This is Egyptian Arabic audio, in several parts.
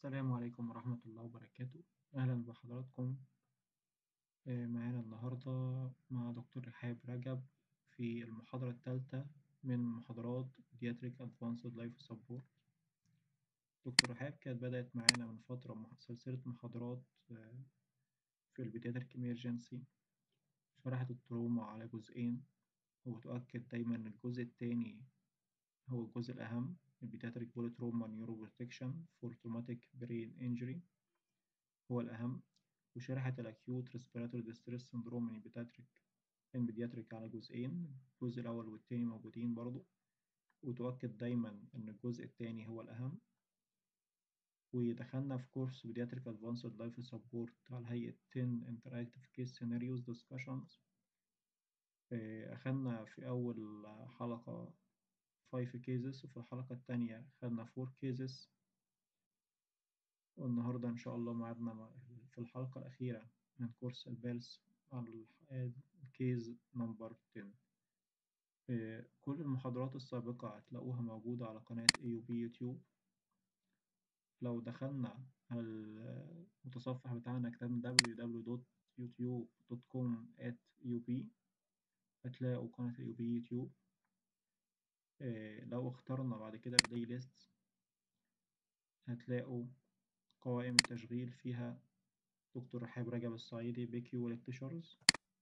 السلام عليكم ورحمة الله وبركاته أهلا بحضراتكم آه، معانا النهاردة مع دكتور رحاب رجب في المحاضرة الثالثة من محاضرات Pediatric Advanced Life Support دكتور رحاب كانت بدأت معانا من فترة مح- سلسلة محاضرات آه، في البيدياتريك إمرجنسي شرحت التروما على جزئين وتؤكد دايما إن الجزء التاني هو الجزء الأهم البيدياتريك بولي تروما نيورو بروتكشن فور تروماتيك برين انجري هو الأهم وشرحت الأكيوت ريسبيراتوري ديستريس سندروم من البيدياتريك البيدياتريك على جزئين الجزء الأول والتاني موجودين برضو وتؤكد دايما إن الجزء التاني هو الأهم ودخلنا في كورس بيدياتريك أدفانسد لايف سبورت على هيئة 10 interactive case scenarios discussions آه، أخدنا في أول حلقة 5 cases وفي الحلقة التانية خدنا 4 cases والنهاردة إن شاء الله ميعادنا مع- في الحلقة الأخيرة من كورس البالس على الح- الكيز نمبر 10 آه، كل المحاضرات السابقة هتلاقوها موجودة على قناة AUB يوتيوب لو دخلنا على المتصفح بتاعنا كتبنا www.youtube.com ub هتلاقوا قناة AUB يوتيوب آه، لو اخترنا بعد كده بلاي ليست هتلاقوا قوائم التشغيل فيها دكتور رحاب رجب الصعيدي بيكيو ليكتشرز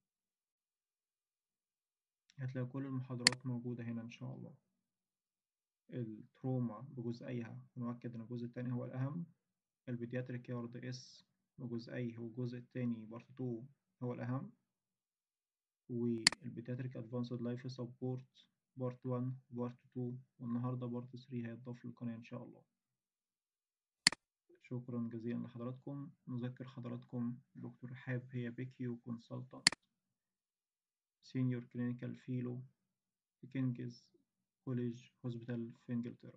هتلاقي كل المحاضرات موجودة هنا إن شاء الله التروما بجزئيها ونؤكد إن الجزء التاني هو الأهم البيدياتريك يارد اس بجزئيه والجزء التاني بارت 2 هو الأهم والبيدياتريك أدفانسد لايف سبورت بارت 1 بارت 2 والنهاردة بارت 3 هيتضاف للقناة إن شاء الله شكرا جزيلا لحضراتكم نذكر حضراتكم دكتور رحاب هي بيكيو كونسلتانت سينيور كلينيكال فيلو في كينجز كوليج هوسبيتال في انجلترا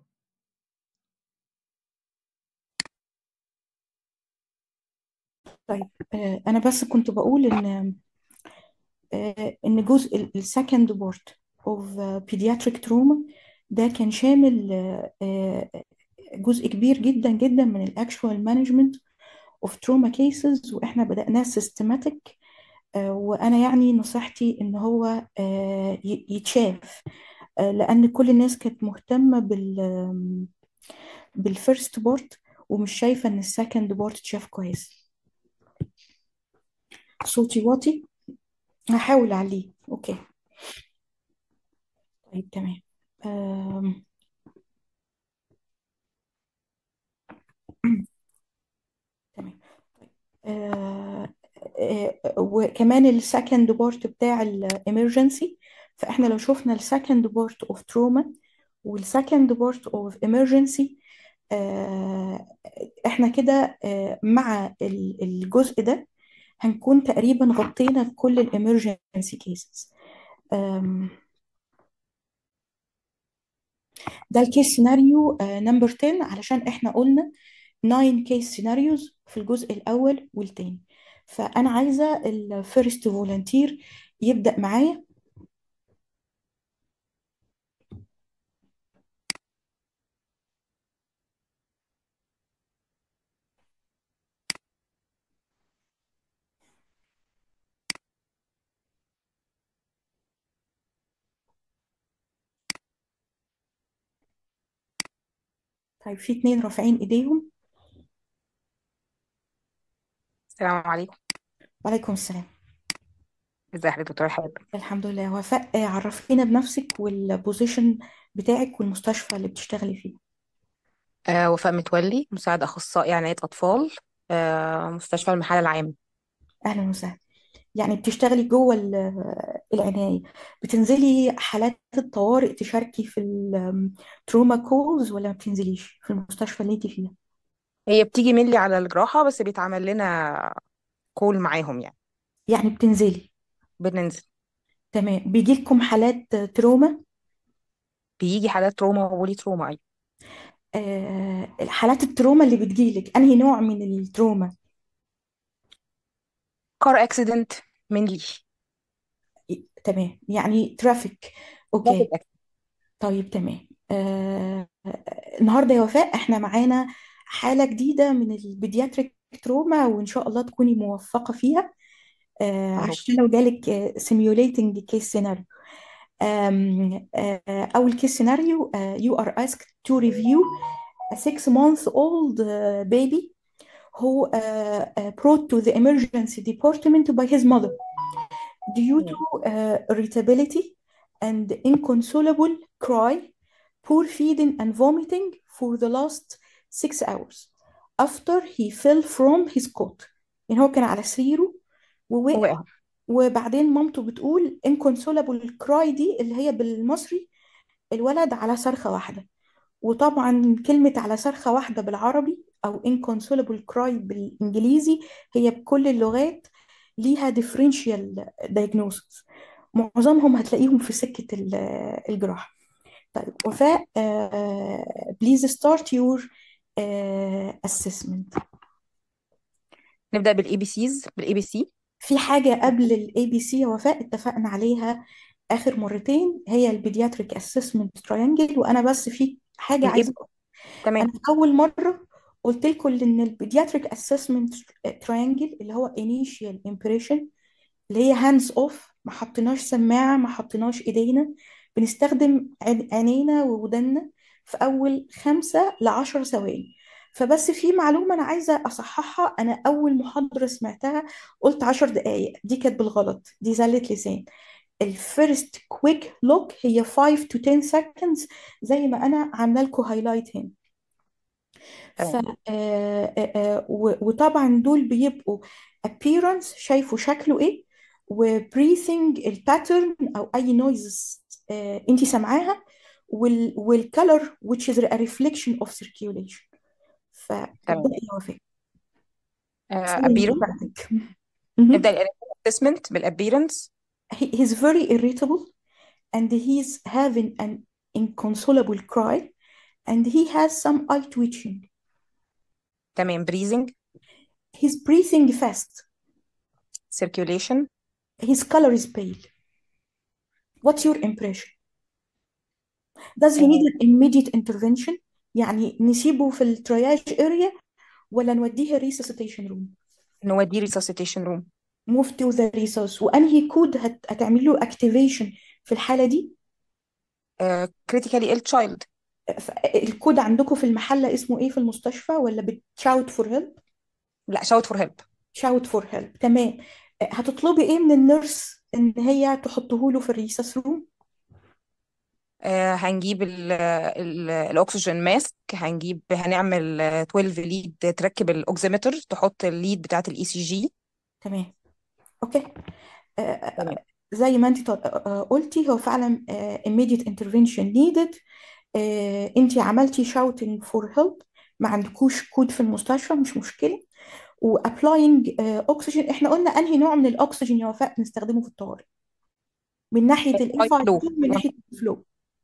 طيب آه، أنا بس كنت بقول إن آه، إن جزء السكند بورت اوف بيدياتريك تروما ده كان شامل آه، آه، جزء كبير جدا جدا من الاكشوال مانجمنت اوف تروما كيسز واحنا بدأناه سيستماتيك وانا يعني نصيحتي ان هو آه، ي- يتشاف آه، لان كل الناس كانت مهتمة بال بالفيرست بورت ومش شايفة ان السكند بورت اتشاف كويس صوتي واطي هحاول اعليه اوكي طيب تمام آم، تمام آه، آه، وكمان السكند بورت بتاع الامرجنسي فاحنا لو شفنا السكند بورت اوف تروما والسكند بورت اوف امرجنسي احنا كده آه، مع ال- الجزء ده هنكون تقريبا غطينا كل الامرجنسي كيسز ده الكيس سيناريو نمبر 10 علشان احنا قلنا 9 كيس سيناريوز في الجزء الاول والتاني فانا عايزه الفيرست فولنتير يبدا معايا طيب في اتنين رافعين ايديهم السلام عليكم وعليكم السلام ازي حضرتك دكتور حابب الحمد لله وفاء آه، عرفينا بنفسك والبوزيشن بتاعك والمستشفى اللي بتشتغلي فيه آه وفاء متولي مساعد اخصائي عنايه اطفال آه مستشفى المحل العام اهلا وسهلا يعني بتشتغلي جوه ال- العنايه بتنزلي حالات الطوارئ تشاركي في التروما كولز ولا ما بتنزليش في المستشفى اللي انت فيها هي بتيجي منلي على الجراحه بس بيتعمل لنا كول معاهم يعني يعني بتنزلي بننزل تمام بيجي لكم حالات تروما بيجي حالات تروما وبولي تروما ايوه آه الحالات التروما اللي بتجيلك انهي نوع من التروما كار اكسيدنت منلي تمام يعني ترافيك رابط اوكي طيب تمام آه النهارده يا وفاء احنا معانا حالة جديدة من البيدياتريك تروما وإن شاء الله تكوني موفقة فيها آه، يا رب عشان لو جالك simulating case scenario um, uh, أول case scenario uh, you are asked to review a six month old uh, baby who uh, uh, brought to the emergency department by his mother due to uh, irritability and inconsolable cry, poor feeding and vomiting for the last six hours after he fell from his cot يعني هو كان على سريره ووقع وقع وبعدين مامته بتقول inconsolable cry دي اللي هي بالمصري الولد على صرخة واحدة وطبعا كلمة على صرخة واحدة بالعربي أو inconsolable cry بالإنجليزي هي بكل اللغات ليها differential diagnosis معظمهم هتلاقيهم في سكة ال- الجراحة طيب وفاء uh, please start your uh, assessment نبدأ بالاي بي سيز بالاي بي سي في حاجة قبل الاي بي سي يا وفاء اتفقنا عليها آخر مرتين هي البيدياتريك اسسمنت تراينجل وأنا بس في حاجة الاي عايزة تمام أنا أول مرة قلت لكم إن البيدياتريك اسسمنت تراينجل اللي هو initial impression اللي هي هاندز اوف ما حطيناش سماعة ما حطيناش ايدينا بنستخدم عين- عينينا وودنا في اول خمسة لعشر ثواني فبس في معلومة أنا عايزة أصححها أنا أول محاضرة سمعتها قلت عشر دقايق دي كانت بالغلط دي زلة لسان الفيرست كويك لوك هي 5 to 10 seconds زي ما أنا عاملة لكم هايلايت هنا ف تمام آه، آه، آه، و- وطبعا دول بيبقوا appearance شايفه شكله ايه و breathing الباترن او اي noises آه، انت سامعاها وال والcolor which is a reflection of circulation تمام فابدأي يا وفاء آه سلمي ابيرنس بتاعتك نبدأ مهم. الاسسمنت بالابيرنس he he's very irritable and he's having an inconsolable cry and he has some eye twitching تمام بريزنج he's breathing fast circulation his color is pale what's your impression does he need آه an immediate intervention يعني نسيبه في الترياج اريا ولا نوديه resuscitation room نوديه resuscitation room move to the resus وانهي كود هت... هتعمل له activation في الحالة دي آه critically ill child ف- الكود عندكم في المحلة اسمه ايه في المستشفى ولا بتشاوت فور هيلب لا shout for help شاوت فور هيلب تمام هتطلبي ايه من النيرس ان هي تحطه له في الريسس روم آه هنجيب ال ال الاكسجين ماسك هنجيب هنعمل آه، 12 ليد تركب الاوكسيمتر تحط الليد بتاعت الاي سي جي تمام اوكي آه، تمام زي ما انت قلتي هو فعلا آه، immediate intervention needed آه، انت عملتي shouting for help ما عندكوش كود في المستشفى مش مشكلة وابلاينج اوكسجين احنا قلنا انهي نوع من الاكسجين يا وفاء بنستخدمه في الطوارئ من ناحية هاي الاف اي فلو من ناحية الفلو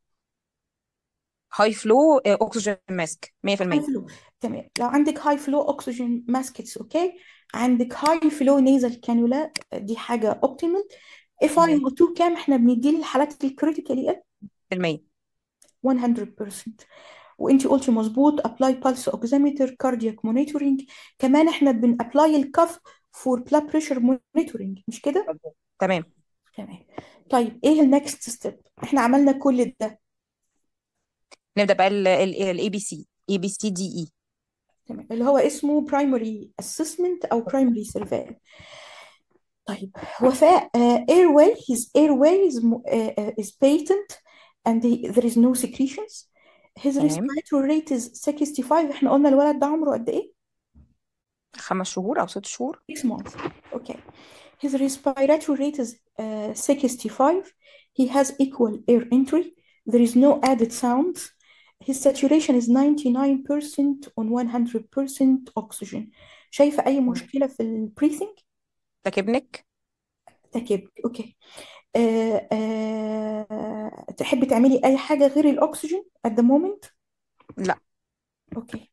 هاي فلو اوكسجين ماسك 100% هاي فلو تمام لو عندك هاي فلو اوكسجين ماسكتس اوكي عندك هاي فلو نيزل كانولا دي حاجة اوبتيمال اف اي تمام 2 كام احنا بنديه للحالات الكريتيكالي في المية 100% وانتي قلتي مظبوط ابلاي بالس اوكسيمتر كاردياك مونيتورنج كمان احنا بنابلاي الكف فور بلاد بريشر مونيتورنج مش كده تمام تمام طيب ايه النكست ستيب احنا عملنا كل ده نبدأ بقى الاي بي سي اي بي سي دي اي تمام اللي هو اسمه primary assessment او primary surveillance طيب وفاء uh, airway his airway is, mo- uh, uh, is patent and he, there is no secretions his تمام respiratory rate is 65 احنا قلنا الولد ده عمره قد ايه خمس شهور او ست شهور 6 months okay his respiratory rate is uh, 65 he has equal air entry there is no added sounds his saturation is 99% on 100% oxygen شايفة أي مشكلة في البريثنج؟ تكبنك تكب اوكي آه آه تحبي تعملي اي حاجه غير الاكسجين at the moment لا اوكي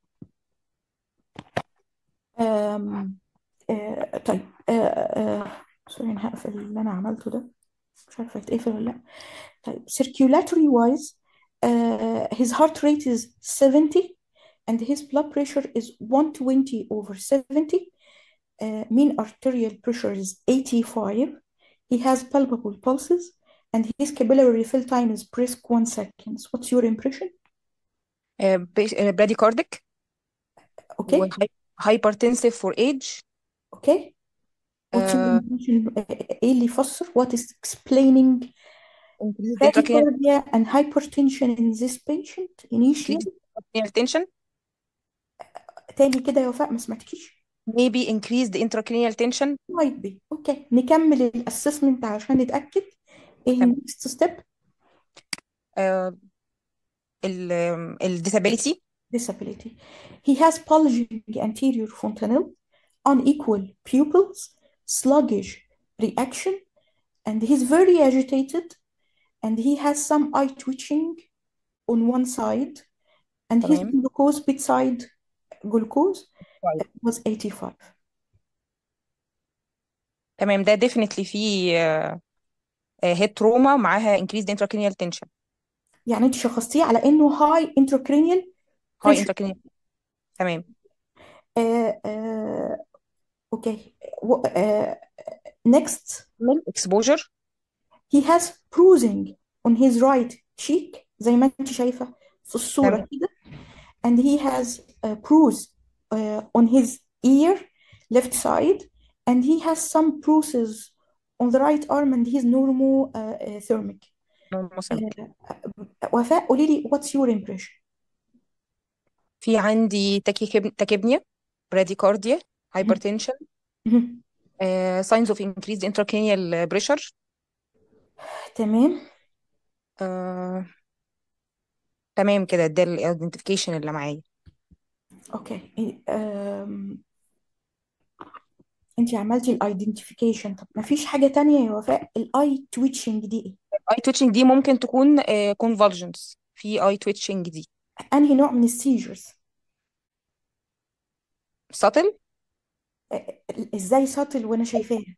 آم آه طيب آه آه سوري انا هقفل اللي انا عملته ده مش عارفه يتقفل ولا لا طيب circulatory wise uh, his heart rate is 70 and his blood pressure is 120 over 70 uh, mean arterial pressure is 85 he has palpable pulses and his capillary refill time is brisk one seconds what's your impression bradycardic okay hypertensive for age okay what's your uh, impression ايه اللي يفسر what is explaining increased intracranial bradycardia and hypertension in this patient initially increased intracranial tension تاني كده يا وفاء ما سمعتكيش maybe increased intracranial tension might be اوكي نكمل الاسسمنت عشان نتاكد ايه تمام النكست ستيب uh, ال ال disability disability he has bulging anterior fontanelle unequal pupils sluggish reaction and he's very agitated and he has some eye twitching on one side and his تمام glucose bedside glucose طيب. was 85 تمام ده definitely في هيد تروما معاها increased intracranial tension يعني انت شخصتيه على انه high intracranial high pressure intracranial تمام آه آه اوكي و- آه next exposure he has bruising on his right cheek زي ما انت شايفة في الصورة تمام كده and he has a bruise uh, on his ear left side and he has some bruises on the right arm and he's normal uh, uh, thermic normocentric uh, وفاء قولي لي what's your impression في عندي تاكيكيب- تاكيبنيا bradycardia hypertension مهم. uh, signs of increased intracranial pressure تمام uh, تمام كده ده الايدنتيفيكيشن اللي معايا اوكي um, انت عملتي الايدنتيفيكيشن طب ما فيش حاجة تانية يا وفاء الاي تويتشنج دي ايه اي تويتشنج دي ممكن تكون كونفولجنس في اي تويتشنج دي انهي نوع من السيجرز ساتل ازاي ساتل وانا شايفاها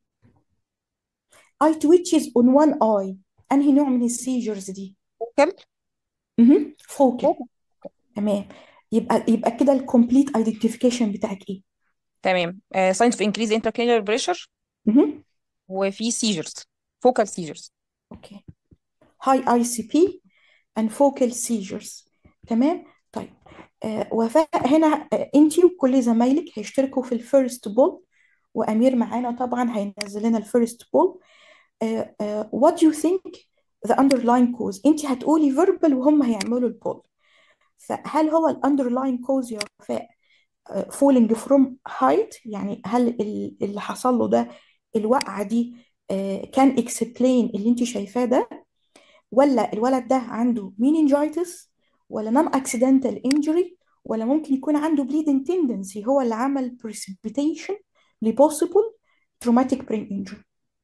اي تويتشز اون وان اي انهي نوع من السيجرز دي فوكال مهم. فوكل تمام يبقى يبقى كده الكومبليت ايدنتيفيكيشن بتاعك ايه تمام ساينس اوف انكريز intracranial بريشر مهم. وفي سيجرز فوكال سيجرز اوكي هاي اي سي بي and focal seizures تمام طيب آه وفاء هنا آه انتي وكل زمايلك هيشتركوا في الفيرست بول وامير معانا طبعا هينزل لنا الفيرست بول آه آه what do you think the underlying cause انتي هتقولي verbal وهم هيعملوا البول فهل هو ال underlying cause يا وفاء آه falling from height يعني هل ال- اللي حصل له ده الوقعة دي آه كان explain اللي انتي شايفاه ده ولا الولد ده عنده meningitis ولا non accidental injury ولا ممكن يكون عنده bleeding tendency هو اللي عمل precipitation ل possible traumatic brain injury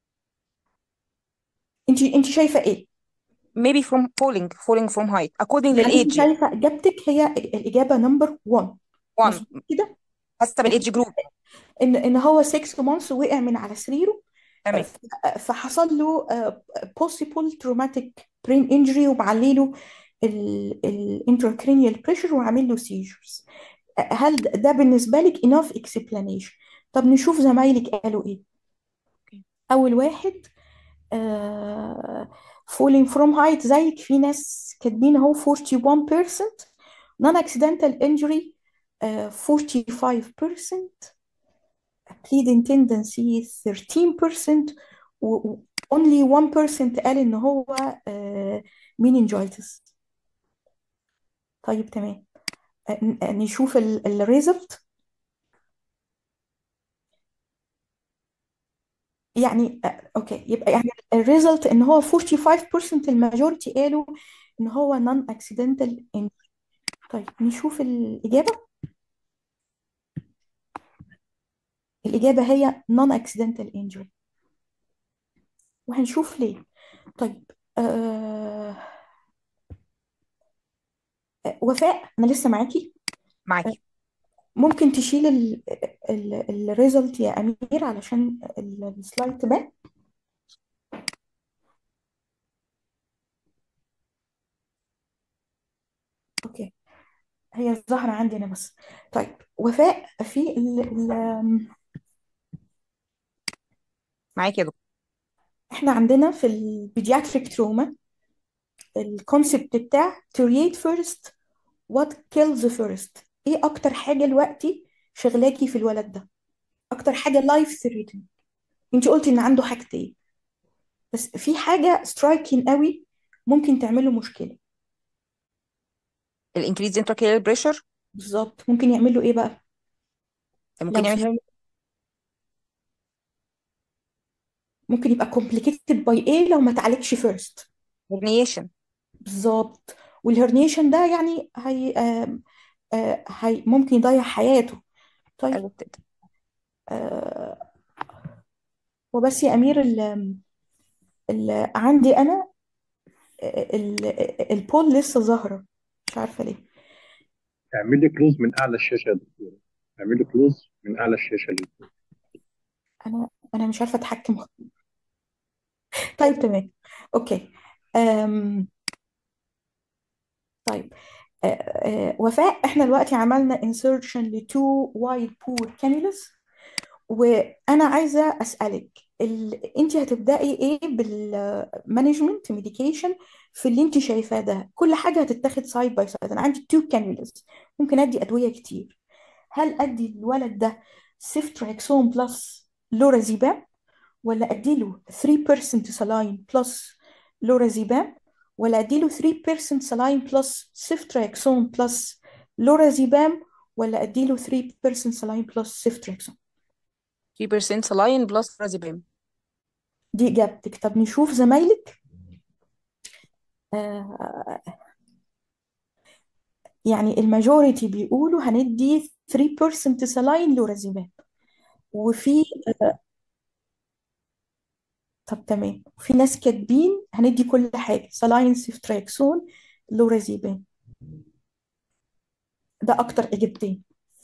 انت انت شايفه ايه maybe from falling falling from height according يعني انت للايدج شايفه اجابتك هي الاجابه نمبر 1 1 مظبوط كده حسب الايدج جروب ان ان هو 6 months وقع من على سريره تمام ف- فحصل له آه، possible traumatic brain injury ومعلي له الانتراكرينيال بريشر وعامل له seizures هل ده ده بالنسبة لك enough explanation طب نشوف زمايلك قالوا ايه اول واحد آه falling from height زيك في ناس كاتبين اهو 41% non accidental injury آه 45% bleeding tendency 13% و و- only 1% قال ان هو آه meningitis طيب تمام آه، ن- آه، نشوف الريزلت يعني آه، اوكي يبقى يعني الريزلت ان هو 45% الماجورتي قالوا ان هو non accidental injury طيب نشوف الإجابة الإجابة هي non accidental injury وهنشوف ليه طيب آه... آه، وفاء أنا لسه معاكي معاكي ممكن تشيل الريزلت يا أمير علشان ال- السلايد تبان اوكي هي ظاهرة عندي أنا بس طيب وفاء في ال ال معاكي يا دكتور احنا عندنا في البيدياتريك تروما الكونسبت بتاع create first what kills first ايه اكتر حاجة دلوقتي شغلاكي في الولد ده اكتر حاجة life threatening انت قلتي ان عنده حاجتين بس في حاجة striking قوي ممكن تعمله مشكلة الانكريز intracranial بريشر بالظبط ممكن يعمل له ايه بقى ممكن لو يعمل في هرنيا ممكن يبقى complicated by ايه لو ما تعالجش first herniation بالظبط والهرنيشن ده يعني هي آم، آه، هي ممكن يضيع حياته طيب أيوة كده. آه، وبس يا أمير ال ال عندي أنا ال البول لسه ظاهرة مش عارفة ليه اعملي كلوز من اعلى الشاشه يا دكتوره اعملي كلوز من اعلى الشاشه ليه أنا أنا مش عارفة أتحكم طيب تمام أوكي أم طيب آه، آه، وفاء احنا دلوقتي عملنا insertion ل two wide pore cannulas وانا عايزه اسالك ال... انت هتبداي ايه بالمانجمنت ميديكيشن في اللي انت شايفاه ده كل حاجه هتتاخد سايد باي سايد انا عندي تو كانيولز ممكن ادي ادويه كتير هل ادي الولد ده سيفتراكسون بلس لورازيبام ولا اديله 3% سلاين بلس لورازيبام ولا اديله 3% سلاين بلس سيفتراكسون بلس لورازيبام ولا اديله 3% سلاين بلس سيفتراكسون 3% saline plus razibam دي إجابتك طب نشوف زمايلك آه يعني الماجوريتي بيقولوا هندي 3% سلاين لورازيبام وفي طب تمام في ناس كاتبين هندي كل حاجة سلاين سيفتراكسون لورازيبام ده أكتر إجابتين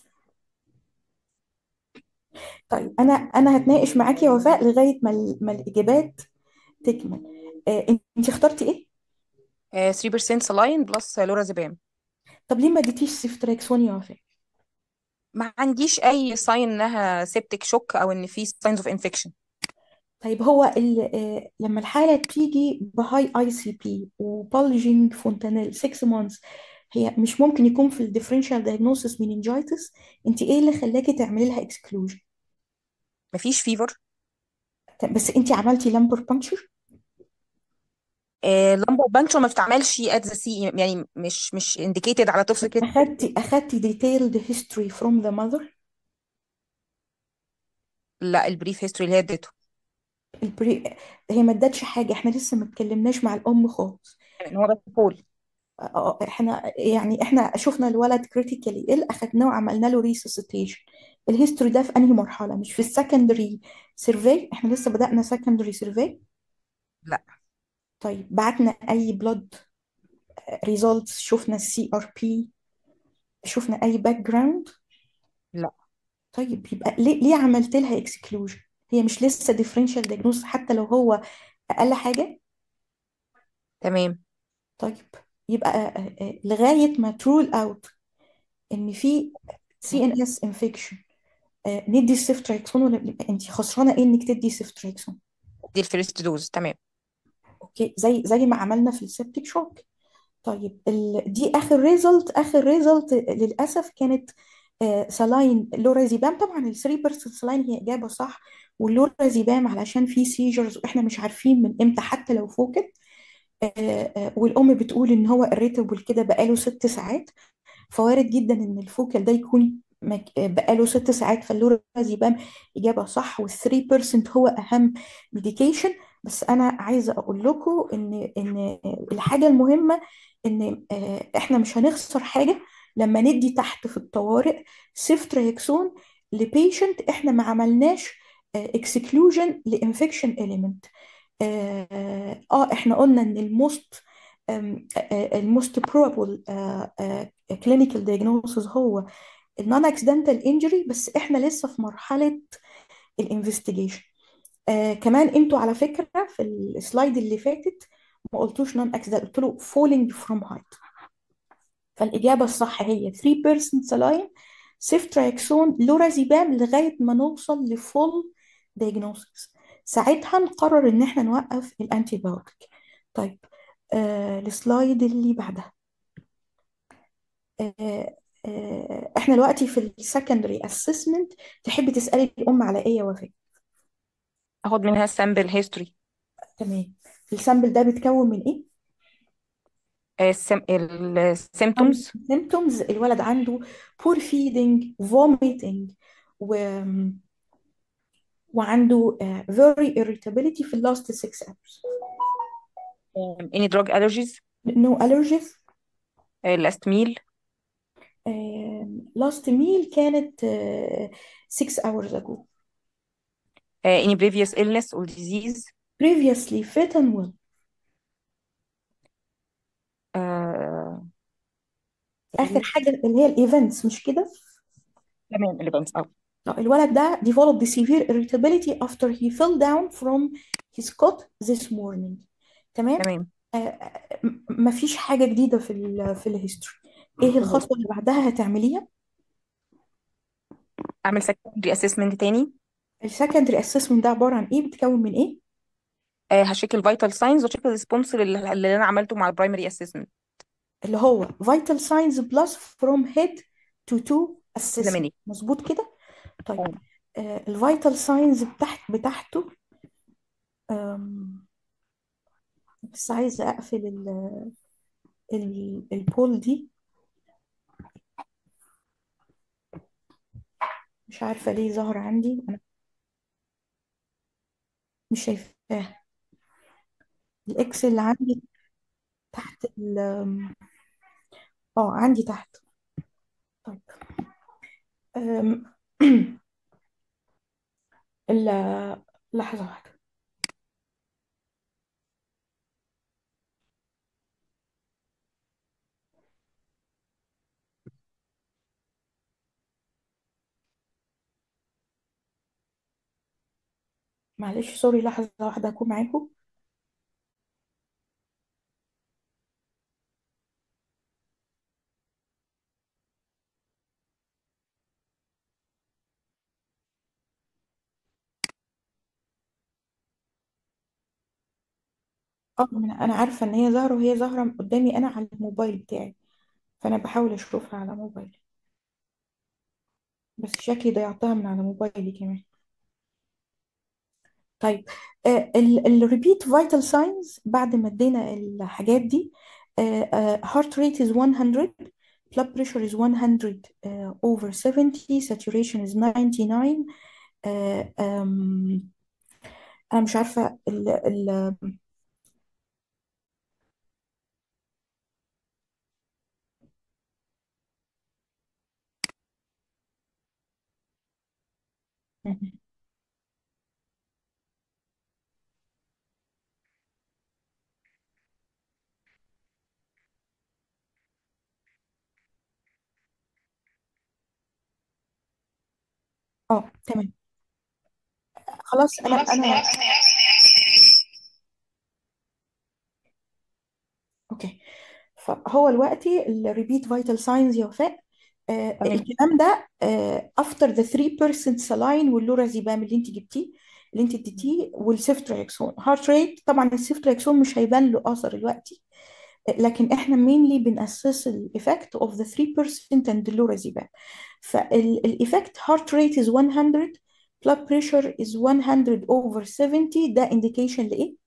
طيب أنا أنا هتناقش معاكي يا وفاء لغاية ما, ال- ما الإجابات تكمل آه أنت اخترتي إيه؟ آه، 3% saline plus lorazepam طب ليه ما اديتيش سيفتراكسون يا وفاء؟ ما عنديش اي ساين انها سيبتك شوك او ان في signs of infection طيب هو ال- آه، لما الحالة بتيجي بهاي اي سي بي وبالجينج فونتانيل 6 مانثs هي مش ممكن يكون في الديفرنشال دايجنوسيس مينينجايتس انت ايه اللي خلاكي تعملي لها اكسكلوجن مفيش فيفر بس انت عملتي لامبر بانكشر لامبر بانكشر ما بتتعملش ات ذا سي يعني مش مش indicated على طفل كده اخدتي اخدتي ديتيلد هيستوري فروم ذا ماذر لا البريف هيستوري اللي هي اديته البري هي ما ادتش حاجه احنا لسه ما اتكلمناش مع الام خالص ان هو بس بول اه احنا يعني احنا شفنا الولد كريتيكالي ال اخدناه وعملنا له ريسوسيتيشن الهيستوري ده في انهي مرحله مش في السكندري سيرفي احنا لسه بدأنا سكندري سيرفي لا طيب بعتنا اي بلود ريزولتس شفنا السي ار بي شفنا اي باك جراوند لا طيب يبقى ليه ليه عملت لها اكسكلوجن هي مش لسه ديفرنشال دايجنوز حتى لو هو اقل حاجه تمام طيب يبقى آه، آه، لغايه ما ترول اوت ان في سي ان اس انفكشن ندي السيفتراكسون ولا يبقى انت خسرانه ايه انك تدي سيفتراكسون دي الفيرست دوز تمام اوكي زي زي ما عملنا في السيبتيك شوك طيب ال... دي اخر ريزلت اخر ريزلت للاسف كانت آه سلاين لورازيبام طبعا ال 3% سلاين هي اجابه صح واللورازيبام علشان في سيجرز واحنا مش عارفين من امتى حتى لو فوكت آه آه والام بتقول ان هو الريتابل كده بقاله ست ساعات فوارد جدا ان الفوكال ده يكون مك- بقاله ست ساعات فاللورازيبام اجابه صح وال3% هو اهم ميديكيشن بس انا عايزه اقول لكم ان ان الحاجه المهمه ان آه، احنا مش هنخسر حاجه لما ندي تحت في الطوارئ سيفتريكسون لبيشنت احنا ما عملناش اكسكلوجن لانفكشن اليمنت اه آه، احنا قلنا ان الموست الموست بروبابل كلينيكال دايجنوسيس هو النون اكسيدنتال انجري بس احنا لسه في مرحله الانفستيجيشن آه كمان انتوا على فكره في السلايد اللي فاتت ما قلتوش نون اكسيدنتال قلت له فولينج فروم هايت فالإجابة الصح هي 3% سلاين سيفتراكسون لورازيبام لغاية ما نوصل لفول diagnosis ساعتها نقرر إن إحنا نوقف الأنتي بايوتيك طيب آه السلايد اللي بعدها آه آه إحنا دلوقتي في السكندري أسسمنت تحبي تسألي الأم على إيه يا وفاء؟ اخد منها سامبل هيستوري تمام السامبل ده بيتكون من إيه؟ السيمتومز symptoms الولد عنده poor feeding vomiting و وعنده uh, very irritability في ال last 6 hours any drug allergies no allergies last meal um, last meal كانت uh, 6 hours ago uh, any previous illness or disease previously fit and well uh, آخر حاجة اللي هي الايفنتس مش كده تمام events اه لا، الولد ده developed severe irritability after he fell down from his cot this morning تمام تمام آه، م- مفيش حاجة جديدة في ال في الهيستوري ايه الخطوة اللي بعدها هتعمليها اعمل secondary assessment تاني السكندري اسسمنت ده عبارة عن ايه بتكون من ايه آه، هشيك الفيتال ساينز واشيك الريسبونس اللي اللي انا عملته مع البرايمري اسسمنت اللي هو vital signs plus from head to toe assessment زمني مظبوط كده طيب آه الفيتال ساينز بتاعت بتاعته آم، بس عايزة اقفل ال ال البول دي مش عارفة ليه ظهر عندي انا مش شايفاه الاكس اللي عندي تحت ال اه عندي تحت طيب أم، ال- لحظة واحدة معلش سوري لحظة واحدة أكون معاكم اه أنا أنا عارفة إن هي ظاهرة وهي ظاهرة قدامي أنا على الموبايل بتاعي فأنا بحاول أشوفها على موبايلي بس شكلي ضيعتها من على موبايلي كمان طيب الريبيت فيتال ساينز بعد ما ادينا الحاجات دي هارت ريت is 100 blood pressure is 100 uh, over 70 saturation is 99 uh, um, انا مش عارفه ال ال اه تمام خلاص انا انا اوكي فهو دلوقتي الريبيت فيتال ساينز يا وفاء آه تمام الكلام ده آه after the 3% saline واللورازيبام اللي انت جبتيه اللي انت اديتيه والسيفتراكسون هارت ريت طبعا السيفتراكسون مش هيبان له اثر دلوقتي آه، لكن احنا mainly بنأسس الايفكت of the 3% and اللورازيبام فالايفكت heart rate is 100 blood pressure is 100 over 70 ده indication لايه؟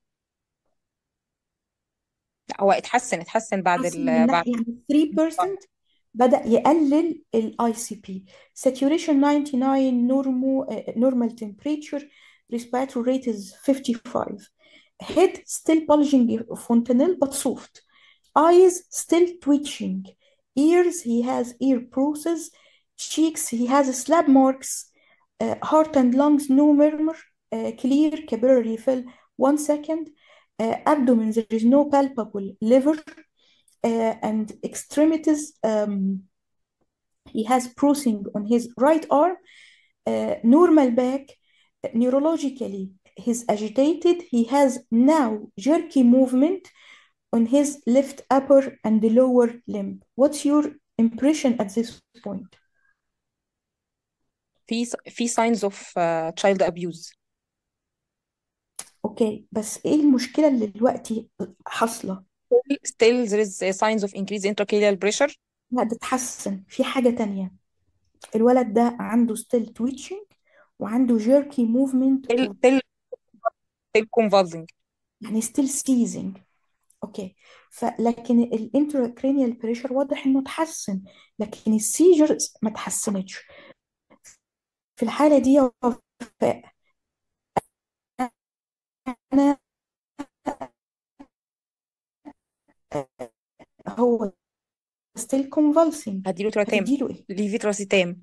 لا هو اتحسن اتحسن بعد حسن ال من بعد ناحية يعني 3% بدأ يقلل الاي سي بي saturation 99 normal uh, normal temperature respiratory rate is 55 head still bulging fontanelle but soft eyes still twitching ears he has ear bruises cheeks he has slab marks uh, heart and lungs no murmur uh, clear capillary refill one second uh, abdomen there is no palpable liver uh, and extremities um, he has bruising on his right arm uh, normal back neurologically he's agitated he has now jerky movement on his left upper and lower limb. What's your impression at this point? في في signs of uh, child abuse اوكي بس ايه المشكلة اللي دلوقتي حاصلة؟ still there is signs of increased intracranial pressure لا ده اتحسن في حاجة تانية الولد ده عنده still twitching وعنده jerky movement still of still still convulsing يعني still seizing اوكي فلكن الانتراكرينيال بريشر واضح انه اتحسن لكن السيجرز ما اتحسنتش في الحالة دي يا وفاء انا هو still convulsing هديله تراتام هتديله ايه؟ ليفيتراسيتام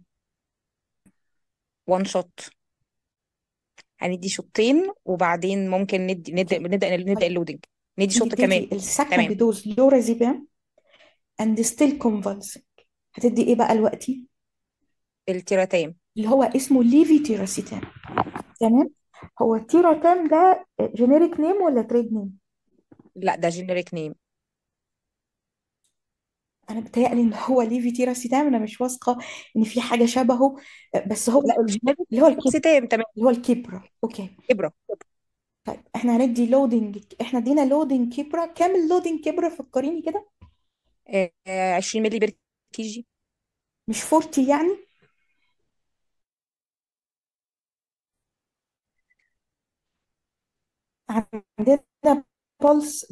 وان شوت هندي شوطين وبعدين ممكن ندي نبدا اوكي نبدا نبدا طيب اللودنج ندي انت شوط كمان اديتي السكند تمام دوز لورازيبام and still convulsing هتدي ايه بقى دلوقتي؟ التيراتام اللي هو اسمه ليفيتيراسيتام تمام هو التيراتام ده جينيريك نيم ولا تريد نيم؟ لا ده جينيريك نيم انا بتهيألي ان هو ليفيتيراسيتام انا مش واثقه ان في حاجه شبهه بس هو لا الجينيريك اللي هو الكيب سيتام تمام اللي هو الكيبرا اوكي ابره طيب احنا هندي لودنج احنا ادينا لودنج كيبرا كام اللودنج كيبرا فكريني كده آه، آه، 20 مللي بير كي جي مش 40 يعني عندنا بولس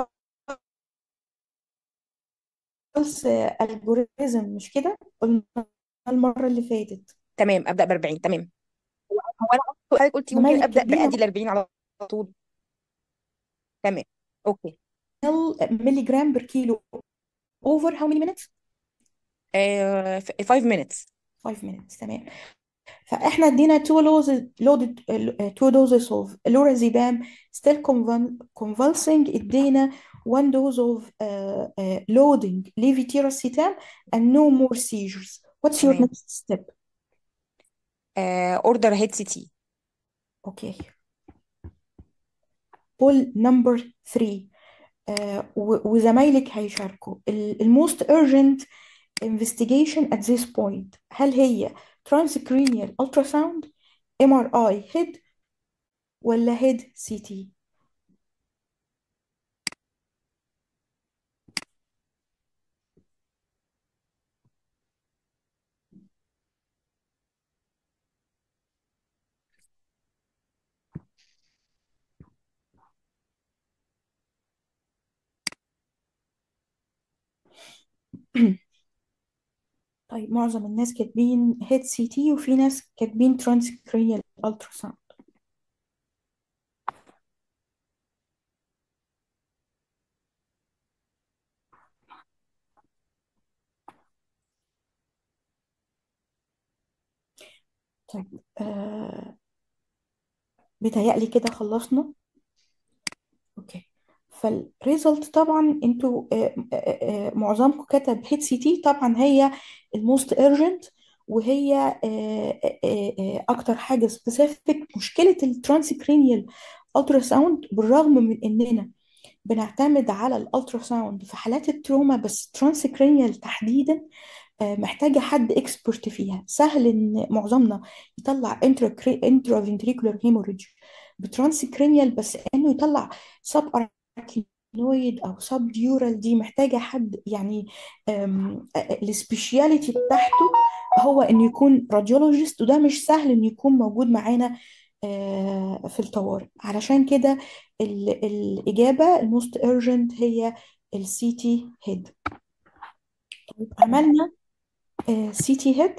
بولس الجوريزم مش كده قلنا المره اللي فاتت تمام ابدا ب 40 تمام هو هو انا قلت حضرتك قلتي ممكن زمايلك ابدا كاتبين بادي ال 40 على طول تمام اوكي ملي جرام بر كيلو over how many minutes 5 minutes 5 minutes تمام فاحنا ادينا two doses loaded uh, two doses of lorazepam still convul- convulsing ادينا one dose of uh, uh, loading levetiracetam and no more seizures what's your تمام next step اوردر هيد سي تي okay pull number three uh, و- وزمايلك هيشاركوا ال ال most urgent investigation at this point هل هي transcranial ultrasound MRI head ولا head CT طيب معظم الناس كاتبين head CT وفي ناس كاتبين transcranial ultrasound طيب آه بيتهيألي كده خلصنا اوكي فالريزلت طبعا انتوا آه، آه، آه، معظمكم كتب هيت سي تي طبعا هي الموست ايرجنت وهي آه، آه، آه، آه، اكتر حاجه سبيسيفيك مشكله الترانسكرينيال الترا ساوند بالرغم من اننا بنعتمد على الالترا ساوند في حالات التروما بس ترانسكرينيال تحديدا آه، محتاجة حد اكسبرت فيها سهل ان معظمنا يطلع انترا انترا فنتريكولار هيموريدج بترانسكرينيال بس انه يطلع سب اركينويد او سب ديورال دي محتاجة حد يعني السبيشاليتي بتاعته هو انه يكون راديولوجيست وده مش سهل انه يكون موجود معانا آه، في الطوارئ علشان كده ال- الإجابة الموست urgent هي السي تي هيد عملنا سي تي هيد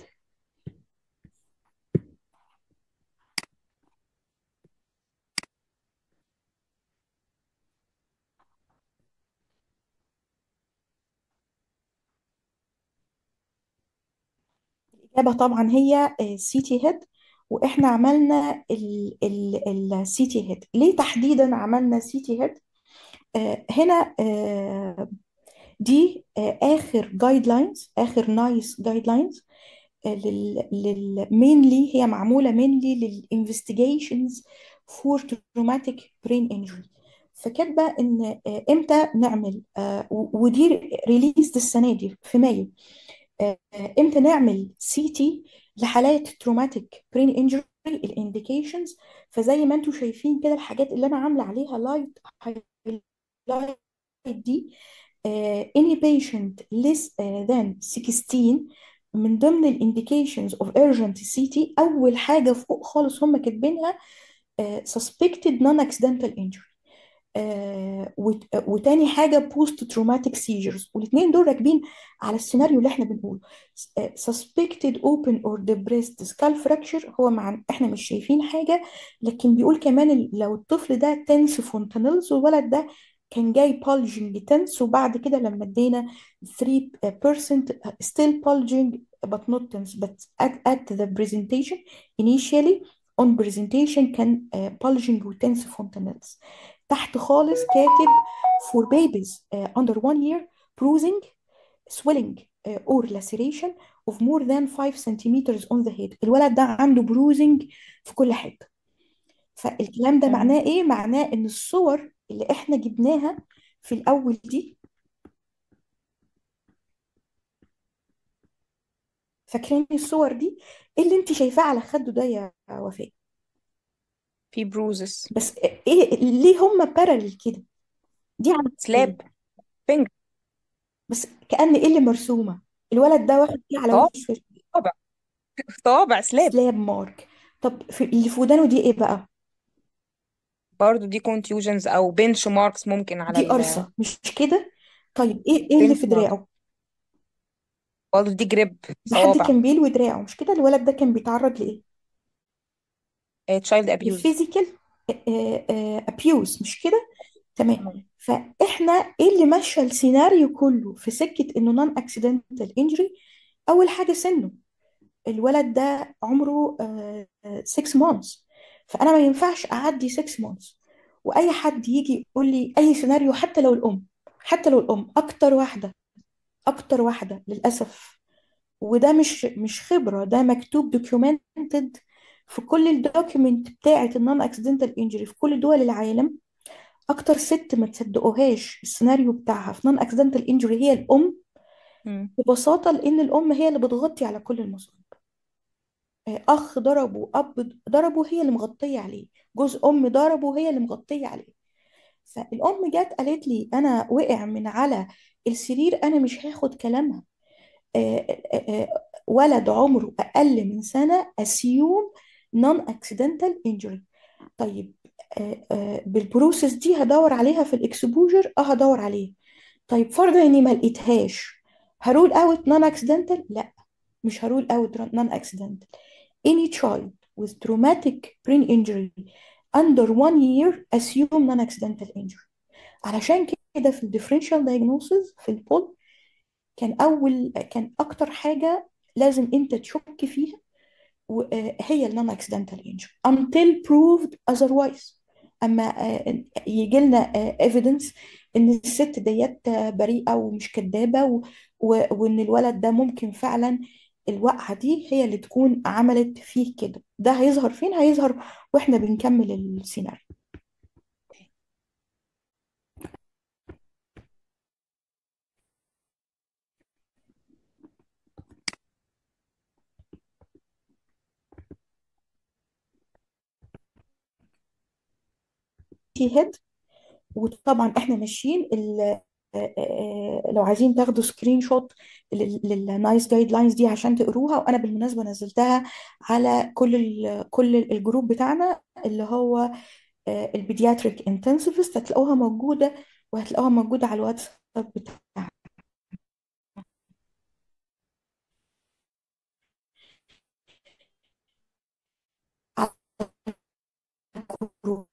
الإجابة طبعا هي سي تي هيد وإحنا عملنا السي تي هيد ليه تحديدا عملنا سي تي هيد هنا آه، دي آه، آخر جايد لاينز آخر نايس جايد لاينز لل mainly هي معمولة mainly للinvestigations for traumatic brain injury فكاتبه ان آه، امتى نعمل آه، و- ودي ريليز السنه دي في مايو آه، آه، امتى نعمل سي تي لحالات تروماتيك برين انجري الانديكيشنز فزي ما انتم شايفين كده الحاجات اللي انا عامله عليها لايت هايلايت دي آه، any patient less آه, than 16 من ضمن الانديكيشنز اوف urgent CT اول حاجه فوق خالص هم كاتبينها آه, suspected non-accidental injury آه، وت- آه، وتاني حاجة بوست تروماتيك سيجرز والاثنين دول راكبين على السيناريو اللي احنا بنقوله آه، suspected open or depressed skull fracture هو مع احنا مش شايفين حاجة لكن بيقول كمان ال- لو الطفل ده تنس فونتانيلز والولد ده كان جاي bulging تنس وبعد كده لما ادينا 3% still bulging but not tense but at, at the presentation initially on presentation كان آه، bulging وتنس فونتانيلز تحت خالص كاتب for babies uh, under one year bruising swelling uh, or laceration of more than 5 centimeters on the head الولد ده عنده bruising في كل حتة فالكلام ده تمام معناه ايه معناه ان الصور اللي احنا جبناها في الاول دي فاكرين الصور دي ايه اللي انت شايفاه على خده ده يا وفاء في بروزس بس ايه ليه هم بارالل كده دي على ايه سلاب فينجر بس كأن ايه اللي مرسومة الولد ده واخد ايه على صوابع وشه صوابع صوابع سلاب سلاب مارك طب في اللي في ودانه دي ايه بقى برضو دي كونتيوجنز او بنش ماركس ممكن على دي ال قرصة مش كده طيب ايه ايه اللي بنش في مارك دراعه برضو دي جريب ده حد صوابع كان بيلوي دراعه مش كده الولد ده كان بيتعرض لايه تشايلد ابيوز لفيزيكال ابيوز مش كده تمام فاحنا ايه اللي ماشيه السيناريو كله في سكه انه نون اكسيدنتال انجري اول حاجه سنه الولد ده عمره 6 مانثs فانا ما ينفعش اعدي 6 مانثs واي حد يجي يقول لي اي سيناريو حتى لو الام حتى لو الام اكتر واحده اكتر واحده للاسف وده مش مش خبره ده مكتوب دوكيومنتد في كل الدوكيومنت بتاعه النون اكسيدنتال انجري في كل دول العالم اكتر ست ما تصدقوهاش السيناريو بتاعها في نون اكسيدنتال انجري هي الام مم. ببساطه لان الام هي اللي بتغطي على كل المصائب اخ ضربه اب ضربه هي اللي مغطيه عليه جوز ام ضربه هي اللي مغطيه عليه فالام جت قالت لي انا وقع من على السرير انا مش هاخد كلامها آه، آه، آه، ولد عمره اقل من سنه اسيوم نون اكسيدنتال انجري طيب آه، آه، بالبروسيس دي هدور عليها في الاكسبوجر اه هدور عليها طيب فرضا اني ما لقيتهاش هرول اوت نون اكسيدنتال لا مش هرول اوت نون اكسيدنتال any child with traumatic brain injury under one year assume non-accidental injury علشان كده في الديفرنشال diagnosis في البول كان أول كان أكتر حاجة لازم أنت تشك فيها و- آه، هي النون اكسيدنتال injury until proved otherwise اما آه، يجي لنا evidence ان الست ديت آه، بريئه ومش كدابه و- و- وان الولد ده ممكن فعلا الوقعه دي هي اللي تكون عملت فيه كده ده هيظهر فين هيظهر واحنا بنكمل السيناريو هيد وطبعا احنا ماشيين ال- آه، آه، لو عايزين تاخدوا سكرين شوت للنايس جايد لاينز دي عشان تقروها وانا بالمناسبه نزلتها على كل ال كل الجروب بتاعنا اللي هو البيدياتريك انتنسيفست هتلاقوها موجوده وهتلاقوها موجوده على الواتساب بتاعنا على الجروب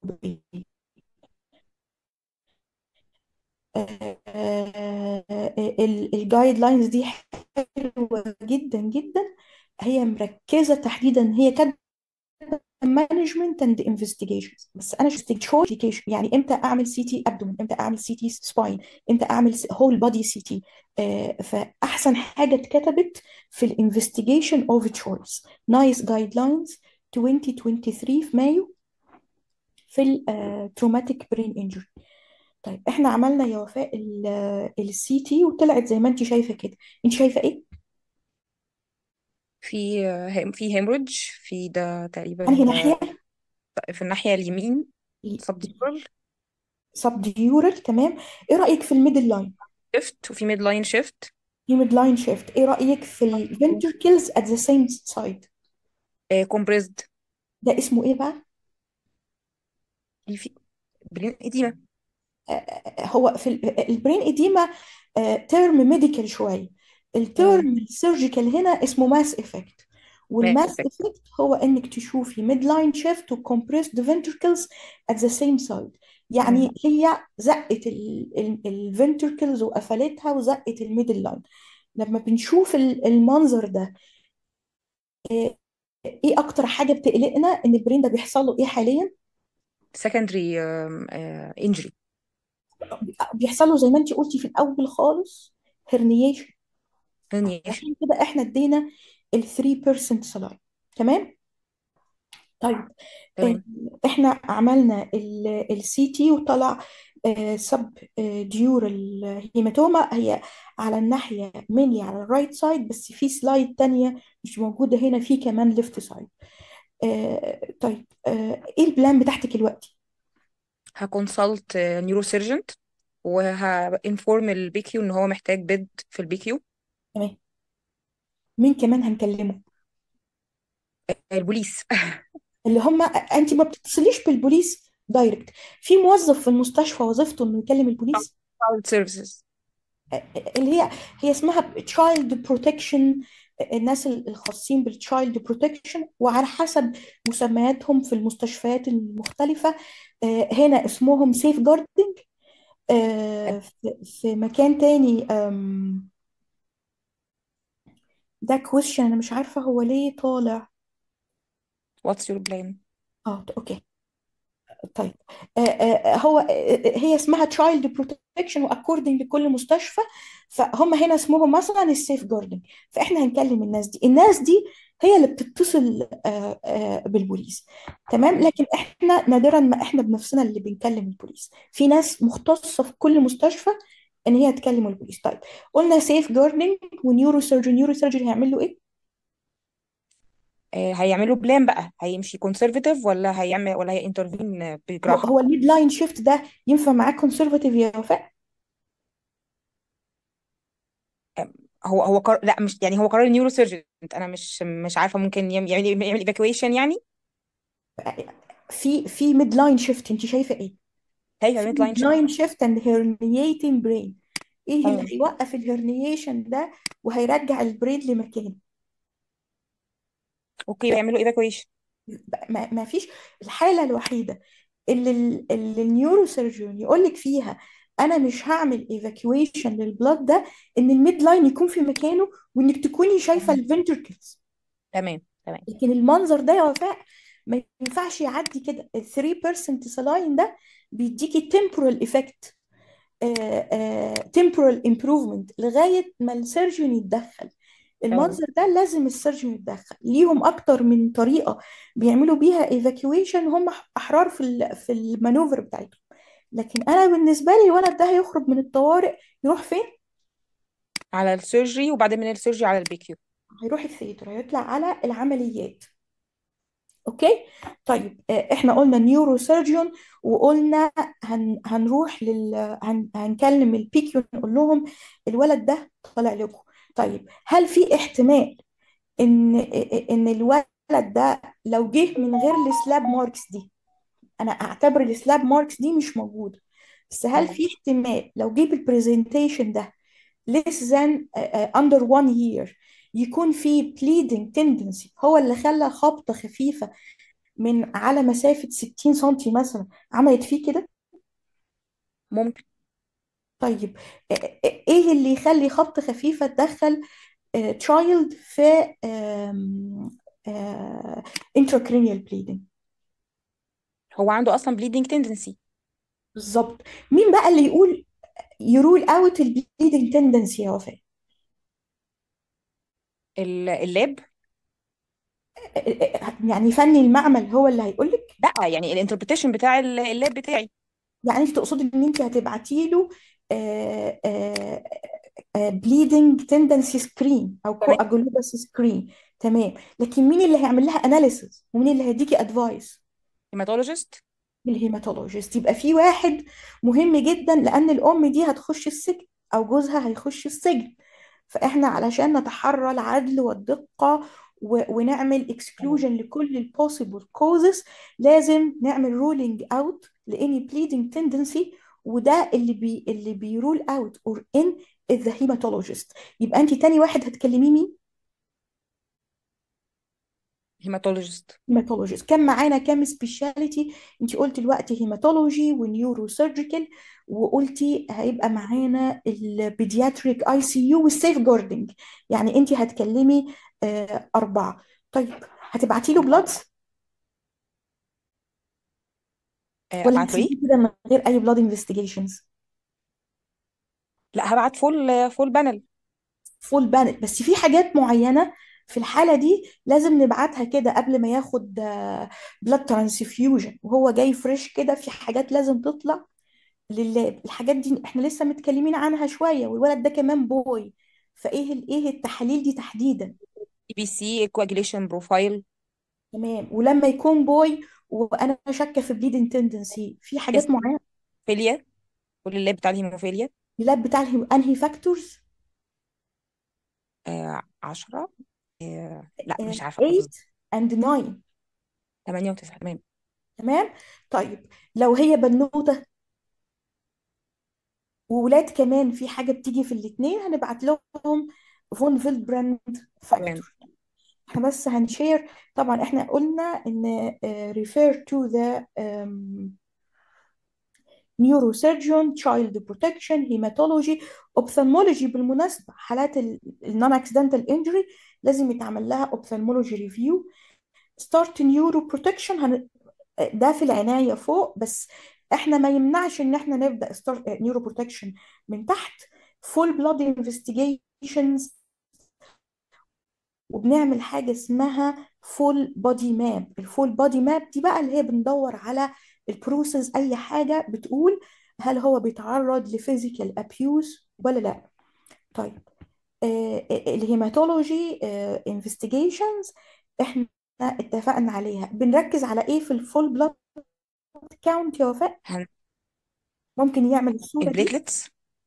الجايد لاينز دي حلوه جدا جدا هي مركزه تحديدا هي كانت مانجمنت اند انفستيجيشنز بس انا شوف يعني امتى اعمل سي تي ابدومن امتى اعمل سي تي سباين امتى اعمل هول بودي سي تي فاحسن حاجه اتكتبت في الانفستيجيشن اوف تشويس نايس جايد لاينز 2023 في مايو في التروماتيك برين انجري طيب احنا عملنا يا وفاء السي تي وطلعت زي ما انت شايفه كده انت شايفه ايه في هيم- في هيموريدج في ده تقريبا انهي ده ناحيه في الناحية اليمين سبديورال سب ديورال تمام ايه رايك في الميدل لاين شيفت وفي ميد لاين شيفت في ميد لاين شيفت ايه رايك في الفنتركلز ات ذا سيم سايد كومبريسد ده اسمه ايه بقى في برين إديمة هو في ال- البرين اديما ترم ميديكال شويه الترم السيرجيكال هنا اسمه ماس افكت والماس effect. افكت هو انك تشوفي ميد لاين شيفت وكمبريسد فنتركلز ات ذا سيم سايد يعني هي زقت الفنتركلز وقفلتها وزقت الميدل لاين لما بنشوف ال- المنظر ده آه، ايه اكتر حاجه بتقلقنا ان البرين ده بيحصل له ايه حاليا secondary um, uh, injury بيحصل له زي ما انت قلتي في الاول خالص هرنيشن herniation عشان كده احنا ادينا ال 3% سلاين تمام طيب تمام آه، احنا عملنا السي تي وطلع سب ديورال هيماتوما هي على الناحية مني على الرايت سايد بس في سلايد تانية مش موجودة هنا في كمان ليفت سايد طيب آه، ايه البلان بتاعتك دلوقتي هكونسلت نيورو سيرجنت وهانفورم البيكيو ان هو محتاج بيد في البيكيو تمام مين كمان هنكلمه البوليس اللي هم انت ما بتتصليش بالبوليس دايركت في موظف في المستشفى وظيفته انه يكلم البوليس child services اللي هي هي اسمها تشايلد بروتكشن الناس الخاصين بالتشايلد بروتكشن وعلى حسب مسمياتهم في المستشفيات المختلفة آه، هنا اسمهم سيف جاردنج في مكان تاني آم، ده كويشن انا مش عارفة هو ليه طالع what's your plan اه اوكي طيب آه، آه، هو آه، هي اسمها تشايلد بروتكشن واكوردنج لكل مستشفى فهم هنا اسمهم مثلا السيف جاردنج فاحنا هنكلم الناس دي الناس دي هي اللي بتتصل آه، آه، بالبوليس تمام لكن احنا نادرا ما احنا بنفسنا اللي بنكلم البوليس في ناس مختصة في كل مستشفى ان هي تكلم البوليس طيب قلنا سيف جاردنج ونيورو سيرجن نيورو سيرجن هيعمل له ايه آه، هيعملوا بلان بقى هيمشي كونسرفاتيف ولا هيعمل ولا هينترفين هو بجراحة هو الميد لاين شيفت ده ينفع معاه كونسرفاتيف يا وفاء هو هو قرار لا مش يعني هو قرار النيورو سيرجن انا مش مش عارفه ممكن يعمل يعمل يعمل ايفاكويشن يعني في في ميد لاين شيفت انت شايفه ايه هي في ميد لاين ميد شيفت لاين شيفت اند هيرنييتنج برين ايه اللي اه هيوقف الهرنيشن ده وهيرجع البرين لمكانه اوكي يعملوا ايفاكويشن ما, ما فيش الحاله الوحيده اللي ال- اللي النيورو سيرجن يقول لك فيها انا مش هعمل ايفاكويشن للبلاد ده ان الميد لاين يكون في مكانه وانك تكوني شايفه الفنتركلز تمام تمام لكن المنظر ده يا وفاء ما ينفعش يعدي كده ال 3% سلاين ده بيديكي temporal effect temporal improvement لغاية ما السيرجن يتدخل اه المنظر ده لازم السيرجن يتدخل ليهم أكتر من طريقة بيعملوا بيها evacuation هم أحرار في ال- في المانوفر بتاعتهم لكن أنا بالنسبة لي الولد ده هيخرج من الطوارئ يروح فين؟ على السيرجري وبعدين من السيرجري على البيكيو هيروح الثياتر هيطلع على العمليات اوكي طيب آه، احنا قلنا نيورو سيرجيون وقلنا هن هنروح لل هن هنكلم البيكيو نقول لهم الولد ده طالع لكم طيب هل في احتمال ان ان الولد ده لو جه من غير السلاب ماركس دي انا اعتبر السلاب ماركس دي مش موجوده بس هل اه في احتمال لو جه بالبرزنتيشن ده less than uh, uh, under one year يكون في bleeding tendency هو اللي خلى خبطة خفيفة من على مسافة 60 سنتي مثلا عملت فيه كده ممكن طيب آه، آه، ايه اللي يخلي خبطة خفيفة تدخل تشايلد في intracranial bleeding هو عنده اصلا bleeding tendency بالظبط مين بقى اللي يقول يرول اوت البليدنج تندنسي يا وفاء ال- اللاب يعني فني المعمل هو اللي هيقول لك لا يعني الانتربريتيشن بتاع ال- اللاب بتاعي يعني انت تقصدي ان انت هتبعتي له بليدنج تندنسي سكرين او تمام كواجولوباس سكرين تمام لكن مين اللي هيعمل لها اناليسيس ومين اللي هيديكي ادفايس هيماتولوجيست الهيماتولوجيست يبقى في واحد مهم جدا لان الام دي هتخش السجن او جوزها هيخش السجن فاحنا علشان نتحرى العدل والدقة و- ونعمل اكسكلوجن لكل البوسيبل كوزز لازم نعمل رولينج اوت لاني بليدنج تندنسي وده اللي بي اللي بيرول اوت اور ان ذا هيماتولوجيست يبقى انت تاني واحد هتكلميه مين هيماتولوجيست هيماتولوجيست كان معانا كام سبيشاليتي انت قلتي دلوقتي هيماتولوجي ونيورو سيرجيكال وقلتي هيبقى معانا البيدياتريك اي سي يو والسيف جاردنج يعني انت هتكلمي آه اربعه طيب هتبعتي له بلادز آه، ولا ابعت له ايه هتسيبيه كده من غير اي بلاد انفستيجيشنز لا هبعت فول فول بانل فول بانل بس في حاجات معينه في الحاله دي لازم نبعتها كده قبل ما ياخد بلاد ترانسفيوجن وهو جاي فريش كده في حاجات لازم تطلع لللاب الحاجات دي احنا لسه متكلمين عنها شويه والولد ده كمان بوي فايه ال- ايه التحاليل دي تحديدا اي بي سي كواجيليشن بروفايل تمام ولما يكون بوي وانا شاكه في بليدنج تندنسي في حاجات معينه هيموفيليا كل اللاب بتاع الهيموفيليا اللاب بتاع الهيم- انهي فاكتورز آه 10 آه لا مش 8 عارفه بالظبط and 9 8 و9 تمام تمام طيب لو هي بنوته وولاد كمان في حاجه بتيجي في الاثنين هنبعت لهم فون فيلبراند تمام فاكتور احنا بس هنشير طبعا احنا قلنا ان uh, refer to the um, neurosurgeon child protection hematology ophthalmology بالمناسبة حالات النون accidental injury لازم يتعمل لها ophthalmology review start neuro protection هن... ده في العناية فوق بس احنا ما يمنعش ان احنا نبدأ start neuro protection من تحت full blood investigations وبنعمل حاجة اسمها فول بودي ماب الفول بودي ماب دي بقى اللي هي بندور على البروسيس أي حاجة بتقول هل هو بيتعرض لفيزيكال أبيوز ولا لا طيب آه الهيماتولوجي انفستيجيشنز احنا اتفقنا عليها بنركز على ايه في الفول بلاد كاونت يا وفاء هن... ممكن يعمل الصورة دي البليتلتس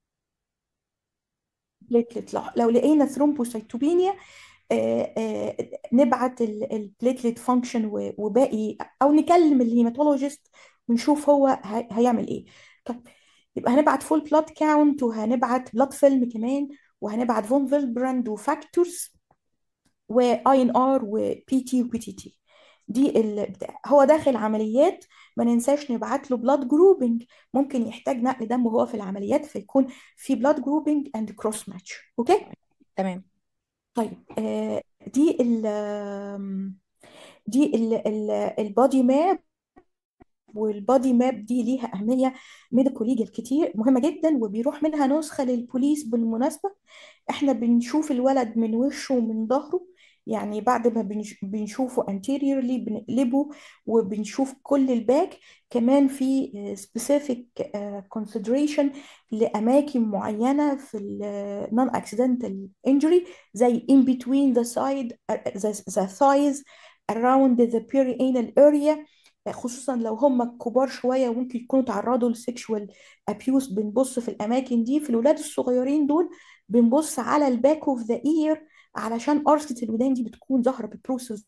بليتلت لو لو لقينا ثرومبوسيتوبينيا آه، آه، نبعت البليتلت فانكشن وباقي او نكلم الهيماتولوجيست ونشوف هو هي- هيعمل ايه طب يبقى هنبعت فول بلاد كاونت وهنبعت بلاد فيلم كمان وهنبعت فون فيلبراند وفاكتورز واي ان ار وبي تي وبي تي تي دي ال... بتاع- هو داخل عمليات ما ننساش نبعت له بلاد جروبنج ممكن يحتاج نقل دم وهو في العمليات فيكون في بلاد جروبنج اند كروس ماتش اوكي تمام طيب آه دي ال آم، دي ال ال البادي ماب والبادي ماب دي ليها أهمية ميديكو ليجل كتير مهمة جدا وبيروح منها نسخة للبوليس بالمناسبة احنا بنشوف الولد من وشه ومن ظهره يعني بعد ما بنش- بنشوفه anteriorly بنقلبه وبنشوف كل الباك كمان في آه، specific آه، consideration لأماكن معينة في ال non accidental injury زي in between the side uh, the, the thighs around the perianal area خصوصا لو هم كبار شوية وممكن يكونوا تعرضوا لسexual abuse بنبص في الأماكن دي في الولاد الصغيرين دول بنبص على الباك اوف ذا اير علشان قرصة الودان دي بتكون ظاهرة ببروسس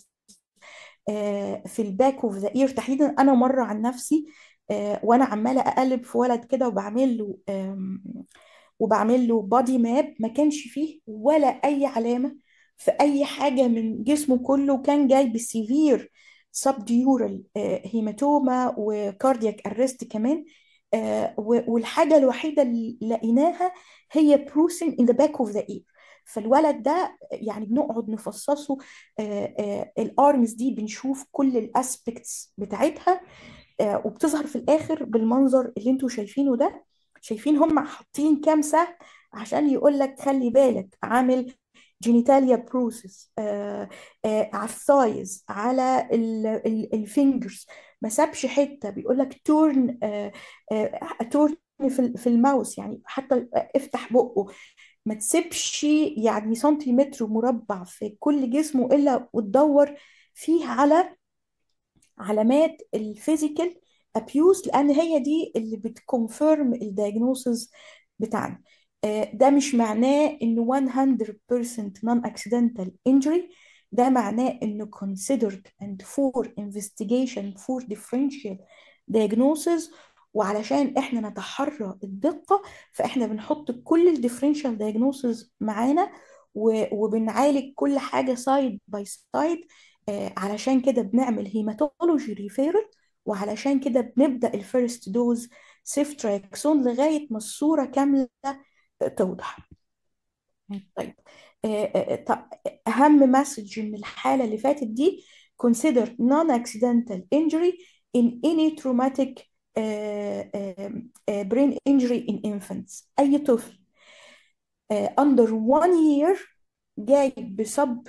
في الباك اوف ذا اير تحديدا انا مرة عن نفسي آه، وانا عمالة اقلب في ولد كده وبعمل له آم، وبعمل له بادي ماب ما كانش فيه ولا اي علامة في اي حاجة من جسمه كله كان جاي بسيفير سبديورال هيماتوما وكاردياك ارست كمان آه، و- والحاجة الوحيدة اللي لقيناها هي بروسين in the back of the ear فالولد ده يعني بنقعد نفصصه الارمز دي بنشوف كل الاسبكتس بتاعتها آه، وبتظهر في الاخر بالمنظر اللي انتوا شايفينه ده شايفين هم حاطين كام سهم عشان يقول لك خلي بالك عامل جينيتاليا بروسيس آه آه على الثايز على الفينجرز ما سابش حته بيقول لك تورن آه آه تورن في في الماوس يعني حتى افتح بقه ما تسيبش يعني سنتيمتر مربع في كل جسمه الا وتدور فيه على علامات الفيزيكال ابيوز لان هي دي اللي بتكونفيرم الدايجنوسز بتاعنا آه، ده مش معناه انه 100% non accidental injury ده معناه انه considered and for investigation for differential diagnosis وعلشان احنا نتحرى الدقة فاحنا بنحط كل الديفرنشال diagnosis معانا و- وبنعالج كل حاجة سايد باي سايد علشان كده بنعمل هيماتولوجي ريفيرال وعلشان كده بنبدأ الفيرست دوز سيفتراكسون لغاية ما الصورة كاملة توضح طيب آه، آه، طب أهم مسج من الحالة اللي فاتت دي consider non-accidental injury in any traumatic آه، آه، آه، brain injury in infants أي طفل آه، under one year جاي بسب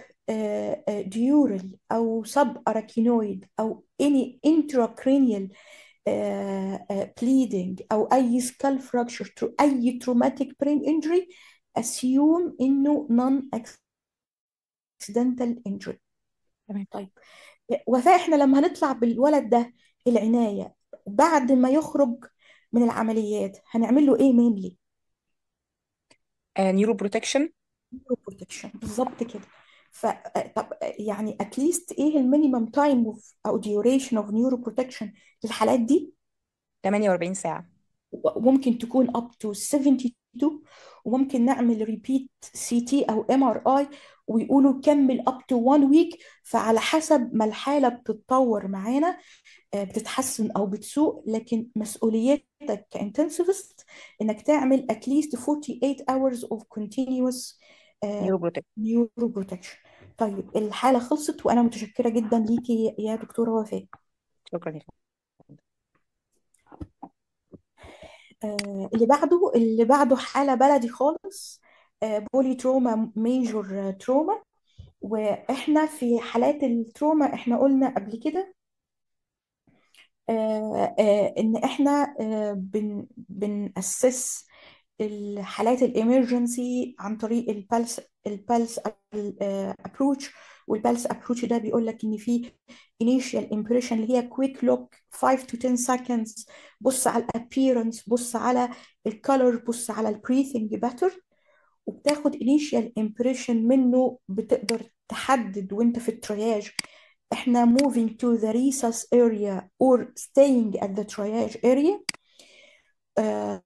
ديورال أو سب أراكينويد أو any intracranial آه، آه، bleeding أو أي skull fracture through أي traumatic brain injury assume إنه non-accidental injury تمام طيب وفاء احنا لما هنطلع بالولد ده العناية بعد ما يخرج من العمليات هنعمل له ايه مينلي نيورو بروتكشن بروتكشن بالظبط كده ف طب يعني اتليست ايه المينيمم تايم اوف او ديوريشن اوف نيورو بروتكشن للحالات دي 48 ساعة وممكن تكون up to 72 وممكن نعمل ريبيت سي تي او ام ار اي ويقولوا كمل up to one week فعلى حسب ما الحالة بتتطور معانا آه، بتتحسن او بتسوء لكن مسؤوليتك كانتنسيفست انك تعمل at least 48 hours of continuous نيورو بروتكشن نيورو بروتكشن طيب الحالة خلصت وانا متشكرة جدا ليكي يا دكتورة وفاء شكرا لك آه، اللي بعده اللي بعده حالة بلدي خالص بولي تروما ميجور تروما واحنا في حالات التروما احنا قلنا قبل كده آه، آه، ان احنا آه، بن بنأسس الحالات الامرجنسي عن طريق البلس البلس ابروتش والبلس ابروتش ده بيقول لك ان في initial impression اللي هي quick look 5 to 10 seconds بص على الابييرنس بص على الكالر بص على البريثنج باترن وبتاخد initial impression منه بتقدر تحدد وانت في الترياج احنا moving to the resus area or staying at the triage area آه،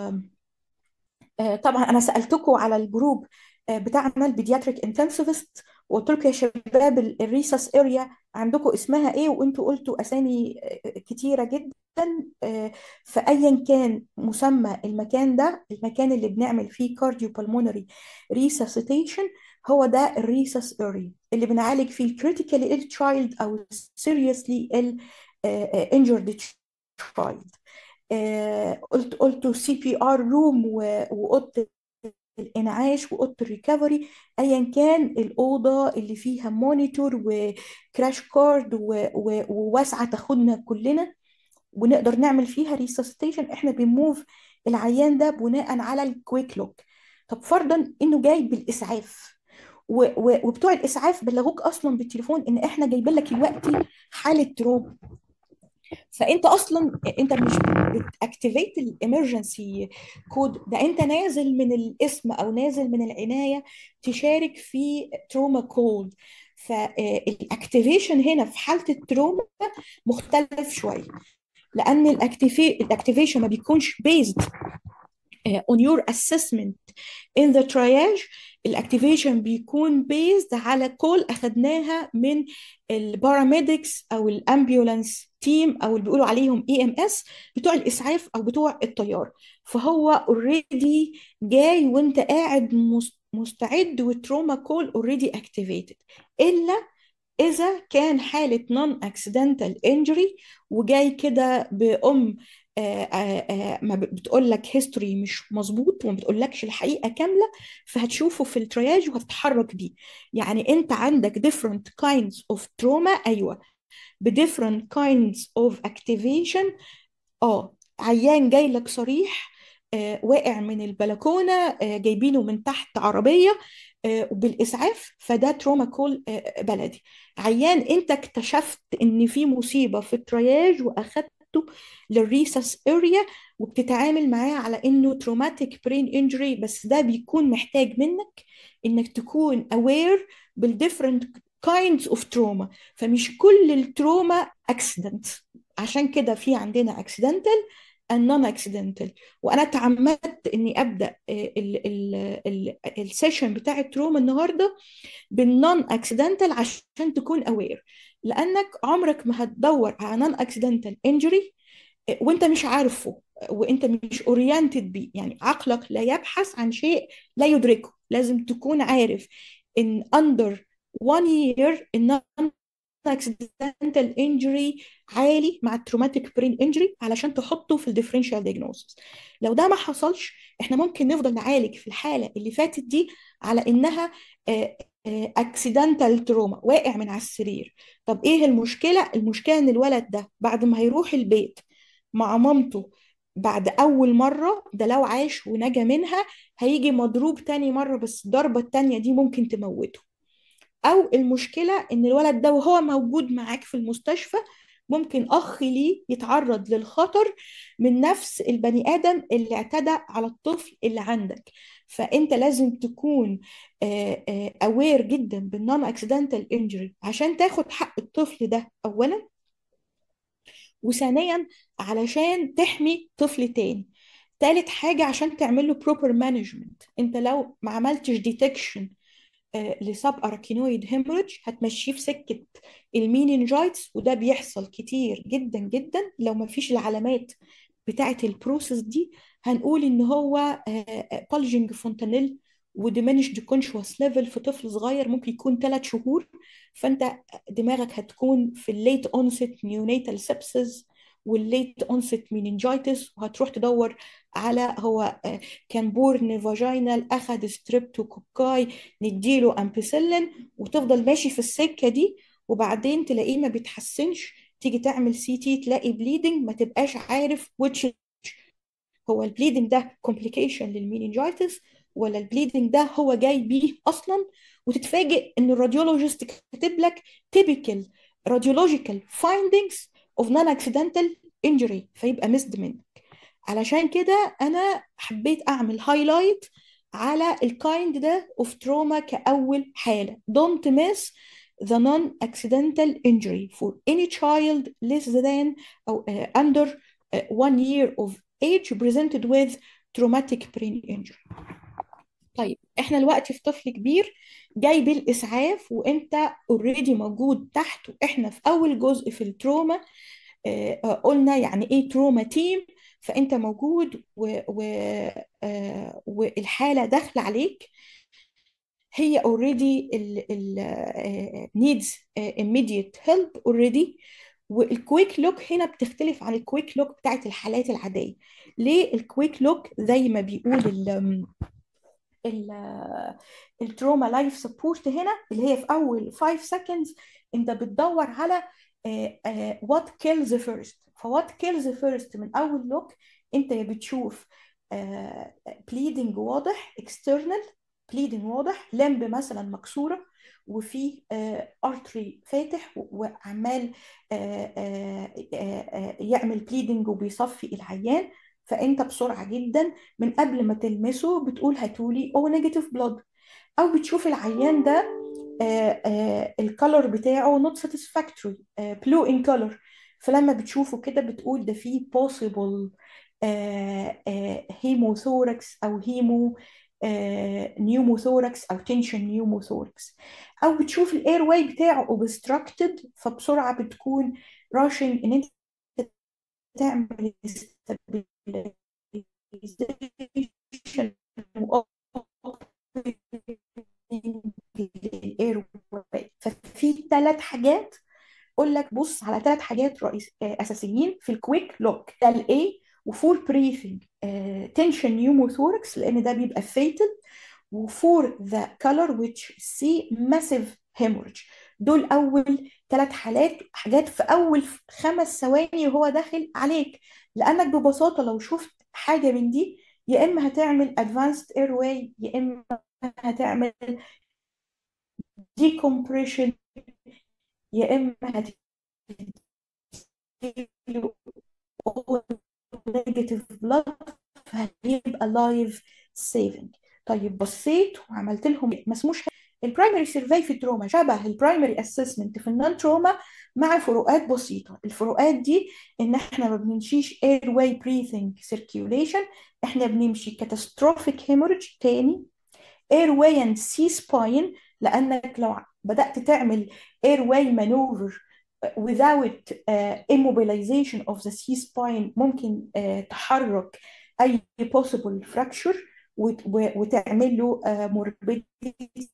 آه، طبعا انا سالتكم على الجروب آه، بتاعنا البيدياتريك انتنسيفست وقلت لكم يا شباب ال- الريسس اريا عندكم اسمها ايه وانتوا قلتوا اسامي آه، كتيره جدا آه، فايا كان مسمى المكان ده المكان اللي بنعمل فيه كارديو بالمونري ريساسيتيشن هو ده الريسس اريا اللي بنعالج فيه الكريتيكالي ال تشايلد او سيريسلي ال انجرد تشايلد آه، قلت قلت سي بي ار روم واوضه الانعاش واوضه الريكفري ايا كان الاوضه اللي فيها مونيتور وكراش كارد و- و- وواسعه تاخدنا كلنا ونقدر نعمل فيها ريسسيتيشن احنا بنموف العيان ده بناء على الكويك لوك طب فرضا انه جاي بالاسعاف و- و- وبتوع الاسعاف بلغوك اصلا بالتليفون ان احنا جايبين لك دلوقتي حاله تروما فانت اصلا انت مش بتاكتيفيت الامرجنسي كود ده انت نازل من الاسم او نازل من العنايه تشارك في تروما كود فالاكتيفيشن هنا في حاله التروما مختلف شويه لان الاكتيفيشن ما بيكونش based on your assessment in the triage الاكتيفيشن بيكون based على كول اخدناها من الباراميدكس او الامبيولانس تيم او اللي بيقولوا عليهم اي ام اس بتوع الاسعاف او بتوع الطيار فهو اوريدي جاي وانت قاعد مس- مستعد والتروما كول اوريدي اكتيفيتد الا إذا كان حالة non accidental injury وجاي كده بأم آه، آه، آه، ما بتقول لك هيستوري مش مظبوط وما بتقولكش الحقيقة كاملة فهتشوفه في الترياج وهتتحرك بيه يعني انت عندك different kinds of trauma ايوه ب different kinds of activation اه عيان جاي لك صريح آه واقع من البلكونة آه جايبينه من تحت عربية آه بالإسعاف فده تروما كول آه بلدي عيان انت اكتشفت ان في مصيبة في الترياج واخدته للريسس اريا وبتتعامل معاه على انه تروماتيك برين انجري بس ده بيكون محتاج منك انك تكون aware بالديفرنت kinds of trauma فمش كل التروما accident عشان كده في عندنا accidental and non-accidental وانا تعمدت اني ابدا السيشن بتاع التروما النهارده بالنون اكسيدنتال عشان تكون اوير لانك عمرك ما هتدور على نون اكسيدنتال انجري وانت مش عارفه وانت مش اورينتد بيه يعني عقلك لا يبحث عن شيء لا يدركه لازم تكون عارف ان under one year النون accidental injury عالي مع التروماتيك برين انجري علشان تحطه في الديفرنشال دياجنوستس لو ده ما حصلش احنا ممكن نفضل نعالج في الحاله اللي فاتت دي على انها اكسيدنتال تروما واقع من على السرير طب ايه المشكله المشكله ان الولد ده بعد ما هيروح البيت مع مامته بعد اول مره ده لو عاش ونجا منها هيجي مضروب تاني مره بس الضربه التانيه دي ممكن تموته او المشكله ان الولد ده وهو موجود معاك في المستشفى ممكن اخ ليه يتعرض للخطر من نفس البني ادم اللي اعتدى على الطفل اللي عندك فانت لازم تكون اوير جدا بالنون اكسيدنتال انجري عشان تاخد حق الطفل ده اولا وثانيا علشان تحمي طفل تاني تالت حاجة عشان تعمل له proper management انت لو ما عملتش detection لسب اراكينويد هيموريدج هتمشيه في سكه المينينجايتس وده بيحصل كتير جدا جدا لو ما فيش العلامات بتاعه البروسيس دي هنقول ان هو بالجنج فونتانيل وديمينشد كونشوس ليفل في طفل صغير ممكن يكون ثلاث شهور فانت دماغك هتكون في الليت اونست نيونيتال سبسز والليت اونست مينينجايتس وهتروح تدور على هو كان بورن فاجينال اخذ ستريبتوكوكاي نديله امبيسيلين وتفضل ماشي في السكه دي وبعدين تلاقيه ما بيتحسنش تيجي تعمل سي تي تلاقي بليدنج ما تبقاش عارف which هو البليدنج ده كومبليكيشن للمينينجايتس ولا البليدنج ده هو جاي بيه اصلا وتتفاجئ ان الراديولوجيست كاتب لك typical radiological findings of non-accidental injury فيبقى مسد منك علشان كده انا حبيت اعمل هايلايت على الكايند ده اوف تروما كاول حاله don't miss the non-accidental injury for any child less than او uh, under uh, one year of age presented with traumatic brain injury طيب احنا دلوقتي في طفل كبير جاي بالاسعاف وانت اوريدي موجود تحت واحنا في اول جزء في التروما آه قلنا يعني ايه تروما تيم فانت موجود و و آه والحاله داخله عليك هي اوريدي ال needs immediate help اوريدي والكويك لوك هنا بتختلف عن الكويك لوك بتاعت الحالات العاديه ليه الكويك لوك زي ما بيقول ال التروما لايف سبورت هنا اللي هي في اول 5 seconds انت بتدور على وات كيلز فيرست فوات كيلز فيرست من اول لوك انت يا بتشوف بليدنج واضح اكسترنال بليدنج واضح لمب مثلا مكسوره وفي ارتري فاتح وعمال يعمل بليدنج وبيصفي العيان فانت بسرعه جدا من قبل ما تلمسه بتقول هاتولي او نيجاتيف بلاد او بتشوف العيان ده الكالر بتاعه not satisfactory blue in color فلما بتشوفه كده بتقول ده فيه possible هيموثوركس او هيمو نيوموثوركس او تنشن نيوموثوركس او بتشوف الاير واي بتاعه obstructed فبسرعه بتكون راشنج ان انت تعمل الاير واي ففي ثلاث حاجات اقول لك بص على ثلاث حاجات رئيس اساسيين في الكويك لوك ده الاي وفور بريثنج تنشن نيوموثوركس لان ده بيبقى فيتال وفور ذا كلر which سي ماسيف hemorrhage دول اول ثلاث حالات حاجات في اول خمس ثواني وهو داخل عليك لانك ببساطه لو شفت حاجه من دي يا اما هتعمل advanced airway يا اما هتعمل decompression يا اما هتديله نيجاتيف بلاد فهيبقى لايف سيفنج طيب بصيت وعملت لهم ما اسموش البرايمري سيرفي في التروما شبه البرايمري اسسمنت في النون تروما مع فروقات بسيطه الفروقات دي ان احنا ما بنمشيش اير واي بريثنج سيركيوليشن احنا بنمشي كاتاستروفيك هيموريدج تاني اير واي اند سي سباين لانك لو بدات تعمل اير واي مانوفر without uh, immobilization of the C-spine ممكن uh, تحرك أي possible fracture وت- و- وتعمل له uh, morbidity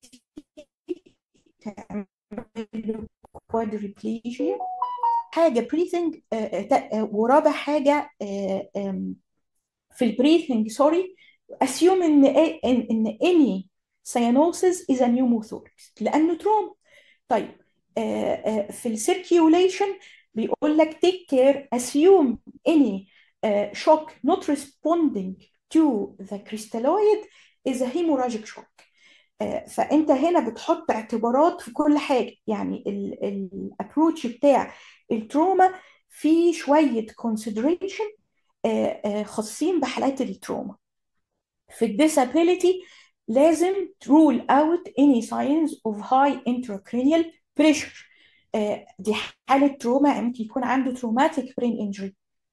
تعمل له quadriplegia حاجة breathing uh, uh, ورابع حاجة uh, um, في البريثنج سوري assume ان ان ان any cyanosis is a pneumothorax لأنه تروما طيب آه، آه، في السيركيوليشن بيقول لك take care assume any آه، shock not responding to the crystalloid is a hemorrhagic shock آه، فانت هنا بتحط اعتبارات في كل حاجه يعني الابروتش بتاع التروما في شويه consideration آه، آه، خاصين بحالات التروما في الديسابيليتي لازم rule out any signs of high intracranial pressure آه، دي حالة تروما ممكن يكون عنده traumatic brain injury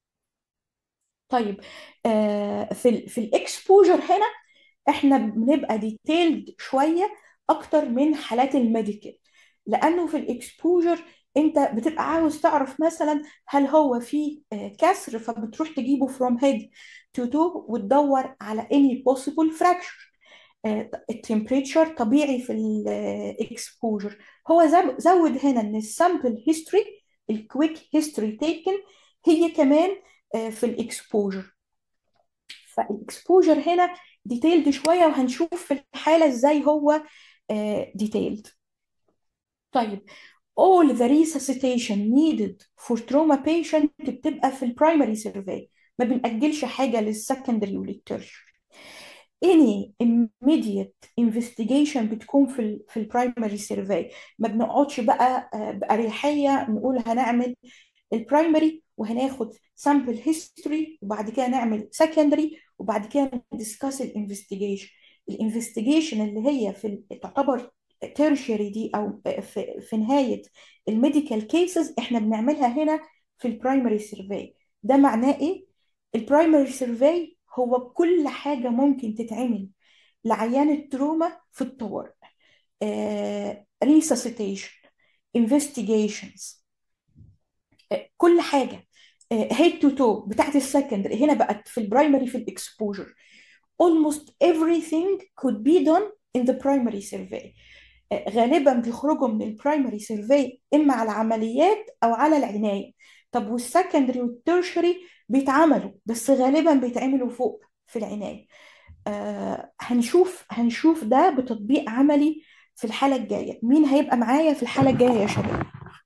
طيب آه، في ال في الاكسبوجر هنا احنا بنبقى ديتيلد شوية اكتر من حالات الميديكال لانه في الاكسبوجر انت بتبقى عاوز تعرف مثلا هل هو في آه، كسر فبتروح تجيبه from head to toe وتدور على any possible fracture التمبريتشر طبيعي في الاكسبوجر هو زو- زود هنا ان السامبل هيستوري الكويك هيستوري تيكن هي كمان آه، في الاكسبوجر فالاكسبوجر هنا ديتيلد شويه وهنشوف في الحاله ازاي هو ديتيلد طيب all the resuscitation needed for trauma patient بتبقى في البرايمري سيرفي ما بنأجلش حاجه للسكندري وللترشري any immediate investigation بتكون في ال في البرايمري سيرفي ما بنقعدش بقى آه، بأريحية نقول هنعمل البرايمري وهناخد سامبل هيستوري وبعد كده نعمل سكندري وبعد كده ندسكاس الانفستيجيشن الانفستيجيشن اللي هي في ال- تعتبر تيرشري دي او في, في نهايه الميديكال كيسز احنا بنعملها هنا في البرايمري سيرفي ده معناه ايه البرايمري سيرفي هو كل حاجه ممكن تتعمل لعيان التروما في الطوارئ ريساسيتيشن انفستيجيشنز كل حاجه هيد تو تو بتاعت السكندري هنا بقت في البرايمري في الاكسبوجر almost everything could be done in the primary survey آه، غالبا بيخرجوا من البرايمري سيرفي اما على العمليات او على العنايه طب والسكندري والترشري بيتعملوا بس غالبا بيتعملوا فوق في العنايه آه هنشوف هنشوف ده بتطبيق عملي في الحاله الجايه مين هيبقى معايا في الحاله الجايه يا شباب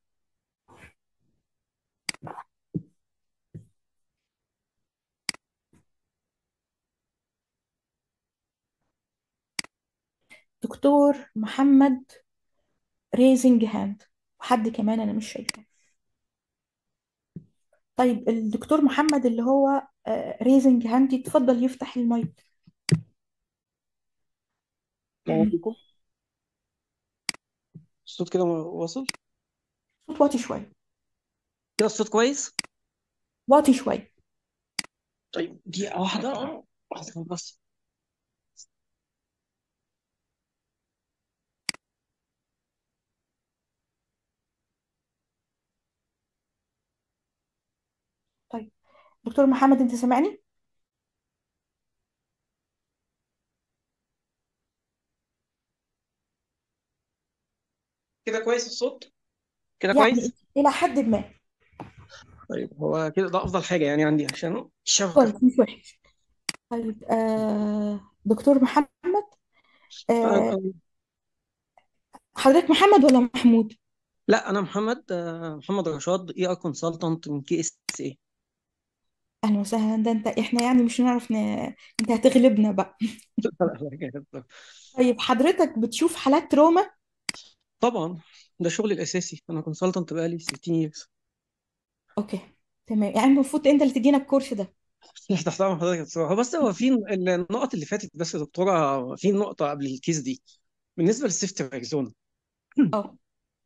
دكتور محمد ريزنج هاند وحد كمان انا مش شايفاه طيب الدكتور محمد اللي هو ريزنج هاند يتفضل يفتح المايك السلام عليكم الصوت كده واصل صوت واطي شويه كده الصوت كويس واطي شويه طيب دقيقة واحدة واحدة بس طيب دكتور محمد انت سامعني كده كويس الصوت كده يعني كويس الى حد ما طيب هو كده ده افضل حاجه يعني عندي عشان الشبكه كويس مش وحش طيب آه دكتور محمد آه، آه آه، حضرتك محمد ولا محمود؟ لا انا محمد آه، محمد رشاد اي ار كونسلتنت من كي اس اي اهلا وسهلا ده انت احنا يعني مش هنعرف ن... انت هتغلبنا بقى طيب حضرتك بتشوف حالات روما طبعا ده شغلي الاساسي انا كونسلتنت بقالي 60 years اوكي تمام يعني المفروض انت اللي تدينا الكورس ده تحت امر حضرتك يا دكتور هو بس هو في النقط اللي فاتت بس يا دكتوره في نقطه قبل الكيس دي بالنسبه للسيفتي ريكزون اه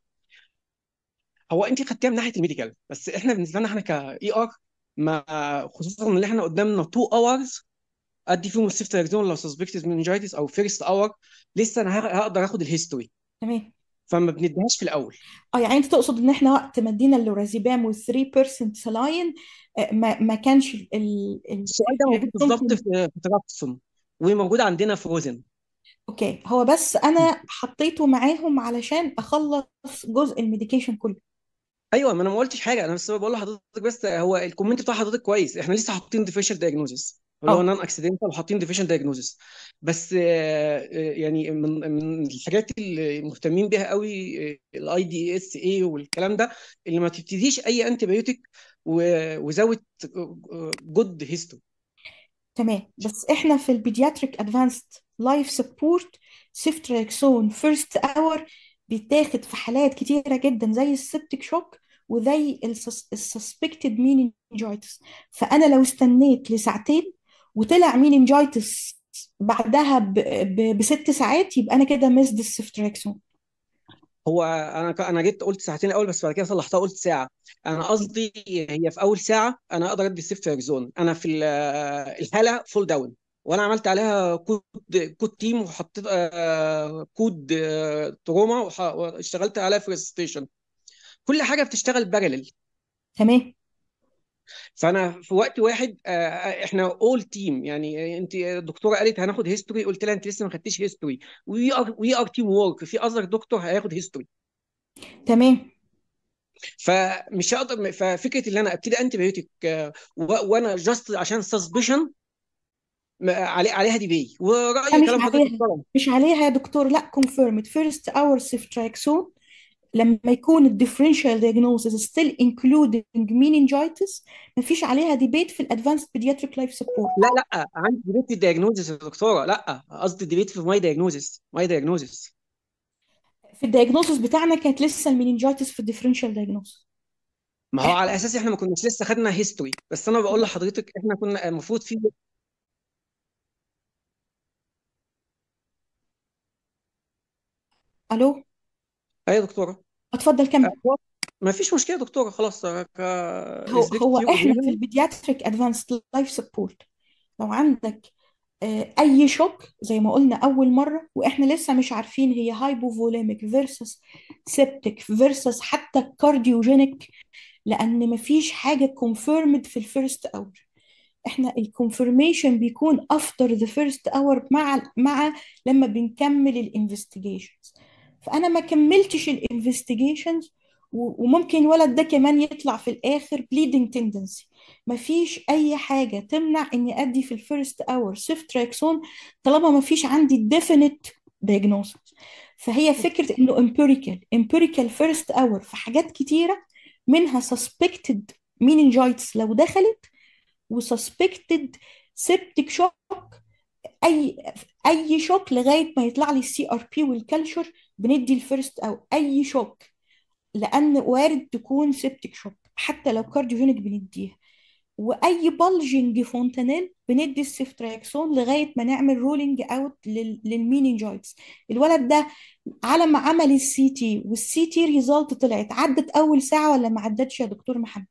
هو انت خدتيها من ناحيه الميديكال بس احنا بالنسبه لنا احنا كاي ار ما خصوصا ان احنا قدامنا 2 اورز ادي فيهم السيفتي ريكزون لو سسبكتد منجايتس او فيرست اور لسه انا هق- هقدر اخد الهيستوري تمام فما بنديهاش في الاول اه يعني انت تقصد ان احنا وقت ما ادينا اللورازيبام وال 3% سلاين آه، ما ما كانش ال ال السؤال ده موجود بالظبط ممكن في في تراكسون وموجود عندنا في روزن اوكي هو بس انا حطيته معاهم علشان اخلص جزء الميديكيشن كله ايوه ما انا ما قلتش حاجه انا بس بقول لحضرتك بس هو الكومنت بتاع حضرتك كويس احنا لسه حاطين ديفيشال دايجنوزس اللي هو اه نون اكسيدنتال وحاطين ديفيشال دايجنوزس بس آه، آه، يعني من من الحاجات اللي مهتمين بيها قوي الاي دي اس اي والكلام ده اللي ما تبتديش اي انتي بايوتيك وزود جود هيستوري تمام بس احنا في البيدياتريك ادفانسد لايف سبورت سيفتريكسون فيرست اور بيتاخد في حالات كتيره جدا زي السبتيك شوك وزي السسبكتد مينينجايتس فانا لو استنيت لساعتين وطلع مينينجايتس بعدها ب... ب... بست ساعات يبقى انا كده مسد السيفتريكسون هو انا انا جيت قلت ساعتين الاول بس بعد كده صلحتها قلت ساعه انا قصدي هي في اول ساعه انا اقدر ادي السيفتريكزون انا في ال- الحاله فول داون وانا عملت عليها كود كود تيم وحطيت آه، كود آه، تروما وح- واشتغلت عليها في ستيشن كل حاجه بتشتغل بارلل تمام فانا في وقت واحد آه، احنا اول تيم يعني انت الدكتوره قالت هناخد هيستوري قلت لها انت لسه ما خدتيش هيستوري وي ار وي ار تيم وورك في اذر دكتور هياخد هيستوري تمام فمش هقدر ففكره ان انا ابتدي انتي بايوتيك آه، و- وانا جاست عشان سسبشن علي عليها ديبي لا ورايي مش كلام حضرتك عليها محترم مش عليها يا دكتور لا كونفيرمد فيرست اور سيفتريكسون لما يكون الديفرنشال diagnosis still including meningitis مفيش عليها ديبيت في الادفانسد pediatric life support لا لا عندي ديبيت في الدياجنوزس يا دكتوره لا قصدي ديبيت في ماي دياجنوزس ماي دياجنوزس في الدياجنوسيس بتاعنا كانت لسه المينينجايتس في الديفرنشال diagnosis ما هو على اساس احنا ما كناش لسه خدنا هيستوري بس انا بقول لحضرتك احنا كنا المفروض في الو ايه يا دكتوره اتفضل كمل ما فيش مشكله يا دكتوره خلاص هو ريسبكت هو يور احنا في اوبينيون البيدياتريك ادفانسد لايف سبورت لو عندك آه، اي شوك زي ما قلنا اول مره واحنا لسه مش عارفين هي هايبوفوليميك فيرسس سيبتيك فيرسس حتى كارديوجينيك لان مفيش حاجه كونفيرمد في الفيرست اور احنا الكونفirmation بيكون after the first hour مع مع لما بنكمل الانفستيجيشنز فانا ما كملتش الانفستيجيشنز وممكن الولد ده كمان يطلع في الاخر bleeding tendency مفيش اي حاجه تمنع اني ادي في الفيرست اور سيفتريكسون طالما مفيش عندي definite diagnosis فهي فكره انه empirical empirical first hour في حاجات كتيره منها suspected meningitis لو دخلت وسسبكتد سيبتيك شوك اي اي شوك لغايه ما يطلع لي السي ار بي والكالشر بندي الفيرست او اي شوك لان وارد تكون سيبتيك شوك حتى لو كارديوجينيك بنديها واي بلجنج فونتانيل بندي السيفتريكسون لغايه ما نعمل رولينج اوت للمينينجايتس الولد ده على ما عمل السي تي والسي تي ريزلت طلعت عدت اول ساعه ولا ما عدتش يا دكتور محمد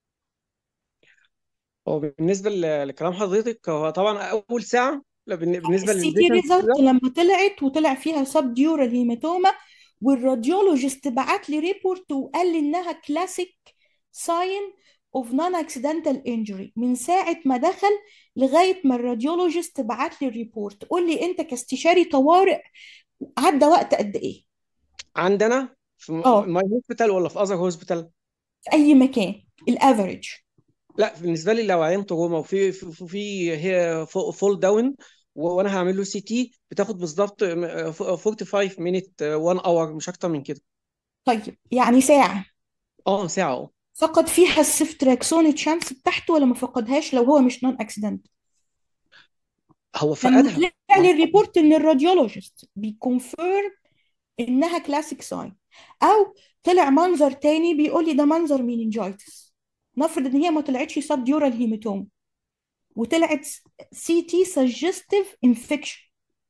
هو بالنسبه ل- لكلام حضرتك هو طبعا اول ساعه لا، بالن- بالنسبه السي تي للبيشنت ريزلت لما طلعت وطلع فيها سب ديورال هيماتوما والراديولوجيست بعت لي ريبورت وقال لي انها كلاسيك ساين اوف نون اكسيدنتال انجري من ساعه ما دخل لغايه ما الراديولوجيست بعت لي الريبورت قول لي انت كاستشاري طوارئ عدى وقت قد ايه عندنا في اه ماي هوسبيتال ولا في اذر هوسبيتال في اي مكان الافريج لا بالنسبه لي لو عين تروما وفي في, في في هي فول داون وانا هعمل له سي تي بتاخد بالظبط 45 مينت 1 اور مش اكتر من كده طيب يعني ساعه اه ساعه اه فقد فيها السيفتراكسون تشانس بتاعته ولا ما فقدهاش لو هو مش نون اكسيدنت هو لما فقدها طلع لي الريبورت ان الراديولوجيست بيكونفيرم انها كلاسيك ساين او طلع منظر تاني بيقول لي ده منظر مينينجايتس نفرض ان هي ما طلعتش سب ديورال هيماتوم وطلعت سي تي سجستيف انفكشن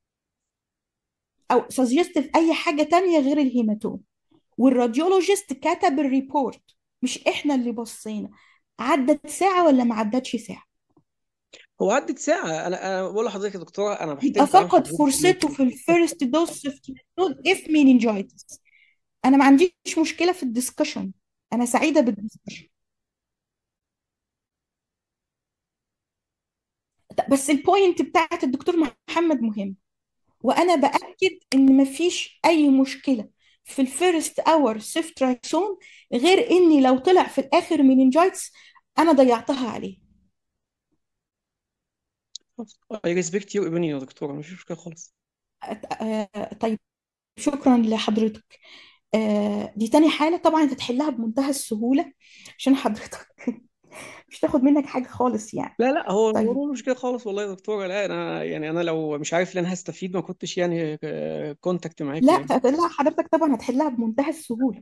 او سجستيف اي حاجه تانية غير الهيماتوم والراديولوجيست كتب الريبورت مش احنا اللي بصينا عدت ساعه ولا ما عدتش ساعه هو عدت ساعه انا انا بقول لحضرتك يا دكتوره انا يبقى بحترم كلام فقد حضرتك فرصته في الفيرست دوز سيفتراكسون اف مينينجايتس انا ما عنديش مشكله في الدسكشن انا سعيده بالدسكشن بس البوينت بتاعت الدكتور محمد مهم وانا باكد ان مفيش اي مشكله في الفيرست اور سيفتراكسون غير اني لو طلع في الاخر مينينجايتس انا ضيعتها عليه I respect your opinion يا دكتوره مفيش مشكله خالص آه، طيب شكرا لحضرتك آه، دي تاني حالة طبعا انت تحلها بمنتهى السهولة عشان حضرتك مش تاخد منك حاجة خالص يعني لا لا هو طيب الموضوع مش كده خالص والله يا دكتوره لا انا يعني انا لو مش عارف ان انا هستفيد ما كنتش يعني كونتاكت معاكي لا يعني لا حضرتك طبعا هتحلها بمنتهى السهولة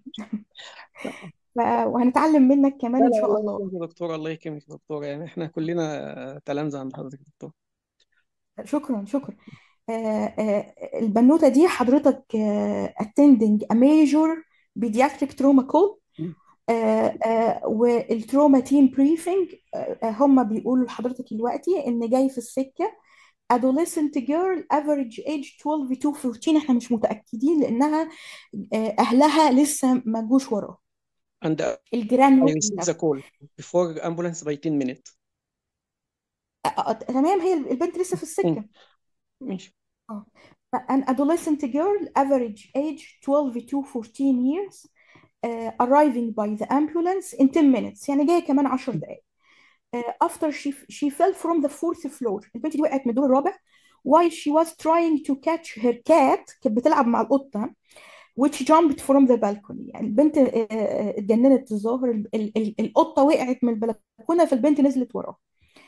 ف- وهنتعلم منك كمان لا ان لا شاء الله الله يكرمك يا دكتوره الله يكرمك يا دكتوره يعني احنا كلنا تلامذه عند حضرتك يا دكتوره شكرا شكرا آه، آه، البنوتة دي حضرتك آه، attending a major pediatric trauma call مم. آه، آه، والتروما تيم بريفنج هم بيقولوا لحضرتك دلوقتي ان جاي في السكه adolescent girl average age 12 to 14 احنا مش متاكدين لانها آه، اهلها لسه ما جوش وراها and الجيران I received the call before ambulance by 10 minutes آه، آه، تمام هي البنت لسه في مم. السكه ماشي اه an adolescent girl average age 12 to 14 years uh, arriving by the ambulance in 10 minutes يعني جايه كمان 10 دقائق uh, after she she fell from the fourth floor البنت دي وقعت من الدور الرابع while she was trying to catch her cat كانت بتلعب مع القطة which jumped from the balcony يعني البنت آه، آه، اتجننت الظاهر ال- ال- ال- القطة وقعت من البلكونة فالبنت نزلت وراها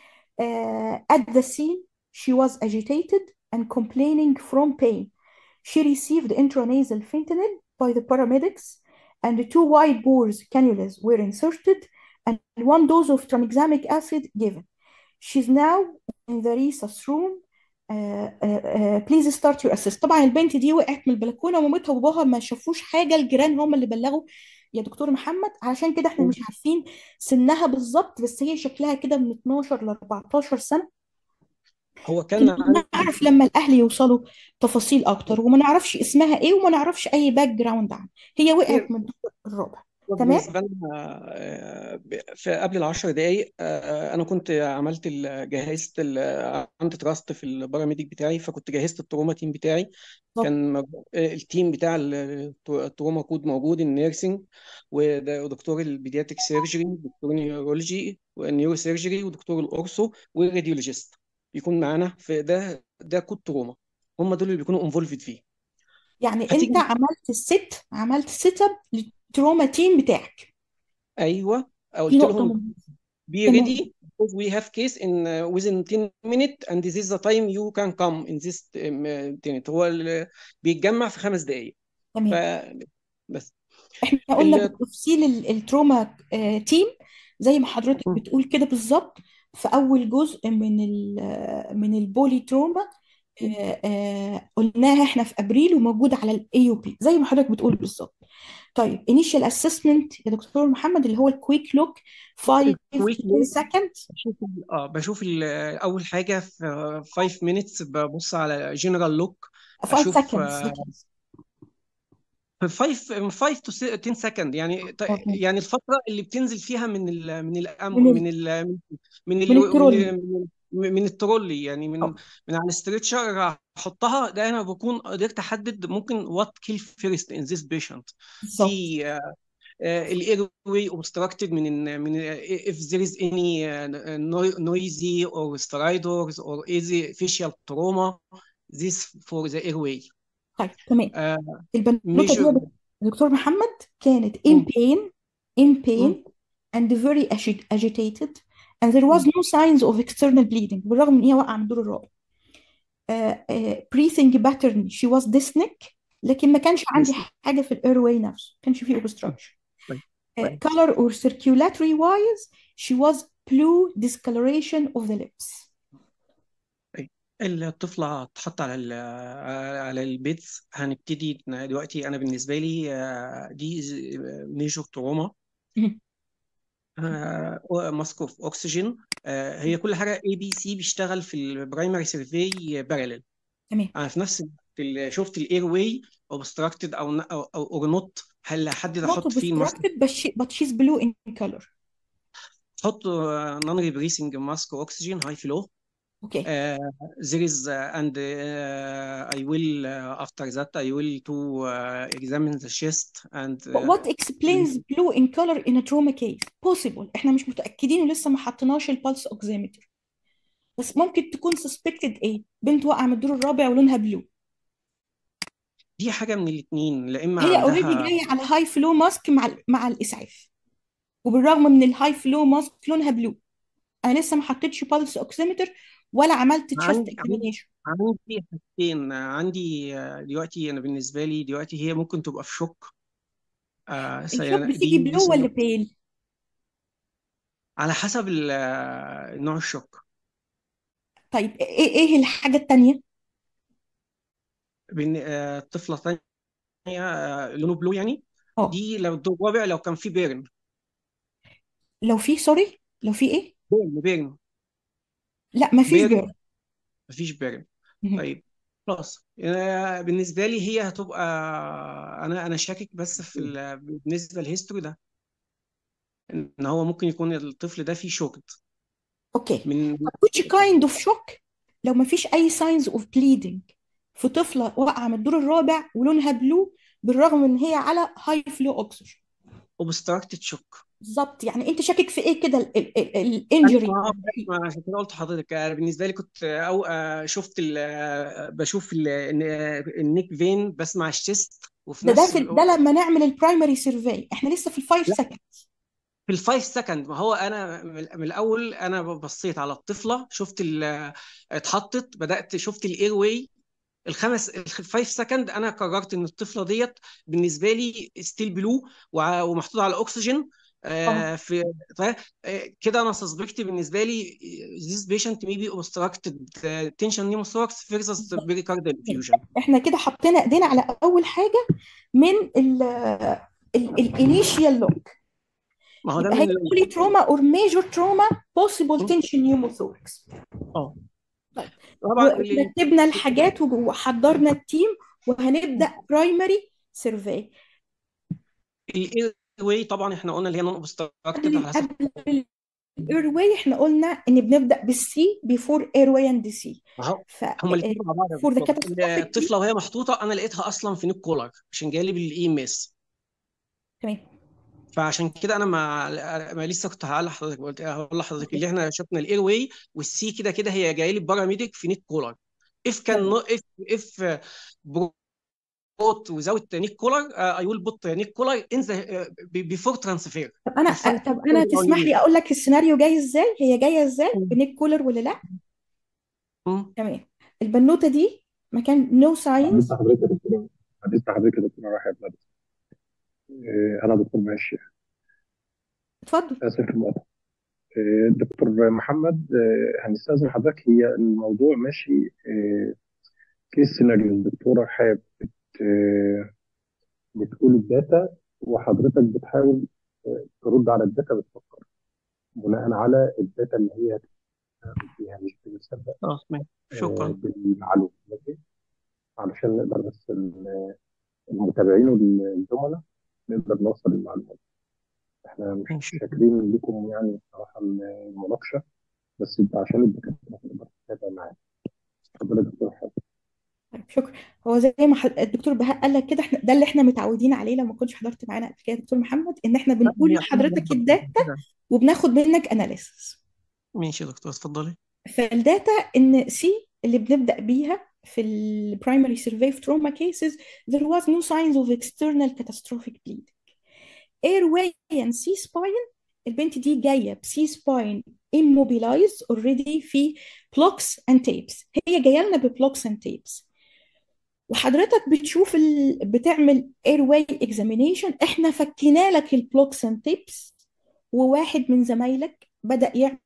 uh, at the scene she was agitated and complaining from pain she received intranasal fentanyl by the paramedics and two wide bores cannulas were inserted and one dose of tranexamic acid given. She's now in the resus room. Uh, uh, uh, please start your assist. طبعا البنت دي وقعت من البلكونه ومامتها وباباها ما شافوش حاجه الجيران هم اللي بلغوا يا دكتور محمد علشان كده احنا مم. مش عارفين سنها بالظبط بس هي شكلها كده من 12 ل 14 سنه هو كان عندي نعرف لما الاهل يوصلوا تفاصيل اكتر وما نعرفش اسمها ايه وما نعرفش اي باك جراوند عنها هي وقعت من الدور الرابع تمام بالنسبة لنا آه، ب- في قبل العشر دقايق آه، أنا كنت عملت ال- جهزت ال- عملت تراست في الباراميديك بتاعي فكنت جهزت التروما تيم بتاعي بالظبط كان مج- آه، التيم بتاع ال- التروما كود موجود النيرسينج وده- ودكتور البيدياتريك سيرجري ودكتور النيورولوجي والنيورو سيرجري ودكتور الأورثو والراديولوجيست بيكون معانا في ده ده كود تروما هم دول اللي بيكونوا انفولفد فيه يعني انت هتيجي عملت الست عملت سيت اب للتروما تيم بتاعك ايوه دي قلت نقطه لهم مهمه be تمام ready because we have case in uh, within 10 minutes and this is the time you can come in this um, uh, minute هو ال- بيتجمع في خمس دقايق ف تمام بس احنا قلنا ال... بالتفصيل ال- التروما آه، تيم زي ما حضرتك بتقول كده بالظبط في اول جزء من ال من البولي تروما آه، آه، قلناها احنا في ابريل وموجود على الاي يو بي زي ما حضرتك بتقول بالظبط طيب initial assessment يا دكتور محمد اللي هو الكويك لوك 5 الكويك to 10 لوك seconds بشوف ال- اه بشوف ال- اول حاجه في 5 minutes ببص على جنرال لوك 5 اشوف seconds آه، seconds في 5 من 5 to 10 سكند يعني ت- أوكي. يعني الفتره اللي بتنزل فيها من ال من ال من ال- من ال من ال من من الترولي ال من من الترولي يعني من أوكي. من على الاسترتشر احطها ده انا بكون قدرت احدد ممكن وات كيل فيرست ان ذيس بيشنت بالظبط في الاير واي obstructed من من if there is any uh, no- noisy or stridors or easy facial trauma this for the airway طيب تمام uh, البنوتة دي يا measure دك- دكتور محمد كانت in مم. pain in pain مم. and very agi- agitated and there was مم. no signs of external bleeding بالرغم ان هي واقعة من الدور الرابع uh, uh, breathing pattern she was dyspneic لكن ما كانش عندي Yes. حاجة في الايرواي نفسه ما كانش فيه obstruction طيب uh, طيب color or circulatory wise she was blue discoloration of the lips طيب. الطفلة تحط على ال على البيتس هنبتدي دلوقتي أنا بالنسبة لي آه، دي ميجور تروما مهم. ماسك اوف اوكسجين هي كل حاجه اي بي سي بيشتغل في البرايمري سيرفي بارلل تمام انا في نفس ال- شفت الاير واي اوبستراكتد او او او اور نوت هل احدد not احط فيه الماسك obstructed but she but she's blue in color احط نون ريبريسنج ماسك اوكسجين هاي فلو okay there is uh, and uh, I will uh, after that I will to uh, examine the chest and But uh, what explains blue in color in a trauma case? Possible. احنا مش متأكدين ولسه ما حطيناش البلس اوكسيمتر بس ممكن تكون suspected ايه؟ بنت واقعة من الدور الرابع ولونها بلو دي حاجه من الاثنين لا اما هي اوريدي عندها جاية على هاي فلو ماسك مع ال- مع الإسعاف وبالرغم من الهاي فلو ماسك لونها بلو انا لسه ما حطيتش بلس اوكسيمتر ولا عملت تشست عندي عندي اكزامينيشن عندي حاجتين عندي آه، دلوقتي انا بالنسبه لي دلوقتي هي ممكن تبقى في شوك آه الشوك يعني بتيجي دي بلو ولا دي بيل؟ على حسب ال- آه، نوع الشوك طيب ايه ايه الحاجة التانية؟ بين آه، طفله ثانيه آه، لونه بلو يعني اه دي لو الدور الرابع لو كان في بيرن لو في سوري لو في ايه؟ بيرن بيرن لا ما فيش بيرن بيرن مفيش بيرن مهم. طيب خلاص آه، بالنسبه لي هي هتبقى انا انا شاكك بس في ال- بالنسبه للهيستوري ده ان هو ممكن يكون الطفل ده فيه شوكت اوكي من which kind of shock لو ما فيش اي signs of bleeding في طفلة واقعة من الدور الرابع ولونها بلو بالرغم ان هي على هاي فلو اوكسجين obstructed shock بالظبط يعني انت شاكك في ايه كده انا الانجري ما ما عشان كده قلت لحضرتك أنا بالنسبه لي كنت او آه، شفت ال- آه، بشوف ال- الن- النيك فين بسمع الشيست وفي ده ده نفس في الوقت ده لما نعمل البرايمري سيرفي احنا لسه في الفايف لا سكند في الفايف سكند ما هو انا من من الاول انا بصيت على الطفله شفت ال- اتحطت بدات شفت الاير واي الخمس الفايف سكند انا قررت ان الطفله ديت بالنسبه لي ستيل بلو ومحطوطه على الاكسجين اه آه، في ف- آه، كده انا سسبكت بالنسبه لي this patient may be obstructed uh, tension pneumothorax versus pericardial effusion احنا كده حطينا ايدينا على اول حاجة من ال الانيشيال لوك ما هو ده يبقى من هي ال- بولي تروما اور ميجور تروما possible tension pneumothorax اه طيب طبعا اللي ورتبنا الحاجات وحضرنا التيم وهنبدأ برايمري سيرفي الاير واي طبعا احنا قلنا اللي هي نون اوبستراكتد قبل على حسب قبل الايرواي احنا قلنا ان بنبدأ بالسي بيفور ايرواي اند سي ما هو ف هما الاثنين مع بعض يا فور ذا دكتور catastrophic الطفله وهي محطوطه انا لقيتها اصلا في نيك كولر عشان جاي لي بالاي ام اس تمام فعشان كده انا ما, ما لسه كنت هقول لحضرتك قلت هقول لحضرتك اللي احنا شفنا الاير واي والسي كده كده هي جايه لي باراميديك في نيك كولر اف كان تمام اف اف بروت وزاوت نيك كولر اي ويل بوت نيك كولر ان ذا بيفور ترانسفير طب انا بيفور طب انا تسمح لي اقول لك السيناريو جاي ازاي هي جايه ازاي بنيك كولر ولا لا تمام البنوته دي مكان نو ساينز لسه حضرتك يا دكتور لسه حضرتك يا دكتور رايح بلد انا دكتور ماشي اتفضل اسف في المقاطعه آه، دكتور محمد آه، هنستأذن حضرتك هي الموضوع ماشي كيس سيناريو الدكتورة حابب آه، بتقول الداتا وحضرتك بتحاول آه، ترد على الداتا بتفكر بناء على الداتا اللي هي هتقول فيها مش بنصدق خلاص ماشي آه، شكرا بالمعلومة ماشي علشان نقدر بس ال- المتابعين والزملاء نقدر نوصل المعلومات احنا مش ماشي شاكرين لكم يعني بصراحة المناقشة بس عشان الدكاترة تقدر تتابع معانا اتفضل يا دكتور حابب طيب شكرا هو زي ما حد- الدكتور بهاء قال لك كده احنا ده اللي احنا متعودين عليه لو ما كنتش حضرت معانا قبل كده يا دكتور محمد ان احنا لا بنقول هي لحضرتك الداتا وبناخد منك اناليسيس ماشي يا دكتور اتفضلي فالداتا ان سي اللي بنبدا بيها في البرايمري سيرفي في تروما كيسز there was no signs of external catastrophic bleeding airway and C spine البنت دي جايه بسي سباين immobilized already في blocks and tapes هي جايه لنا ببلوكس and tapes وحضرتك بتشوف ال... بتعمل airway examination احنا فكينا لك البلوكس and tapes وواحد من زمايلك بدأ يعمل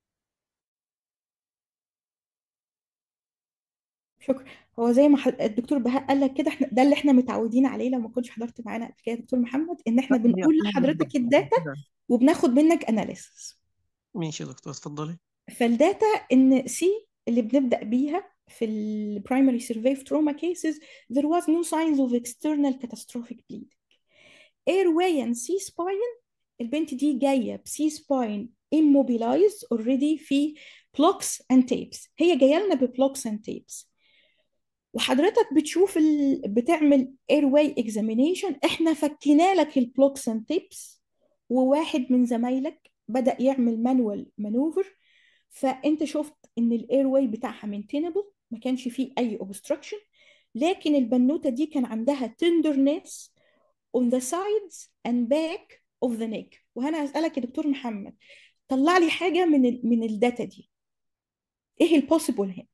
شكرا هو زي ما حد... الدكتور بهاء قال لك كده احنا ده اللي احنا متعودين عليه لو ما كنتش حضرت معانا قبل كده يا دكتور محمد ان احنا لا هي بنقول لحضرتك الداتا وبناخد منك اناليسيس ماشي يا دكتور اتفضلي فالداتا ان سي اللي بنبدا بيها في البرايمري سيرفي في تروما كيسز there was no signs of external catastrophic bleeding airway and C spine البنت دي جايه بسي سباين immobilized already في blocks and tapes هي جايه لنا ببلوكس and tapes وحضرتك بتشوف ال... بتعمل airway examination احنا فكينا لك البلوكس and tapes وواحد من زمايلك بدأ يعمل مانوال مانوفر فانت شفت ان الاير واي بتاعها مينتينبل ما كانش فيه اي اوبستراكشن لكن البنوته دي كان عندها tenderness on the sides and back of the neck وهنا هسألك يا دكتور محمد طلع لي حاجه من ال... من الداتا دي ايه البوسيبل هنا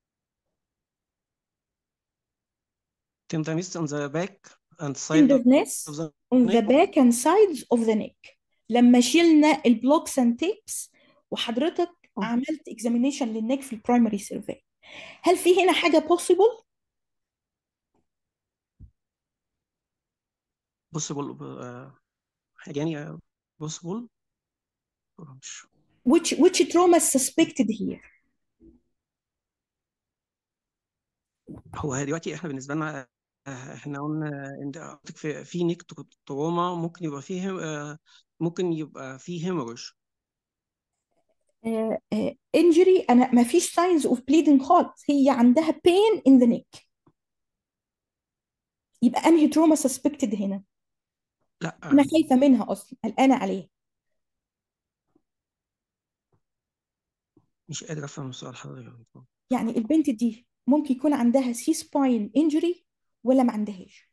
tenderness on the back and side tenderness of the on the neck back and sides of the neck لما شلنا البلوكس and tapes وحضرتك عملت examination للنك في البرايمري سيرفي هل في هنا حاجه possible possible uh, يعني possible مش which which trauma is suspected here هو دلوقتي احنا بالنسبه لنا آه، احنا قلنا ان ده- في في نيك تروما ممكن يبقى فيه آه، ممكن يبقى فيه هيموريج uh, uh, injury انا ما فيش signs of bleeding خالص هي عندها pain in the neck يبقى انهي تروما suspected هنا لا انا خايفه منها اصلا قلقانه عليها مش قادر افهم السؤال حضرتك يعني البنت دي ممكن يكون عندها سي سباين injury ولا ما عندهاش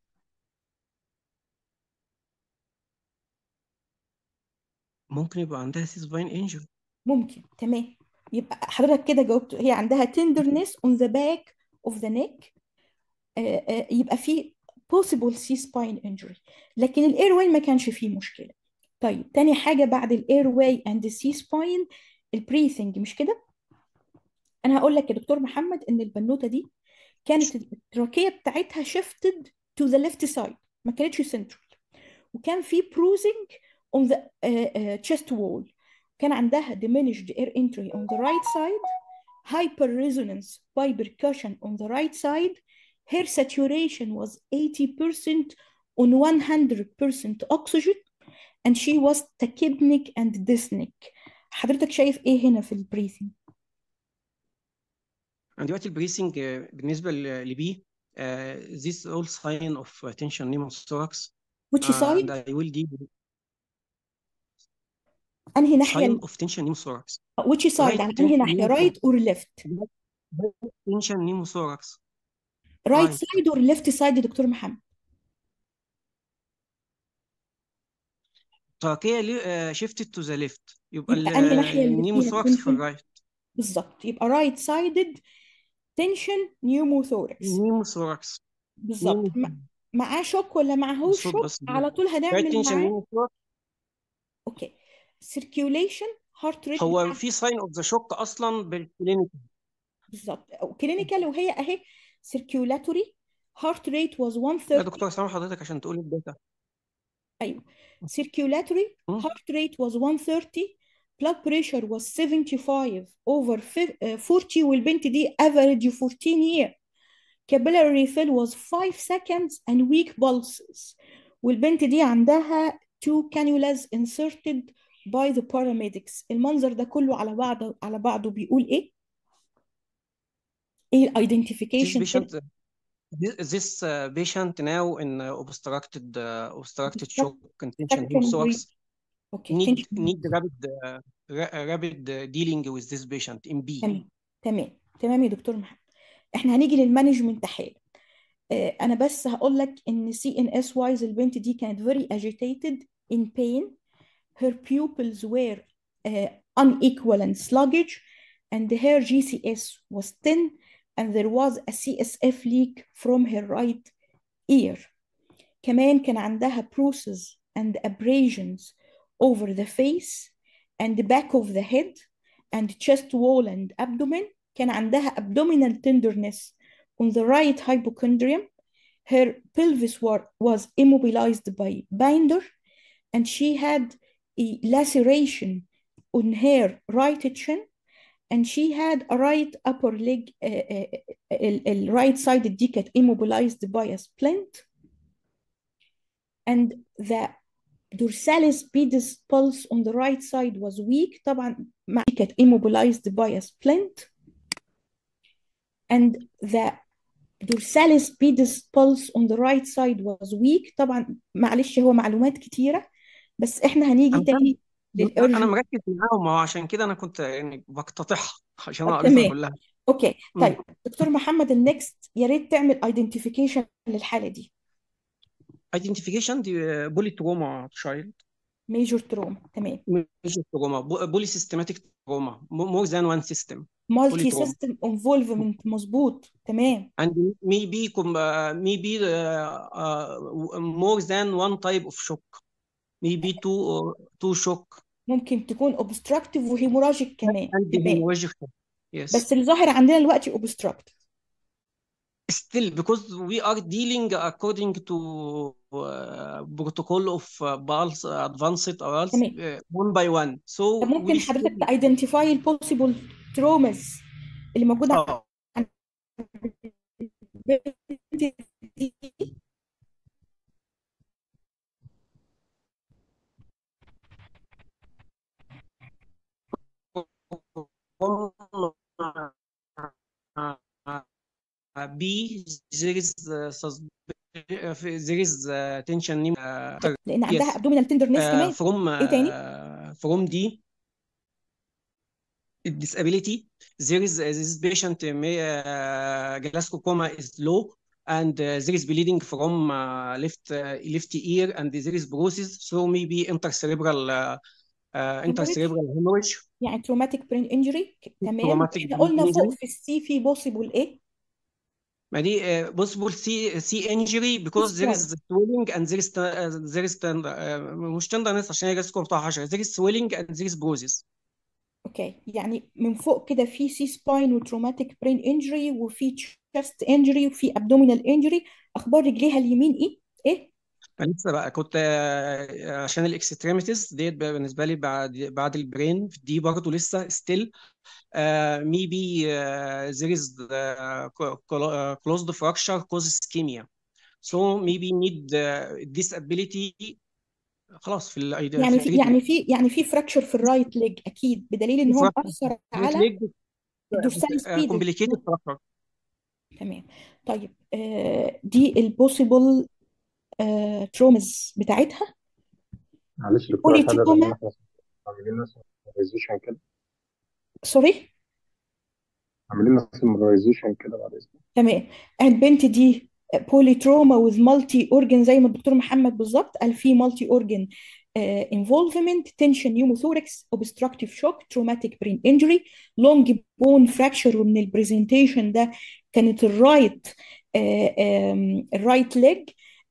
ممكن يبقى عندها سي سباين انجري ممكن تمام يبقى حضرتك كده جاوبت هي عندها tenderness on the back of the neck آه، آه، يبقى في possible C spine injury لكن الاير واي ما كانش فيه مشكلة طيب تاني حاجة بعد الاير واي and the C spine البريثنج مش كده انا هقول لك يا دكتور محمد ان البنوتة دي كانت التراكية بتاعتها shifted to the left side ما كانتش central وكان في bruising on the uh, uh, chest wall كان عندها diminished air entry on the right side hyper resonance by percussion on the right side her saturation was 80% on 100% oxygen and she was tachypnic and dyspneic حضرتك شايف ايه هنا في البريثنج عندي دلوقتي البريسنج آه، بالنسبه ل- لبي آه، this all sign of tension pneumothorax which and side I will deal انهي ناحية sign of tension pneumothorax which side right على انهي tension ناحية pneumothorax right or left tension pneumothorax right right side or left side يا دكتور محمد تراكية shifted to the left يبقى يبقى انهي ناحية اللي فيها النيموثوركس في tension الرايت بالظبط يبقى right sided tension pneumothorax نيموثوركس بالظبط م- معاه شوك ولا معهوش الصوت شوك بس على طول right هنعمل tension معاه pneumothorax اوكي circulation heart rate هو بتاعها في sign of the shock اصلا بالكلينيك بالظبط او كلينيكال وهي اهي circulatory heart rate was يا 130 دكتور سامح حضرتك عشان تقولي الداتا ايوه circulatory مم. heart rate was 130 blood pressure was 75 over fi- uh, 40 والبنت دي average 14 year capillary refill was 5 seconds and weak pulses والبنت دي عندها two cannulas inserted by the paramedics المنظر ده كله على بعضه على بعضه بيقول ايه؟ ايه this الايدنتيفيكيشن patient this, this uh, patient now in uh, obstructed uh, obstructed shock contention secondary pneumothorax اوكي need tension need rapid uh, ra- rapid uh, dealing with this patient in B تمام تمام تمام يا دكتور محمد احنا هنيجي للمانجمنت حالا آه، انا بس هقول لك ان سي ان اس وايز البنت دي كانت very agitated in pain her pupils were uh, unequal and sluggish and her GCS was thin and there was a CSF leak from her right ear كمان كان عندها bruises and abrasions over the face and the back of the head and chest wall and abdomen كان عندها abdominal tenderness on the right hypochondrium her pelvis were, was immobilized by binder and she had a laceration on her right chin and she had a right upper leg uh, uh, ال- ال- right side دي كانت immobilized by a splint and the dorsalis pedis pulse on the right side was weak طبعا مع دي كانت immobilized by a splint and the dorsalis pedis pulse on the right side was weak طبعا معلش هو معلومات كتيرة بس احنا هنيجي انا فاهم تاني انا للارجن مركز معاهم ما هو عشان كده انا كنت يعني بقتطعها عشان طب اقريتها تمام كلها اوكي مم. طيب دكتور محمد النكست يا ريت تعمل ايدنتيفيكيشن للحالة دي identification دي بولي تروما تشايلد ميجور تروما تمام ميجر تروما بولي سيستماتيك تروما مور ذان وان سيستم مالتي بولي تروما سيستم انفولفمنت مظبوط تمام and maybe com- uh, maybe uh, uh, more than one type of shock maybe two uh, two shock ممكن تكون اوبستراكتيف وهيموراجيك كمان and تمام hemorrhagic shock yes بس الظاهر عندنا دلوقتي اوبستراكتيف still because we are dealing according to uh, protocol of uh, pulse advanced or else تمام uh, one by one so طب ممكن we حضرتك still تايدنتيفاي البوسيبل تروماز اللي موجوده اه عند البنت دي B there is uh, sus- there is uh, tension name uh, لان عندها yes ابدومينال تندرنس uh, كمان from ايه تاني uh, from D disability there is uh, this patient uh, may uh, Glasgow coma is low and uh, there is bleeding from uh, left uh, left ear and there is bruises so maybe intercerebral uh, uh, هيموريج intercerebral hemorrhage يعني تروماتيك برين انجري تمام traumatic احنا brain قلنا فوق injury في السي في بوسيبل ايه ما دي uh, possible C C injury سي because there سباين is swelling and there is uh, there is tend- uh, مش tenderness عشان هي جالسكو بتاع 10 there is swelling and there is bruises اوكي يعني من فوق كده في سي سباين وتروماتيك برين انجري وفي تشست انجري وفي ابدومينال انجري اخبار رجليها اليمين ايه ايه أنا لسه بقى كنت آه، عشان الاكستريميتيز ديت بقى بالنسبه لي بعد بعد البرين دي برضه لسه ستيل ميبي there is uh, co- co- uh, closed fracture cause ischemia so maybe need uh, disability خلاص في ال في يعني في الرجل يعني في يعني في فراكشر في الرايت ليج اكيد بدليل ان هو مأثر right على leg الدورساليس بيدس complicated fracture تمام طيب آه دي البوسيبل آه ترومز بتاعتها معلش دكتور بولي حابب ان تروما احنا عاملين لنا سمرايزيشن كده سوري عاملين لنا سمرايزيشن كده بعد اذنك تمام البنت دي بولي تروما وذ مالتي اورجن زي ما الدكتور محمد بالظبط قال في مالتي اورجن انفولفمنت تنشن نيوموثوركس اوبستراكتيف شوك تروماتيك برين انجري لونج بون فراكشر ومن البرزنتيشن ده كانت الرايت الرايت ليج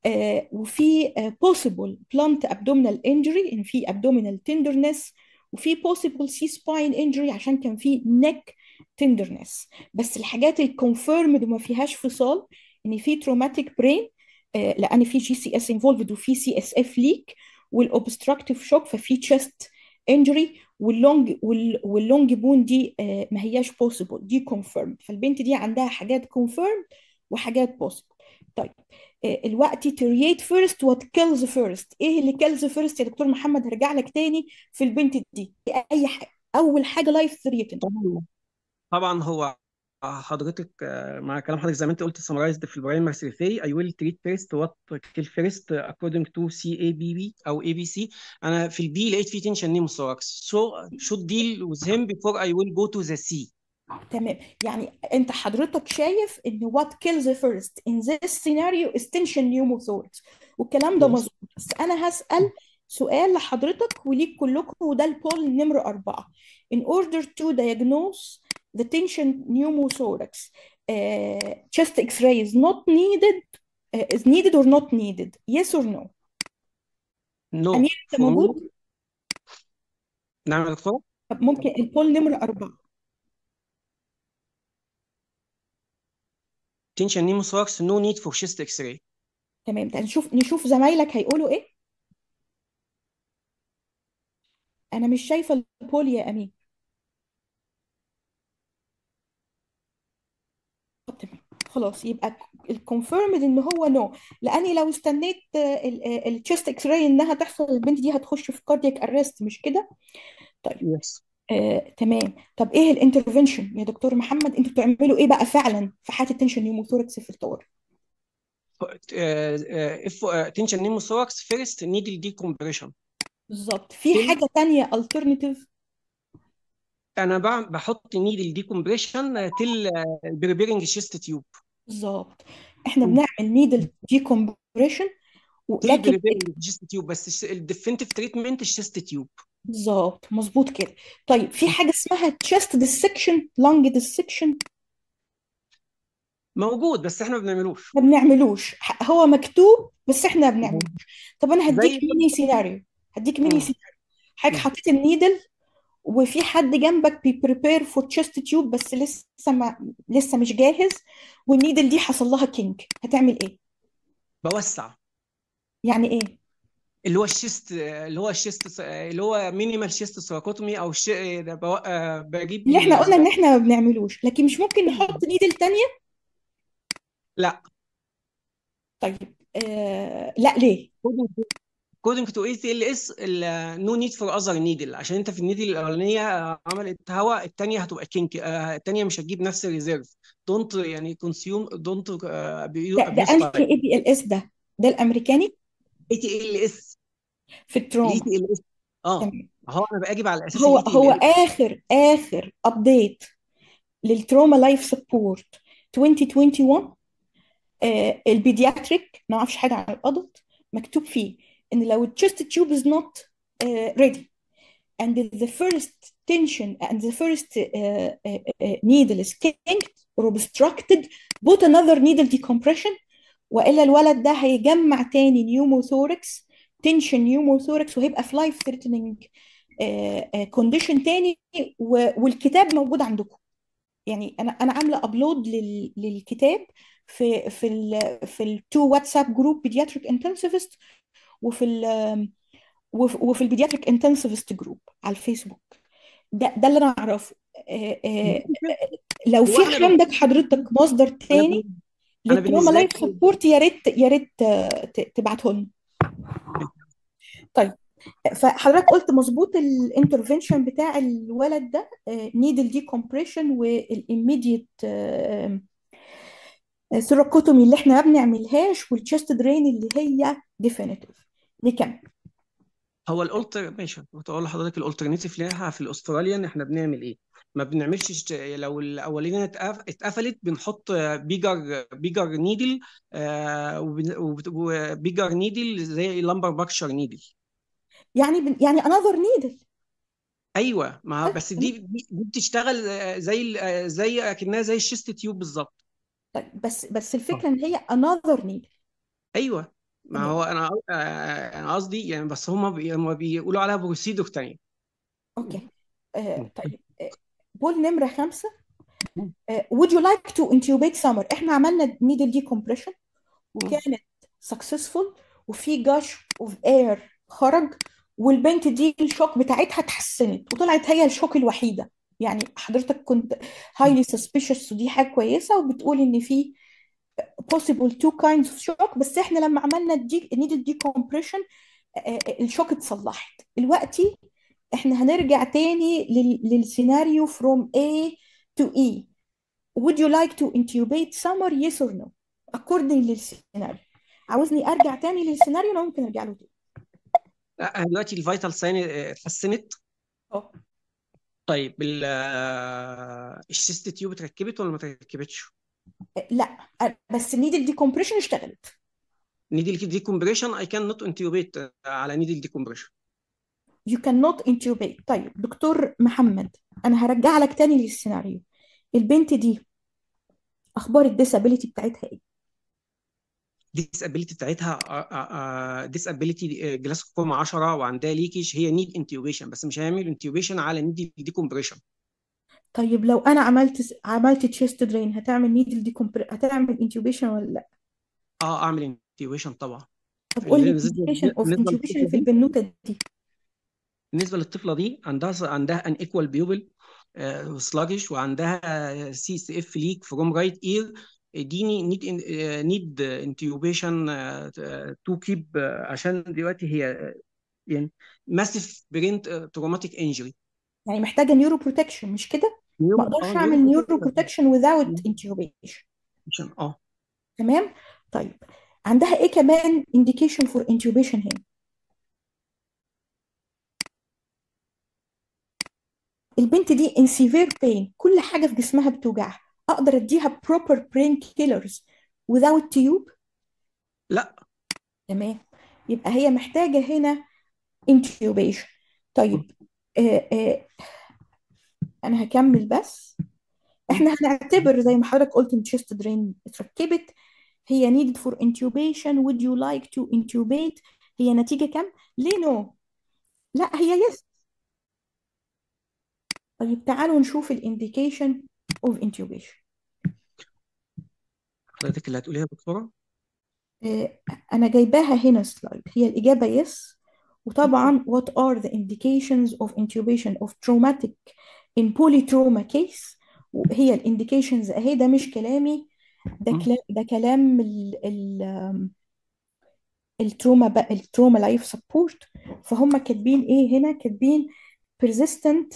وفي بوسيبل بلانت ابدومينال انجري ان في ابدومينال تندرنس وفي بوسيبل سي سباين انجري عشان كان في نيك تندرنس بس الحاجات الكونفيرمد وما فيهاش فصال ان في تروماتيك برين لان في جي سي اس انفولفد وفي سي اس اف ليك والاوبستراكتيف شوك ففي تشست انجري واللونج واللونج بون دي آه، ما هياش بوسيبل دي كونفيرم فالبنت دي عندها حاجات كونفيرم وحاجات بوسيبل طيب آه، الوقت ترييت فيرست وات كيلز فيرست ايه اللي كيلز فيرست يا دكتور محمد هرجع لك تاني في البنت دي اي حاجه اول حاجه لايف ثريتن طبعا طبعا هو حضرتك آه، مع كلام حضرتك زي ما انت قلت summarized في البرايمر ثيري I will treat first what kill first according to CABB او ABC انا في البي لقيت فيه tension pneumothorax so should deal with him before I will go to the C تمام يعني انت حضرتك شايف ان what kills first in this scenario is tension pneumothorax والكلام ده yes مظبوط بس انا هسأل سؤال لحضرتك وليك كلكم وده البول نمرة أربعة in order to diagnose the tension pneumothorax uh, chest x-ray is not needed uh, is needed or not needed yes or no no أمير أنت for me موجود نعم يا دكتور طب ممكن البول نمرة أربعة tension pneumothorax no need for chest x-ray تمام تعال نشوف نشوف زمايلك هيقولوا إيه أنا مش شايفة البول يا أمين طب تمام خلاص يبقى الكونفيرمد ان هو نو لاني لو استنيت التشست اكس راي انها تحصل البنت دي هتخش في كاردياك ارست مش كده طيب yes آه، تمام طب ايه الانترفنشن يا دكتور محمد انتوا بتعملوا ايه بقى فعلا في حاله التنشن نيوموثوركس في الطوارئ uh, uh, if uh, tension pneumothorax first needle decompression بالظبط في till حاجه تانية alternative انا بع- بحط نيدل ديكمبريشن تل بريبيرنج شيست تيوب بالظبط احنا بنعمل نيدل ديكومبريشن تل ولكن بريبيرنج شيست تيوب بس الديفنتيف تريتمنت الشيست تيوب بالظبط مظبوط كده طيب في حاجه اسمها تشست ديسكشن لانج ديسكشن موجود بس احنا ما بنعملوش ما بنعملوش ح- هو مكتوب بس احنا ما بنعملوش طب انا هديك زي ميني سيناريو هديك ميني مم. سيناريو حضرتك مم. حطيت النيدل وفي حد جنبك بيبريبير فور تشست تيوب بس لسه ما لسه مش جاهز والنيدل دي حصل لها كينج هتعمل ايه بوسع يعني ايه اللي هو الشيست اللي هو الشيست اللي هو مينيمال شيست سراكوتومي او الش... ده بو... آه، بجيب اللي احنا ال... قلنا ان احنا ما بنعملوش لكن مش ممكن نحط نيدل تانية لا طيب آه لا ليه according to ACLS no need for other needle عشان انت في النيدل الاولانيه عملت هواء الثانيه هتبقى كينك الثانيه مش هتجيب نفس الريزيرف دونت يعني كونسيوم دونت ده ابيوز ده انهي اي بي ال اس ده ده الامريكاني اي تي ال اس في الاي التروما تي ال اس اه تمام هو انا باجي على اساس هو الاي تي هو ال اس اخر اخر ابديت للتروما لايف سبورت 2021 آه البيدياتريك ما اعرفش حاجه عن الادلت مكتوب فيه ان لو التشست تيوب is not uh, ready and the first tension and the first uh, uh, uh, needle is kinked or obstructed put another needle decompression والا الولد ده هيجمع تاني نيوموثوركس تنشن نيوموثوركس وهيبقى في لايف ثريتنينج كونديشن تاني و- والكتاب موجود عندكم يعني انا انا عامله ابلود لل... للكتاب في في ال في التو واتساب جروب بيدياتريك انتنسيفست وفي ال وفي, وفي البيدياتريك انتنسيفست جروب على الفيسبوك ده ده اللي انا اعرفه آه، آه، لو هو في انا ب... عندك حضرتك مصدر انا تاني ب... انا للتروما بالنسبه لايف لي سبورت يا ريت يا ريت آه، ت- تبعته لنا طيب فحضرتك قلت مظبوط الانترفنشن بتاع الولد ده نيدل دي كومبريشن والاميديت ثيراكوتومي اللي احنا ما بنعملهاش والتشست درين اللي هي ديفينيتيف نكمل هو الالتر ماشي كنت اقول لحضرتك الالترناتيف لها في الاستراليان احنا بنعمل ايه؟ ما بنعملش شت- لو الاولانيه اتقف- اتقفلت بنحط بيجر بيجر نيدل وبيجر نيدل زي لامبر باكشر نيدل يعني بن يعني انذر نيدل ايوه ما بس دي دي دي بتشتغل آه، زي ال- آه، زي اكنها زي الشيست تيوب بالظبط طيب بس بس الفكره ان هي انذر نيدل ايوه ما تمام هو انا آه، انا قصدي يعني بس هم بي هم بيقولوا عليها بروسيدور تانية اوكي آه طيب آه بول نمره خمسه آه would you like to intubate summer احنا عملنا نيدل دي كومبريشن وكانت سكسسفول وفي جاش اوف اير خرج والبنت دي الشوك بتاعتها اتحسنت وطلعت هي الشوك الوحيده يعني حضرتك كنت highly suspicious ودي حاجه كويسه وبتقول ان في possible two kinds of shock بس احنا لما عملنا الدي needle decompression آه، آه، الشوك اتصلحت دلوقتي احنا هنرجع تاني لل... للسيناريو from A to E would you like to intubate summer yes or no according للسيناريو عاوزني ارجع تاني للسيناريو انا ممكن ارجع له تاني لا، أنا دلوقتي الفيتال ساين اتحسنت اه طيب ال- آه، الشيست تيوب اتركبت ولا ما اتركبتش؟ لا بس النيدل ديكمبريشن اشتغلت نيدل دي كومبريشن اي كان نوت انتيوبيت على نيدل دي كومبريشن you cannot intubate طيب دكتور محمد انا هرجع لك تاني للسيناريو البنت دي اخبار الديسابيليتي بتاعتها ايه ديسابيليتي بتاعتها ديسابيليتي جلاسكوما 10 وعندها ليكيج هي نيد انتيوبيشن بس مش هيعمل انتيوبيشن على نيدل دي كومبريشن طيب لو انا عملت عملت تشيست درين هتعمل نيدل ديكمبر هتعمل انتوبيشن ولا لا اه اعمل انتيوبيشن طبعا طب قول لي بالنسبه الانديكيشن اوف بالنسبه انتوبيشن للطفله في دي البنوته دي بالنسبه للطفله دي عندها عندها ان ايكوال بيوبل سلاجش وعندها سي اس اف ليك فروم رايت اير اديني نيد نيد انتيوبيشن تو كيب عشان دلوقتي هي يعني ماسيف برين تروماتيك انجري يعني محتاجه نيورو بروتكشن مش كده ما نيورو اقدرش اه اعمل نيورو نيورو بروتكشن without intubation اه تمام طيب عندها ايه كمان indication for intubation هنا البنت دي in severe pain كل حاجه في جسمها بتوجعها اقدر اديها proper pain killers without tube لا تمام يبقى هي محتاجه هنا intubation طيب آه آه انا هكمل بس احنا هنعتبر زي ما حضرتك قلت ان chest drain اتركبت هي needed for intubation would you like to intubate هي نتيجة كام؟ ليه نو؟ لا هي يس طيب تعالوا نشوف الانديكيشن of intubation حضرتك اللي هتقوليها يا دكتوره آه، أنا جايباها هنا سلايد هي الإجابة يس وطبعا what are the indications of intubation of traumatic in polytrauma case وهي الانديكيشنز اهي ده مش كلامي ده مم. كلام ده كلام ال ال التروما بقى التروما لايف سبورت فهم كاتبين ايه هنا كاتبين persistent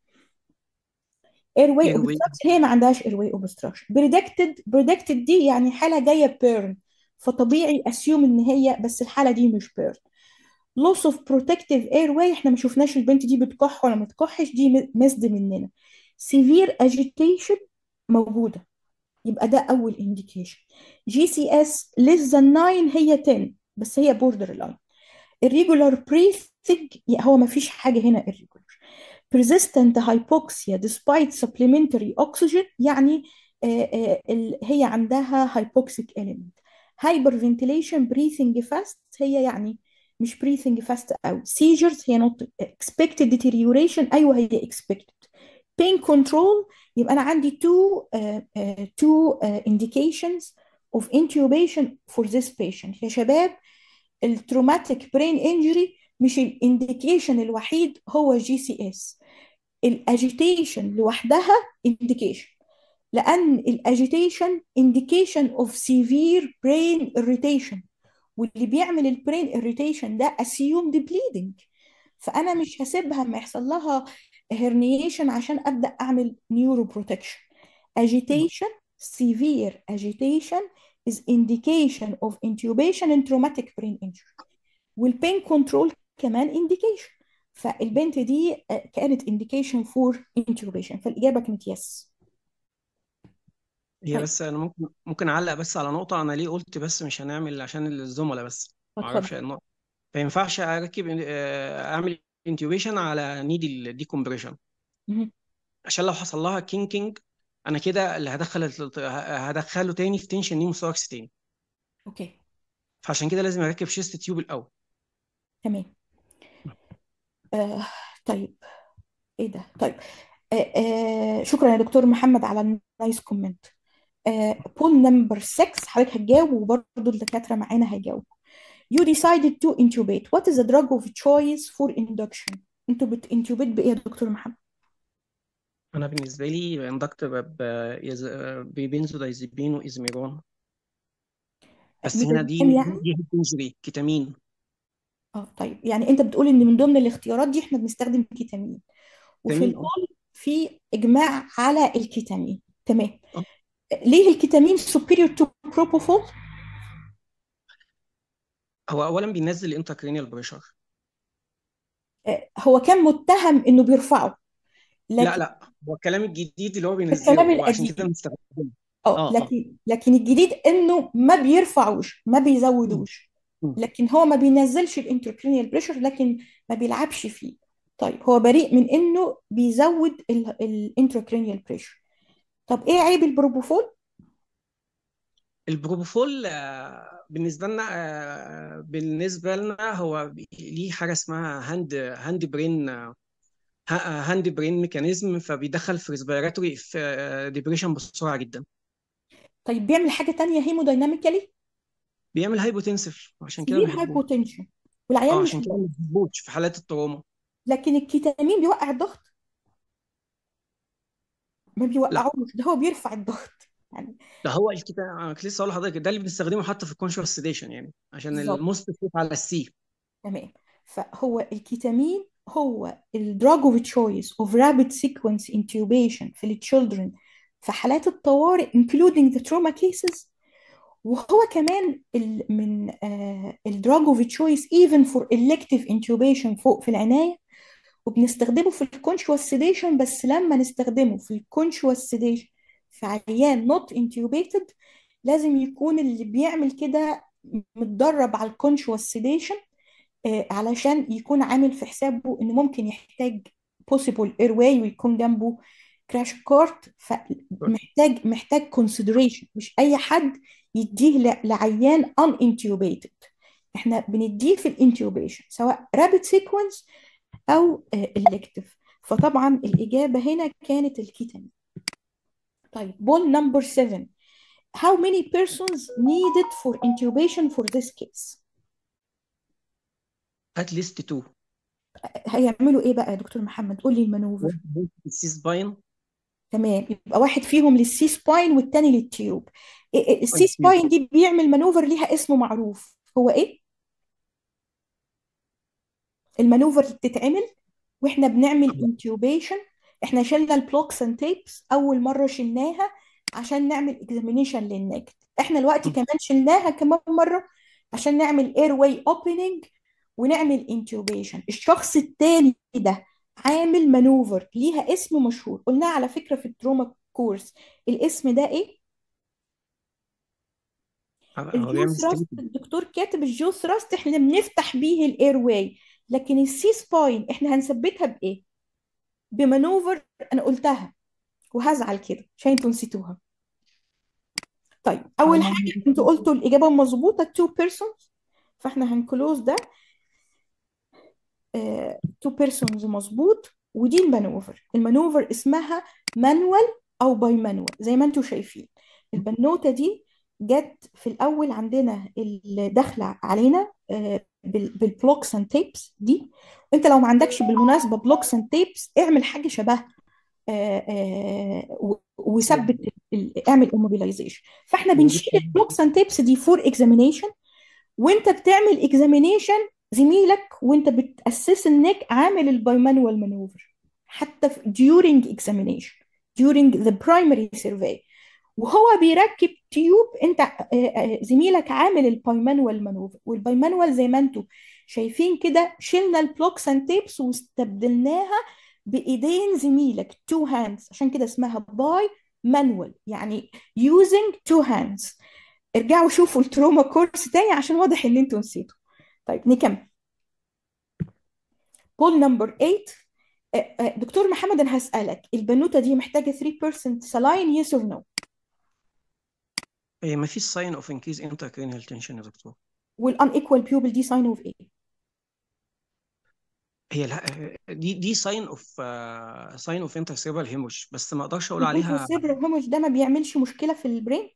airway airway obstruction هي ما عندهاش airway obstruction predicted predicted دي يعني حالة جاية burn فطبيعي assume ان هي بس الحالة دي مش burn loss of protective airway احنا ما شفناش البنت دي بتكح ولا ما بتكحش دي مسد مننا severe agitation موجودة يبقى ده أول indication GCS less than 9 هي 10 بس هي border line irregular breathing هو ما فيش حاجة هنا irregular persistent hypoxia despite supplementary oxygen يعني آه، آه، ال- هي عندها hypoxic element hyperventilation breathing fast هي يعني مش breathing fast أوي seizures هي not expected deterioration أيوة هي expected pain control يبقى أنا عندي two uh, uh, two uh, indications of intubation for this patient يا شباب التروماتيك برين انجري مش الانديكيشن الوحيد هو جي سي اس الاجيتيشن لوحدها انديكيشن لان الاجيتيشن انديكيشن اوف سيفير برين irritation واللي بيعمل البرين irritation ده assumed bleeding فانا مش هسيبها ما يحصل لها herniation عشان ابدا اعمل نيورو بروتكشن agitation severe agitation is indication of intubation in traumatic brain injury والبين كنترول كمان indication فالبنت دي آه، كانت indication for intubation فالإجابة كانت yes هي طيب بس انا ممكن ممكن اعلق بس على نقطه انا ليه قلت بس مش هنعمل عشان الزملاء بس ما اعرفش اتفضل النقطه ما ينفعش اركب آه، اعمل انتيوبيشن على نيدل ديكومبريشن مهم. عشان لو حصل لها كينكينج انا كده اللي هدخل هدخله تاني في تنشن نيموثوركس تاني اوكي فعشان كده لازم اركب شيست تيوب الاول تمام آه طيب ايه ده طيب آه آه شكرا يا دكتور محمد على النايس كومنت آه بول نمبر 6 حضرتك هتجاوب وبرضه الدكاترة معانا هيجاوبوا You decided to intubate. What is the drug of choice for induction? انتوا بتintubate بإيه يا دكتور محمد؟ انا بالنسبه لي اندكت ببنزودايزيبين وازميرون بس هنا دي ميزانيم يعني؟ دي انجري كيتامين اه طيب يعني انت بتقول ان من ضمن الاختيارات دي احنا بنستخدم كيتامين وفي كيتامين اه الكل في اجماع على الكيتامين تمام آه. ليه الكيتامين superior to propofol هو اولا بينزل الانتركرينيال بريشر آه، هو كان متهم انه بيرفعه لا لكن لا هو الكلام الجديد اللي هو الكلام بينزله وعشان القديم كده بنستخدمه اه اه اه لكن لكن الجديد انه ما بيرفعوش ما مم. بيزودوش مم. لكن هو ما بينزلش الانتركرينيال بريشر لكن ما بيلعبش فيه طيب هو بريء من انه بيزود الانتركرينيال بريشر طب ايه عيب البروبوفول البروبوفول آه، بالنسبه لنا آه، بالنسبه لنا هو بي- ليه حاجه اسمها هاند هاند برين هاند برين ميكانيزم فبيدخل في ريسبيراتوري في ديبريشن بسرعه جدا طيب بيعمل حاجة تانية هيمودايناميكالي بيعمل هايبوتنسف عشان كده ما سيفير بنحبوش هايبوتنشن اه والعيان مش عشان كده ما مضغوط بنحبوش في حالات التروما لكن الكيتامين بيوقع الضغط ما لا بيوقعوش ده هو بيرفع الضغط يعني ده هو الكتاب انا كنت لسه اقول لحضرتك ده اللي بنستخدمه حتى في الكونشوس سيديشن يعني عشان بالظبط الموست سيف على السي تمام فهو الكيتامين هو الدراج اوف تشويس اوف رابيد سيكونس انتوبيشن في التشيلدرن في حالات الطوارئ including the trauma cases وهو كمان ال من الدراج اوف تشويس even for elective intubation فوق في العناية وبنستخدمه في الكونشوس سيديشن بس لما نستخدمه في الكونشوس سيديشن في عيان not intubated لازم يكون اللي بيعمل كده متدرب على الكونشوس سيديشن علشان يكون عامل في حسابه انه ممكن يحتاج possible airway ويكون جنبه كراش كارت فمحتاج محتاج consideration مش اي حد يديه ل- لعيان unintubated احنا بنديه في الانتوبيشن سواء رابid سيكونس او elective فطبعا الاجابه هنا كانت الكيتامين طيب بول نمبر 7 how many persons needed for intubation for this case ات ليست 2 هيعملوا ايه بقى يا دكتور محمد قول لي المانوفر السي سباين تمام يبقى واحد فيهم للسي سباين والتاني للتيوب إيه- إيه- السي سباين دي بيعمل مانوفر ليها اسم معروف هو ايه المانوفر اللي بتتعمل واحنا بنعمل انتيوبيشن احنا شلنا البلوكس اند تيبس اول مره شلناها عشان نعمل اكزامينيشن للنكت احنا دلوقتي كمان شلناها كمان مره عشان نعمل اير واي اوبننج ونعمل انتيوبيشن الشخص التاني ده عامل مانوفر ليها اسم مشهور قلناه على فكره في التروما كورس الاسم ده ايه هو الجو بيعمل ثراست ستريت الدكتور كاتب الجو ثراست احنا بنفتح بيه الاير واي لكن السي سباين احنا هنثبتها بايه بمانوفر انا قلتها وهزعل كده عشان انتوا نسيتوها طيب اول حاجه انتوا قلتوا الاجابه مظبوطه تو بيرسونز فاحنا هنكلوز ده تو بيرسونز مظبوط ودي المانوفر المانوفر اسمها مانوال او باي مانوال زي ما انتوا شايفين البنوته دي جت في الاول عندنا اللي داخله علينا آه، بال- بالبلوكس اند تيبس دي وانت لو ما عندكش بالمناسبه بلوكس اند تيبس اعمل حاجه شبهها آه، آه، و- وثبت ال- اعمل immobilization فاحنا بنشيل البلوكس اند تيبس دي فور اكزامينيشن وانت بتعمل اكزامينيشن زميلك وانت بتاسس النك عامل البايمانوال مانوفر حتى في during examination during the primary survey وهو بيركب تيوب انت آه، آه، زميلك عامل البايمانوال مانوفر والبايمانوال زي ما انتم شايفين كده شلنا البلوكس اند تيبس واستبدلناها بايدين زميلك تو هاندز عشان كده اسمها باي مانوال يعني using two hands ارجعوا شوفوا التروما كورس تاني عشان واضح ان انتوا نسيتوا طيب نكمل بول نمبر 8 دكتور محمد انا هسألك البنوتة دي محتاجة 3% saline yes or no ما فيش ساين اوف انكريز انتركرينيال تنشن يا دكتور والاnequal pupil دي sign of ايه هي لا دي دي ساين اوف ساين اوف انترسيربال هيموج بس ما اقدرش اقول عليها الانترسيبرال هيموج ده ما بيعملش مشكلة في البرين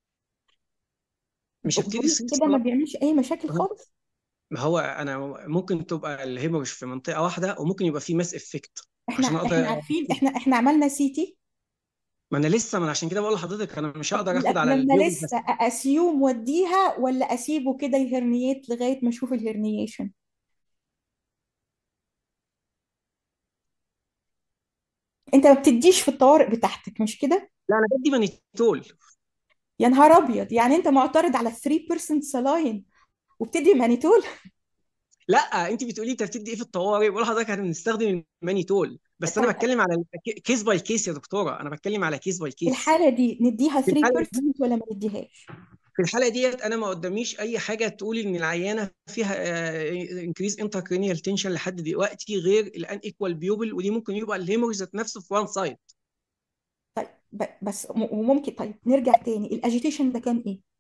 مش هبتدي الأوفرين سيريس كده ما بيعملش اي مشاكل خالص ما هو انا ممكن تبقى الهيموج في منطقه واحده وممكن يبقى في ماس افكت احنا عشان احنا اقدر عارفين احنا احنا عملنا سي تي ما انا لسه ما أنا عشان كده بقول لحضرتك انا مش هقدر اخد على لما الهيموج لسه بس اسيوم وديها ولا اسيبه كده يهرنيت لغايه ما اشوف الهرنيشن انت ما بتديش في الطوارئ بتاعتك مش كده لا انا بدي مانيتول يا نهار ابيض يعني انت معترض على 3% سلاين وبتدي مانيتول لا انت بتقولي انت بتدي ايه في الطوارئ بقول لحضرتك احنا بنستخدم المانيتول بس انا طب بتكلم على كيس باي كيس يا دكتوره انا بتكلم على كيس باي كيس الحالة دي نديها في الحاله 3% دي ولا ما نديهاش في الحاله ديت انا ما قداميش اي حاجه تقول ان العيانه فيها انكريز انتركرينيال تنشن لحد دلوقتي غير الان ايكوال بيوبل ودي ممكن يبقى الهيموريج ذات نفسه في وان سايد طيب ب- بس م- وممكن طيب نرجع تاني الاجيتيشن ده كان ايه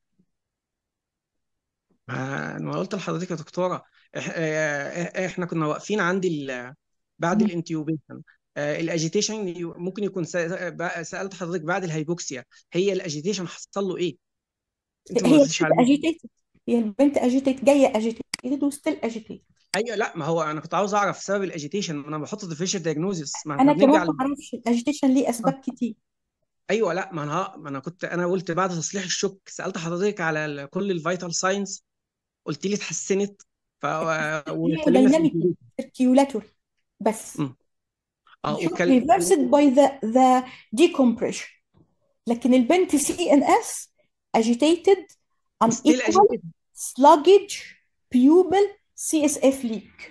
ما انا قلت لحضرتك يا دكتوره إح- آه، احنا كنا واقفين عند ال- بعد مم. الانتيوبيشن الاجيتيشن ممكن يكون سأ- سالت حضرتك بعد الهايبوكسيا هي الاجيتيشن حصل له ايه انت ما هي ردتش البنت عليه اجيتيتد هي البنت اجيتيت جايه اجيتيتد وستيل اجيتيتد ايوه لا ما هو انا كنت عاوز اعرف سبب الاجيتيشن ما انا بحط ديفيشن دايجنوزيس ما احنا انا بنرجع كمان ما ل... اعرفش الاجيتيشن ليه اسباب كتير ايوه لا ما انا ما انا كنت انا قلت بعد تصليح الشوك سالت حضرتك على ال- كل الفيتال ساينز قلت لي اتحسنت ف واتكلمنا في دايناميك الانتيوبيشن سيركيولاتوري بس م. اه الشوك واتكلم ريفرسد باي ذا ذا decompression لكن البنت سي ان اس agitated ستيل unequal اجيتيشن sluggish pupil CSF leak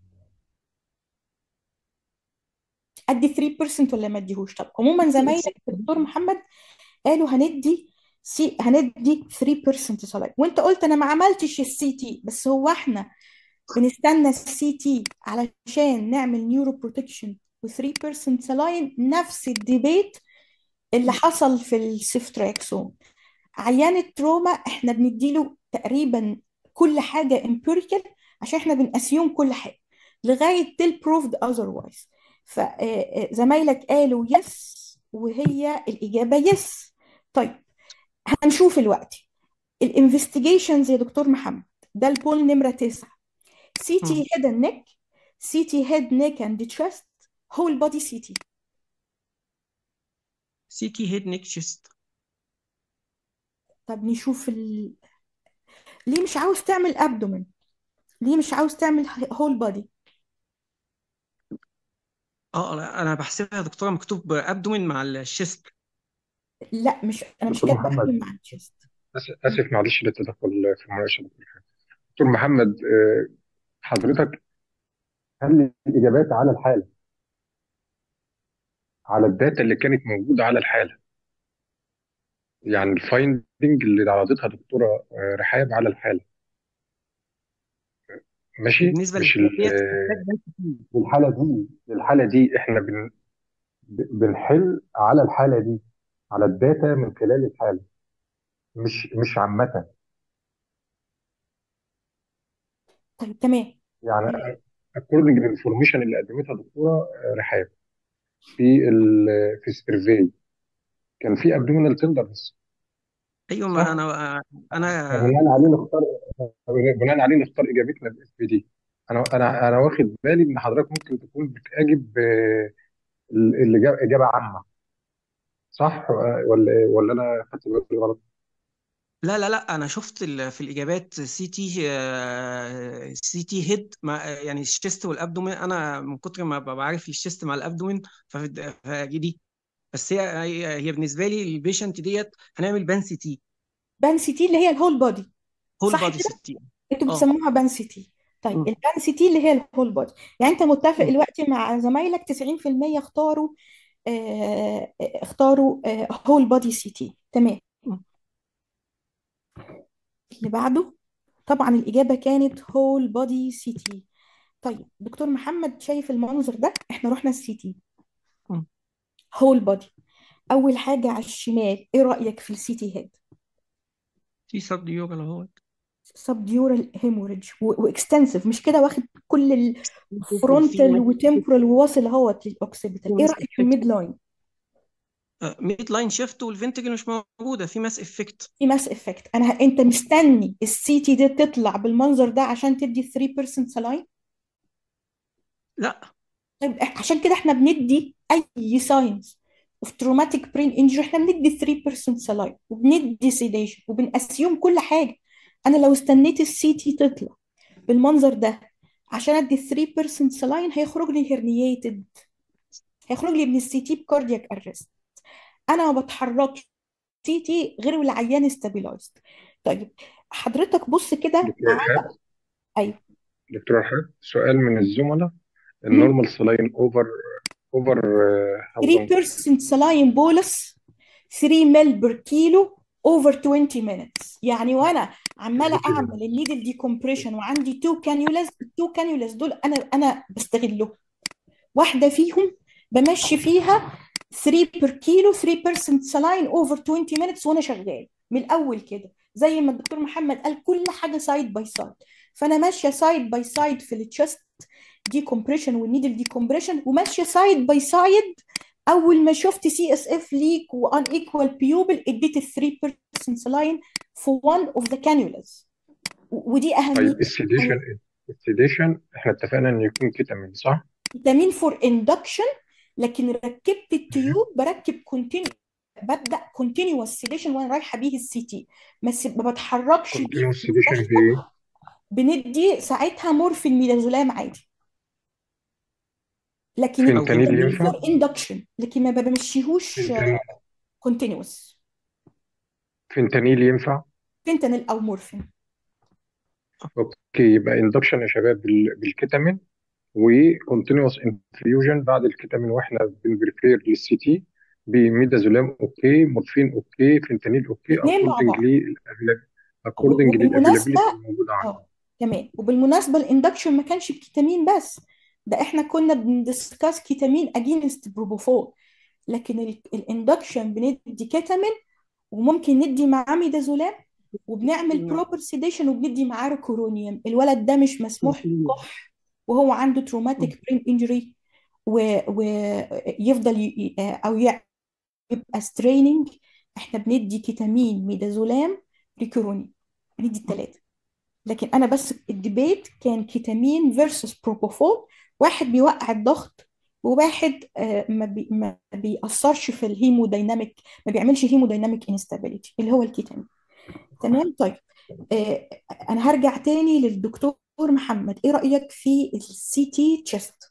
ادي 3% ولا ما اديهوش طب عموما زمايلك الدكتور محمد قالوا هندي سي هندي 3% صلاة وانت قلت انا ما عملتش السي تي بس هو احنا بنستنى السي تي علشان نعمل نيورو بروتكشن و3% سلاين نفس الديبيت اللي حصل في السيفتراكسون عيان التروما احنا بنديله تقريبا كل حاجة empirical عشان احنا بنأسيوم كل حاجة لغاية till proved otherwise فزمايلك قالوا يس وهي الإجابة يس طيب هنشوف الوقت الانفستيجيشنز يا دكتور محمد ده البول نمرة تسعة سي تي هيد اند نيك سي تي هيد نيك اند تشست هول بودي سي تي سي تي هيد نيك شيست طب نشوف ال... ليه مش عاوز تعمل ابدومن ليه مش عاوز تعمل هول بودي اه لا، انا بحسبها يا دكتوره مكتوب ابدومين مع الشيست لا مش انا مش دكتور كاتبه محمد ابدومن مع التشست آسف آسف معلش للتدخل في المناقشة دكتور محمد. دكتور محمد آه، حضرتك هل الإجابات على الحالة على الداتا اللي كانت موجودة على الحالة يعني الفايندنج اللي عرضتها دكتورة آه، رحاب على الحالة ماشي بالنسبه مش للحالات ال- ديت آه، محتاج بنك كتير. الحالة دي الحالة دي احنا بن بنحل على الحالة دي على الداتا من خلال الحالة مش مش عامة طيب تمام يعني اكوردنج للانفورميشن اللي قدمتها دكتورة آه، رحاب في ال في السيرفي كان في ابدومينال تندرنس ايوه ما صح؟ انا انا فبناء عليه نختار بناء عليه نختار اجابتنا باس بي دي انا انا انا واخد بالي ان حضرتك ممكن تكون بتجاوب آه، اللي جاب اجابه عامه صح آه، ولا إيه؟ ولا انا خدت بالي غلط لا لا لا انا شفت ال- في الاجابات سي تي سي تي هيد مع يعني الشيست والابدومين انا من كتر ما ببقى عارف الشيست مع الابدومين ففي- فدي دي بس هي هي هي بالنسبه لي البيشنت ديت هنعمل بان سي تي بان سي تي اللي هي الهول بودي هول صح بادي كده سي تي انتوا اه بتسموها بان سي تي طيب م- البان سي تي اللي هي الهول بودي يعني انت متفق م. دلوقتي مع زمايلك 90% اختاروا آه اختاروا هول بودي سي تي تمام م. اللي بعده طبعا الإجابة كانت هول بودي سي تي طيب دكتور محمد شايف المنظر ده احنا رحنا السي تي م. هول بودي أول حاجة على الشمال ايه رأيك في السي تي هيد في سب ديورال اهوت سبديورال هيموريدج واكستنسيف مش كده واخد كل وفي الفرونتال ماس وتمبرال وواصل اهوت للاوكسيبيتال في ايه ماس رأيك في افكت الميد لاين ميد لاين شيفت والفنتجل مش موجوده في ماس افكت في ماس افكت انا ه- انت مستني السي تي دي تطلع بالمنظر ده عشان تدي 3% سلاين لا طيب إح- عشان كده احنا بندي اي ساينز اوف تروماتيك برين انجري احنا بندي 3% سلاين وبندي سيديشن وبنأسيوم كل حاجه انا لو استنيت السي تي تطلع بالمنظر ده عشان ادي 3% سلاين هيخرج لي هرنييتد هيخرج لي من السي تي بكاردياك ارست انا ما بتحركش سي تي غير والعيان استابيلايزد طيب حضرتك بص كده دكتور على رحاب ايوه دكتور رحاب سؤال من الزملاء مم. النورمال سلاين اوفر اوفر هاو 3% لونج saline bolus 3 مل بر كيلو over 20 minutes يعني وانا عماله اعمل النيدل ديكمبريشن وعندي تو كانيولاز التو كانيولاز دول انا انا بستغلهم واحده فيهم بمشي فيها 3 بر كيلو 3% saline over 20 minutes وانا شغال من الاول كده زي ما الدكتور محمد قال كل حاجه سايد باي سايد فانا ماشيه سايد باي سايد في التشست دي كومبريشن والنيدل دي كومبريشن وماشيه سايد باي سايد اول ما شفت سي اس اف ليك وان ايكوال بيوبل اديت ال 3% saline في one of the cannulas ودي اهميه طيب السيديشن السيديشن احنا اتفقنا ان يكون كيتامين صح؟ فيتامين فور اندكشن لكن ركبت التيوب بركب كونتينيو ببدا كونتينيوس سيديشن وانا رايحه بيه السي تي بس ما بتحركش بيه كونتينوس في سيديشن المستشفى في ايه؟ بندي ساعتها مورفين ميدازولام عادي لكن فينتانيل الفيتامين ينفع؟ فور اندكشن لكن ما بمشيهوش فينتانيل كونتينيوس فينتانيل ينفع؟ فينتانيل او مورفين اوكي يبقى اندكشن يا شباب بال- بالكيتامين وكونتينوس انفيوجن بعد الكيتامين واحنا بنبريفير للسي تي بميدازولام اوكي مورفين اوكي فينتانيل اوكي الاثنين مع اكوردنج بعض اكوردنج وبالمناسبه للافيلابيلتي الموجوده عندنا اه تمام وبالمناسبه الاندكشن ما كانش بكيتامين بس ده احنا كنا بندسكاس كيتامين اجينست بروبوفول لكن ال- الاندكشن بندي كيتامين وممكن ندي معاه ميدازولام وبنعمل بروبر سيديشن وبندي معاه روكورونيوم الولد ده مش مسموح له كح وهو عنده تروماتيك برين انجري ويفضل ي... او ي- يبقى ستريننج احنا بندي كيتامين ميدازولام ريكورونيوم بندي الثلاثه لكن انا بس الديبيت كان كيتامين فيرسس بروبوفول واحد بيوقع الضغط وواحد آه، ما, بي ما بيأثرش في الهيمودايناميك ما بيعملش هيمودايناميك انستابيليتي اللي هو الكيتامين تمام طيب آه، انا هرجع تاني للدكتور محمد ايه رأيك في السي تي تشيست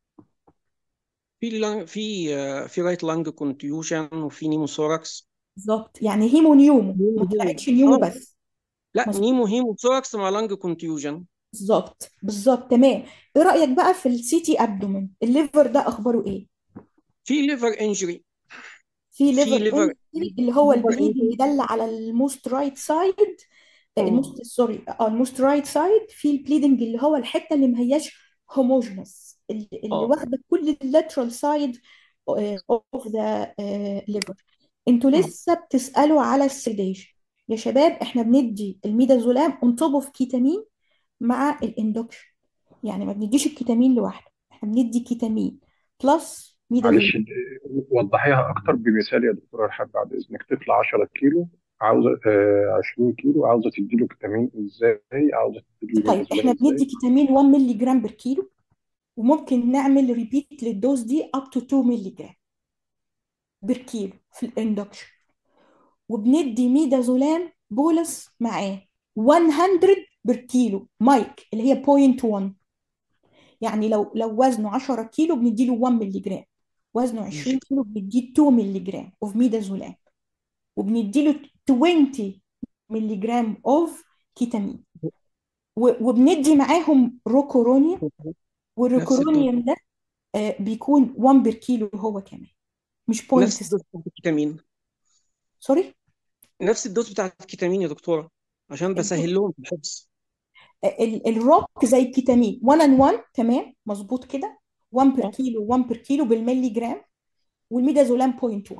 في لان- في آه، في رايت لانج كونتيوشن وفي نيموثوركس بالظبط يعني هيمو نيومو ما نيمو هيمو طلعتش نيومو اه بس لا مظبوط نيمو هيموثوركس مع لانج كونتيوجن بالظبط بالظبط تمام ايه رأيك بقى في السي تي ابدومين الليفر ده اخباره ايه في ليفر انجري في في ليفر ليفر انجري اللي هو ليفر البليدنج انجري ده اللي على الموست رايت سايد اه الموست سوري اه الموست رايت سايد في البليدنج اللي هو الحته اللي ما هياش هوموجينس اللي, اللي اه واخده كل اللاترال سايد اوف ذا ليفر انتوا اه لسه بتسالوا على السيديشن يا شباب احنا بندي الميدازولام اون توب اوف كيتامين مع الاندكشن يعني ما بنديش الكيتامين لوحده احنا بندي كيتامين بلس ميدازولام معلش وضحيها اكتر بمثال يا دكتور رحاب بعد اذنك طفل 10 كيلو عاوزه آه 20 كيلو عاوزه تديله فيتامين ازاي عاوزه تديله طيب احنا ميدازولام بندي ازاي كيتامين 1 مللي جرام بر كيلو وممكن نعمل ريبيت للدوز دي اب تو 2 مللي جرام بر كيلو في الاندكشن وبندي ميدازولام بولس معاه 100 بر كيلو مايك اللي هي 0.1 يعني لو لو وزنه 10 كيلو بنديله 1 مللي جرام وزنه 20 كيلو بنديه 2 مللي جرام اوف ميدازولام وبنديله 20 مللي جرام اوف كيتامين و- وبندي معاهم روكورونيوم نفس الدوز والروكورونيوم ده آه، بيكون 1 بر كيلو هو كمان مش نفس 0.6 الدوز بتاعت الكيتامين سوري نفس الدوز بتاعت الكيتامين يا دكتورة عشان بسهل لهم في الحفظ ال- الروك زي الكيتامين 1 ان 1 تمام مظبوط كده 1 بر اه كيلو 1 بر كيلو بالملي جرام والميدازولام 0.1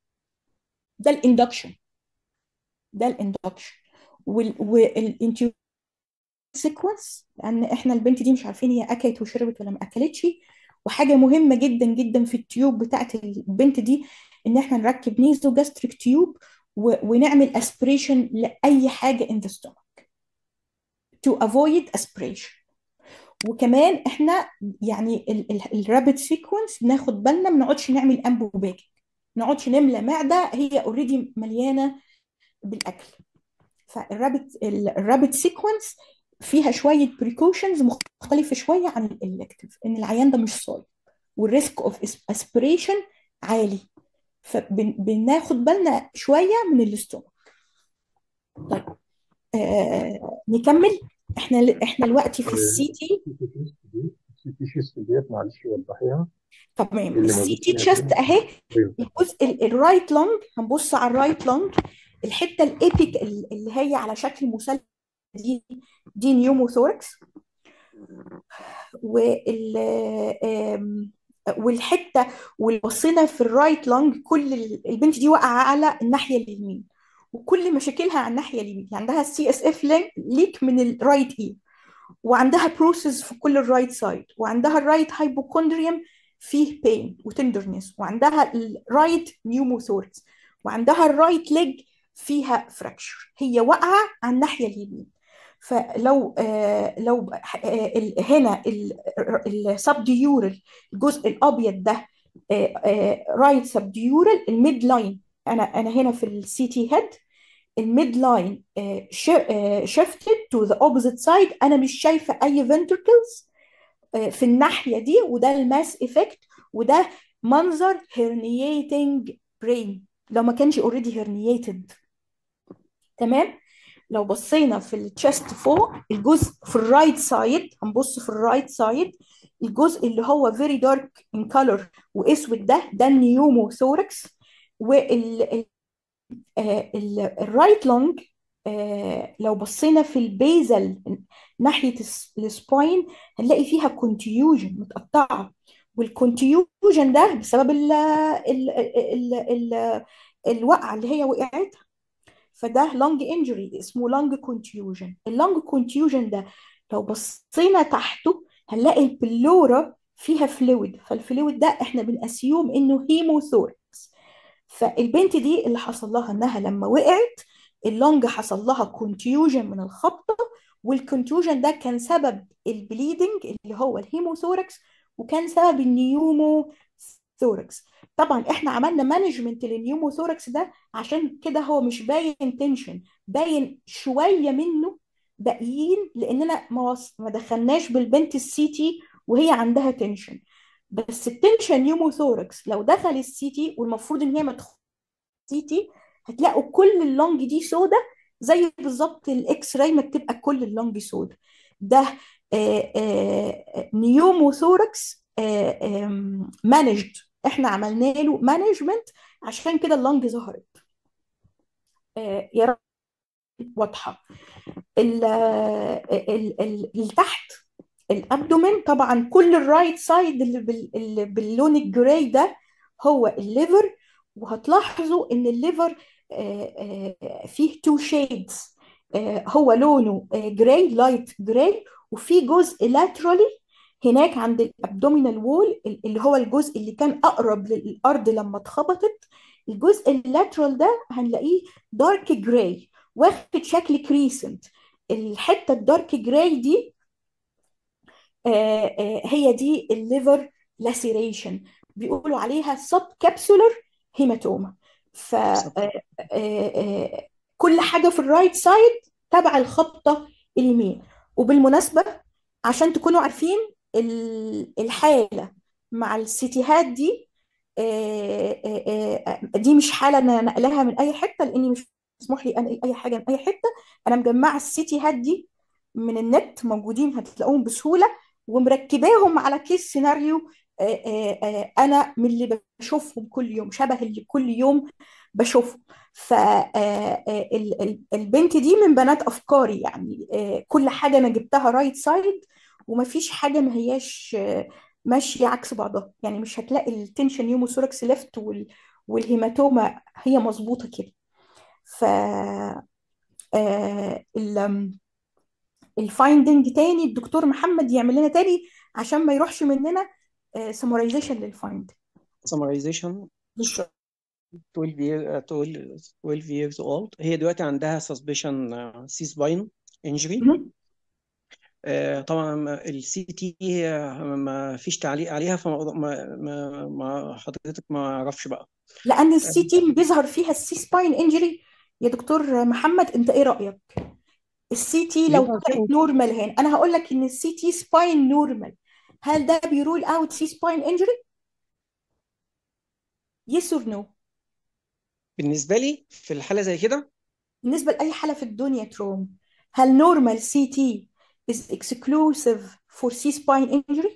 ده الاندكشن ده الاندكشن والانتيو سيكونس لان احنا البنت دي مش عارفين هي اكلت وشربت ولا ما اكلتش وحاجه مهمه جدا جدا في التيوب بتاعت البنت دي ان احنا نركب نيزو جاستريك تيوب و- ونعمل اسبريشن لاي حاجه in the stomach to avoid aspiration وكمان احنا يعني الرابid سيكونس بناخد بالنا ما نقعدش نعمل امبو باجنج ما نقعدش نملى معده هي اوريدي مليانه بالاكل فالرابت الرابت سيكونس فيها شويه بريكوشنز مختلفه شويه عن الالكتيف ان العيان ده مش صايم والريسك اوف اسبريشن عالي فبناخد بالنا شويه من الاستومك طيب آه نكمل احنا احنا دلوقتي في السي تي السي تي شيست ديت معلش وضحيها تمام اللي السي موجود تي فيها تشست فين؟ اهي ايوه الجزء ال- الرايت لونج هنبص على الرايت لونج الحته الابيك ال- اللي هي على شكل مثلث دي دي نيوموثوركس وال آم، والحته واللي بصينا في الرايت لونج كل ال- البنت دي واقعه على الناحيه اليمين وكل مشاكلها على الناحيه اليمين عندها السي اس اف ليك من الرايت اي وعندها بروسيس في كل الرايت سايد وعندها الرايت هايبوكوندريوم فيه بين وتندرنس وعندها الرايت نيوموثوركس وعندها الرايت ليج فيها فراكشر هي واقعه على الناحيه اليمين فلو آه لو آه ال- هنا السبديورال الجزء الابيض ده رايت سبديورال الميد لاين انا انا هنا في السي تي هيد الميد لاين شيفتد تو ذا اوبوزيت سايد انا مش شايفه اي فنتركلز في الناحيه دي وده الماس افكت وده منظر هيرنييتنج برين لو ما كانش اوريدي هيرنييتد تمام لو بصينا في التشست فوق الجزء في الرايت سايد هنبص في الرايت سايد الجزء اللي هو فيري دارك ان كولر واسود ده ده النيوموثوركس وال الرايت لونج لو بصينا في البيزل ناحية الس- السباين هنلاقي فيها كونتيوجن متقطعة والكونتيوجن ده بسبب ال ال ال ال الوقعة اللي هي وقعت فده لونج انجري اسمه لونج كونتيوجن اللونج كونتيوجن ده لو بصينا تحته هنلاقي البلورا فيها فلويد فالفلويد ده احنا بنأسيوم انه هيموثوركس فالبنت دي اللي حصل لها انها لما وقعت اللونج حصل لها كونتيوجن من الخبطه والكونتيوجن ده كان سبب البليدنج اللي هو الهيموثوركس وكان سبب النيومو ثوركس طبعا احنا عملنا مانجمنت للنيوموثوركس ده عشان كده هو مش باين تنشن باين شويه منه باقيين لاننا ما وص- ما دخلناش بالبنت السي تي وهي عندها تنشن بس التنشن نيوموثوركس لو دخل السي تي والمفروض ان هي ما تدخل السي تي هتلاقوا كل اللونج دي سودا زي بالظبط الاكس راي ما بتبقى كل اللونج سودا ده نيوموثوركس مانجد احنا عملنا له مانجمنت عشان كده اللونج ظهرت آه، يا رب واضحه ال- ال- ال- اللي تحت الابدومين طبعا كل الرايت سايد اللي, بال اللي باللون الجراي ده هو الليفر وهتلاحظوا ان الليفر آه، آه، فيه تو شيدز هو لونه جراي لايت جراي وفي جزء لاترالي هناك عند الابدومينال وول اللي هو الجزء اللي كان اقرب للارض لما اتخبطت الجزء اللاترال ده هنلاقيه دارك جراي واخد شكل كريسنت الحته الدارك جراي دي آه، آه، هي دي الليفر لاسيريشن بيقولوا عليها سب كابسولر هيماتوما ف بالظبط. آه، آه، آه، كل حاجه في الرايت سايد تبع الخبطه اليمين وبالمناسبه عشان تكونوا عارفين ال- الحاله مع السيتيهات دي آه، آه، آه، دي مش حاله انا نقلها من اي حته لاني مش مسموح لي انقل اي حاجه من اي حته انا مجمعه السيتيهات دي من النت موجودين هتلاقوهم بسهوله ومركباهم على كيس سيناريو آه، آه، آه، انا من اللي بشوفهم كل يوم شبه اللي كل يوم بشوفهم فالبنت دي من بنات افكاري يعني آه، كل حاجه انا جبتها رايت سايد ومفيش حاجه ما هياش آه، ماشيه عكس بعضها يعني مش هتلاقي التنشن يوموثوركس ليفت وال والهيماتوما هي مظبوطه كده ف آه، ال- الفايندنج تاني الدكتور محمد يعمل لنا تاني عشان ما يروحش مننا سمرايزيشن للفايند summarization 12 year, uh, 12 12 years old هي دلوقتي عندها suspicion uh, C spine injury آه، طبعا السي تي ما فيش تعليق عليها فما ما ما ما حضرتك ما اعرفش بقى لان السي تي بيظهر فيها السي سباين انجري يا دكتور محمد انت ايه رايك السي تي لو يظهر طلعت فين نورمال هنا انا هقول لك ان السي تي سباين نورمال هل ده بيرول اوت سي سباين انجري يس اور نو بالنسبه لي في الحاله زي كده بالنسبه لاي حاله في الدنيا تروم هل normal CT is exclusive for C spine injury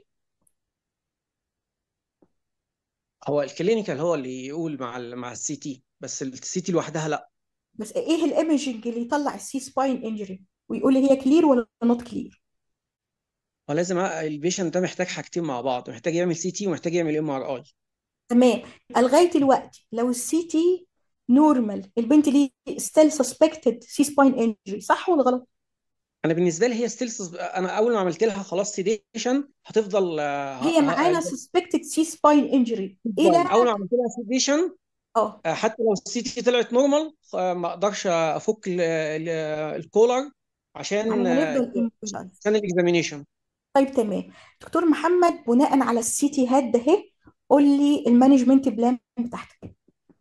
هو الكلينيكال هو اللي يقول مع ال مع السي تي بس السي تي لوحدها لا بس ايه الايمجنج اللي يطلع السي سباين انجري ويقول لي هي كلير ولا نوت كلير هو لازم البيشنت ده محتاج حاجتين مع بعض محتاج يعمل سي تي ومحتاج يعمل ام ار اي تمام لغايه دلوقتي لو السي تي نورمال البنت دي ستيل سسبكتد سي سباين انجري صح ولا غلط انا بالنسبه لي هي ستيل انا اول ما عملت لها خلاص سيديشن هتفضل آه، هي ه- معانا ه- suspected C spine injury ايه اول ده ما عملت لها سيديشن اه حتى لو السي تي طلعت نورمال ما اقدرش افك ال- ال- الكولر عشان يعني آه، هنفضل immobilized عشان الاكزامينيشن طيب تمام دكتور محمد بناء على السي تي هاد ده اهي قول لي المانجمنت بلان بتاعتك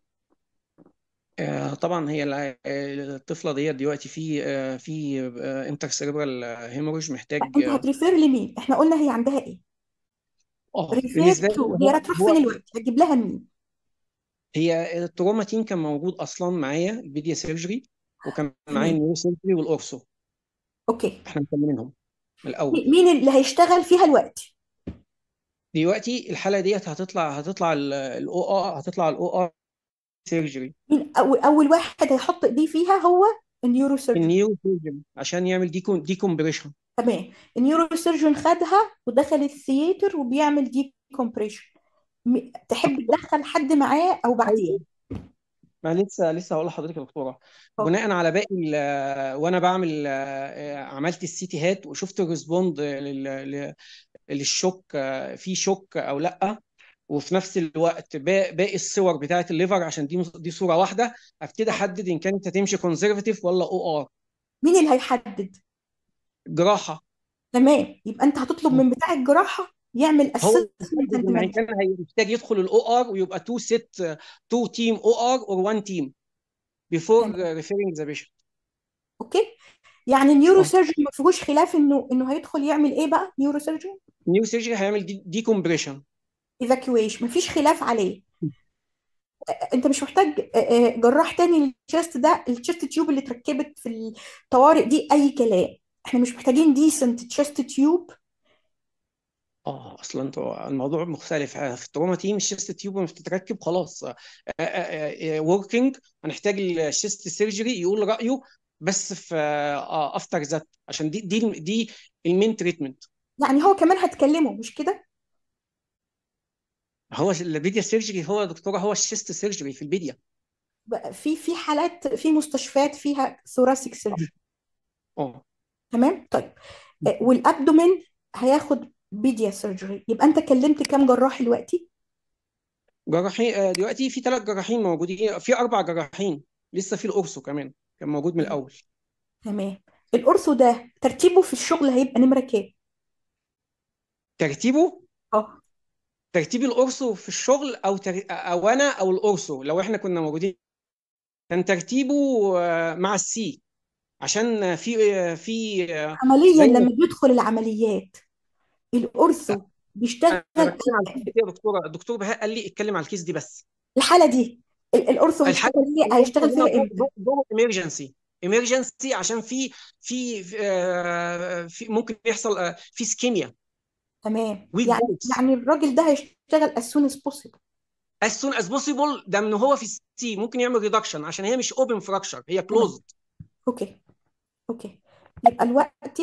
آه، طبعا هي الع- الطفله ديت دلوقتي في آه، في انتر سيريبرال هيموريج محتاج انت هتريفير لمين احنا قلنا هي عندها ايه اه ريفير بالنسبه لي تو هو هي هتروح هو فين الوقت هتجيب لها مين هي التروما تيم كان موجود اصلا معايا البيديا سيرجري وكان معايا تمام النيورو سيرجري والاورثو اوكي احنا مكملينهم من الاول مين اللي هيشتغل فيها الوقت دلوقتي الحاله ديت هتطلع هتطلع الاو ار هتطلع الاو ار سيرجري مين اول اول واحد هيحط ايديه فيها هو النيورو سيرجن النيورو سيرجري عشان يعمل ديكون ديكومبريشن تمام النيورو سيرجن خدها ودخل الثياتر وبيعمل دي كومبريشن تحب تدخل حد معاه او بعديه ايوه ما لسه لسه هقول لحضرتك يا دكتوره اه بناء على باقي ال- وانا بعمل آه، عملت السيتي هات وشفت الريسبوند لل- لل- للشوك آه، في شوك او لا وفي نفس الوقت با- باقي الصور بتاعت الليفر عشان دي دي صوره واحده ابتدي احدد ان كانت هتمشي كونزرفتيف ولا او ار مين اللي هيحدد جراحه تمام يبقى انت هتطلب من بتاع الجراحه يعمل هو اللي اسسمنت هيحدد انت ان محتاج كان هيحتاج يدخل الاو ار ويبقى تو سيت تو تيم او ار اور وان تيم بيفور تمام ريفيرنج ذا بيشنت اوكي يعني النيورو سيرجن ما فيهوش خلاف انه انه هيدخل يعمل ايه بقى نيورو سيرجن نيو سيرجري هيعمل ديكومبريشن ايفاكيويشن ما فيش خلاف عليه انت مش محتاج آه، آه، جراح تاني للتشست ده التشست تيوب اللي اتركبت في الطوارئ دي اي كلام احنا مش محتاجين ديسنت تشست تيوب اه اصلا انتوا الموضوع مختلف آه، في التروما تيم الشيست تيوب مش بتتركب خلاص وركينج هنحتاج الشيست سيرجري يقول رايه بس في افتر ذات عشان دي دي دي المين تريتمنت يعني هو كمان هتكلمه مش كده هو البيديا سيرجري هو يا دكتوره هو الشيست سيرجري في البيديا بقى في في حالات في مستشفيات فيها ثوراسيك سيرجري اه تمام طيب آه، والابدومين هياخد بيديا سيرجري يبقى انت كلمت كام جراح دلوقتي جراحين آه، دلوقتي في ثلاث جراحين موجودين في اربع جراحين لسه في الاورثو كمان كان موجود من الاول تمام الأورثو ده ترتيبه في الشغل هيبقى نمرة كام؟ ترتيبه اه ترتيب الاورثو في الشغل او تر... او انا او الاورثو لو احنا كنا موجودين كان ترتيبه آه، مع السي عشان في آه، في آه، عمليا زي لما بيدخل العمليات الأورثو بيشتغل انا بتكلم على الكيس دي يا دكتوره الدكتور بهاء قال لي اتكلم على الكيس دي بس الحالة دي ال- الأورثو الحاله هيشتغل فيها هيشتغل فيها هنا امتى؟ دور ايمرجنسي ايمرجنسي عشان في في آه، في ممكن يحصل آه، في سكيميا تمام ويك يعني بولس يعني الراجل ده هيشتغل as soon as possible as soon as possible ده من هو في السي ممكن يعمل ريدكشن عشان هي مش اوبن فراكشر هي تمام كلوزد اوكي اوكي يبقى الوقت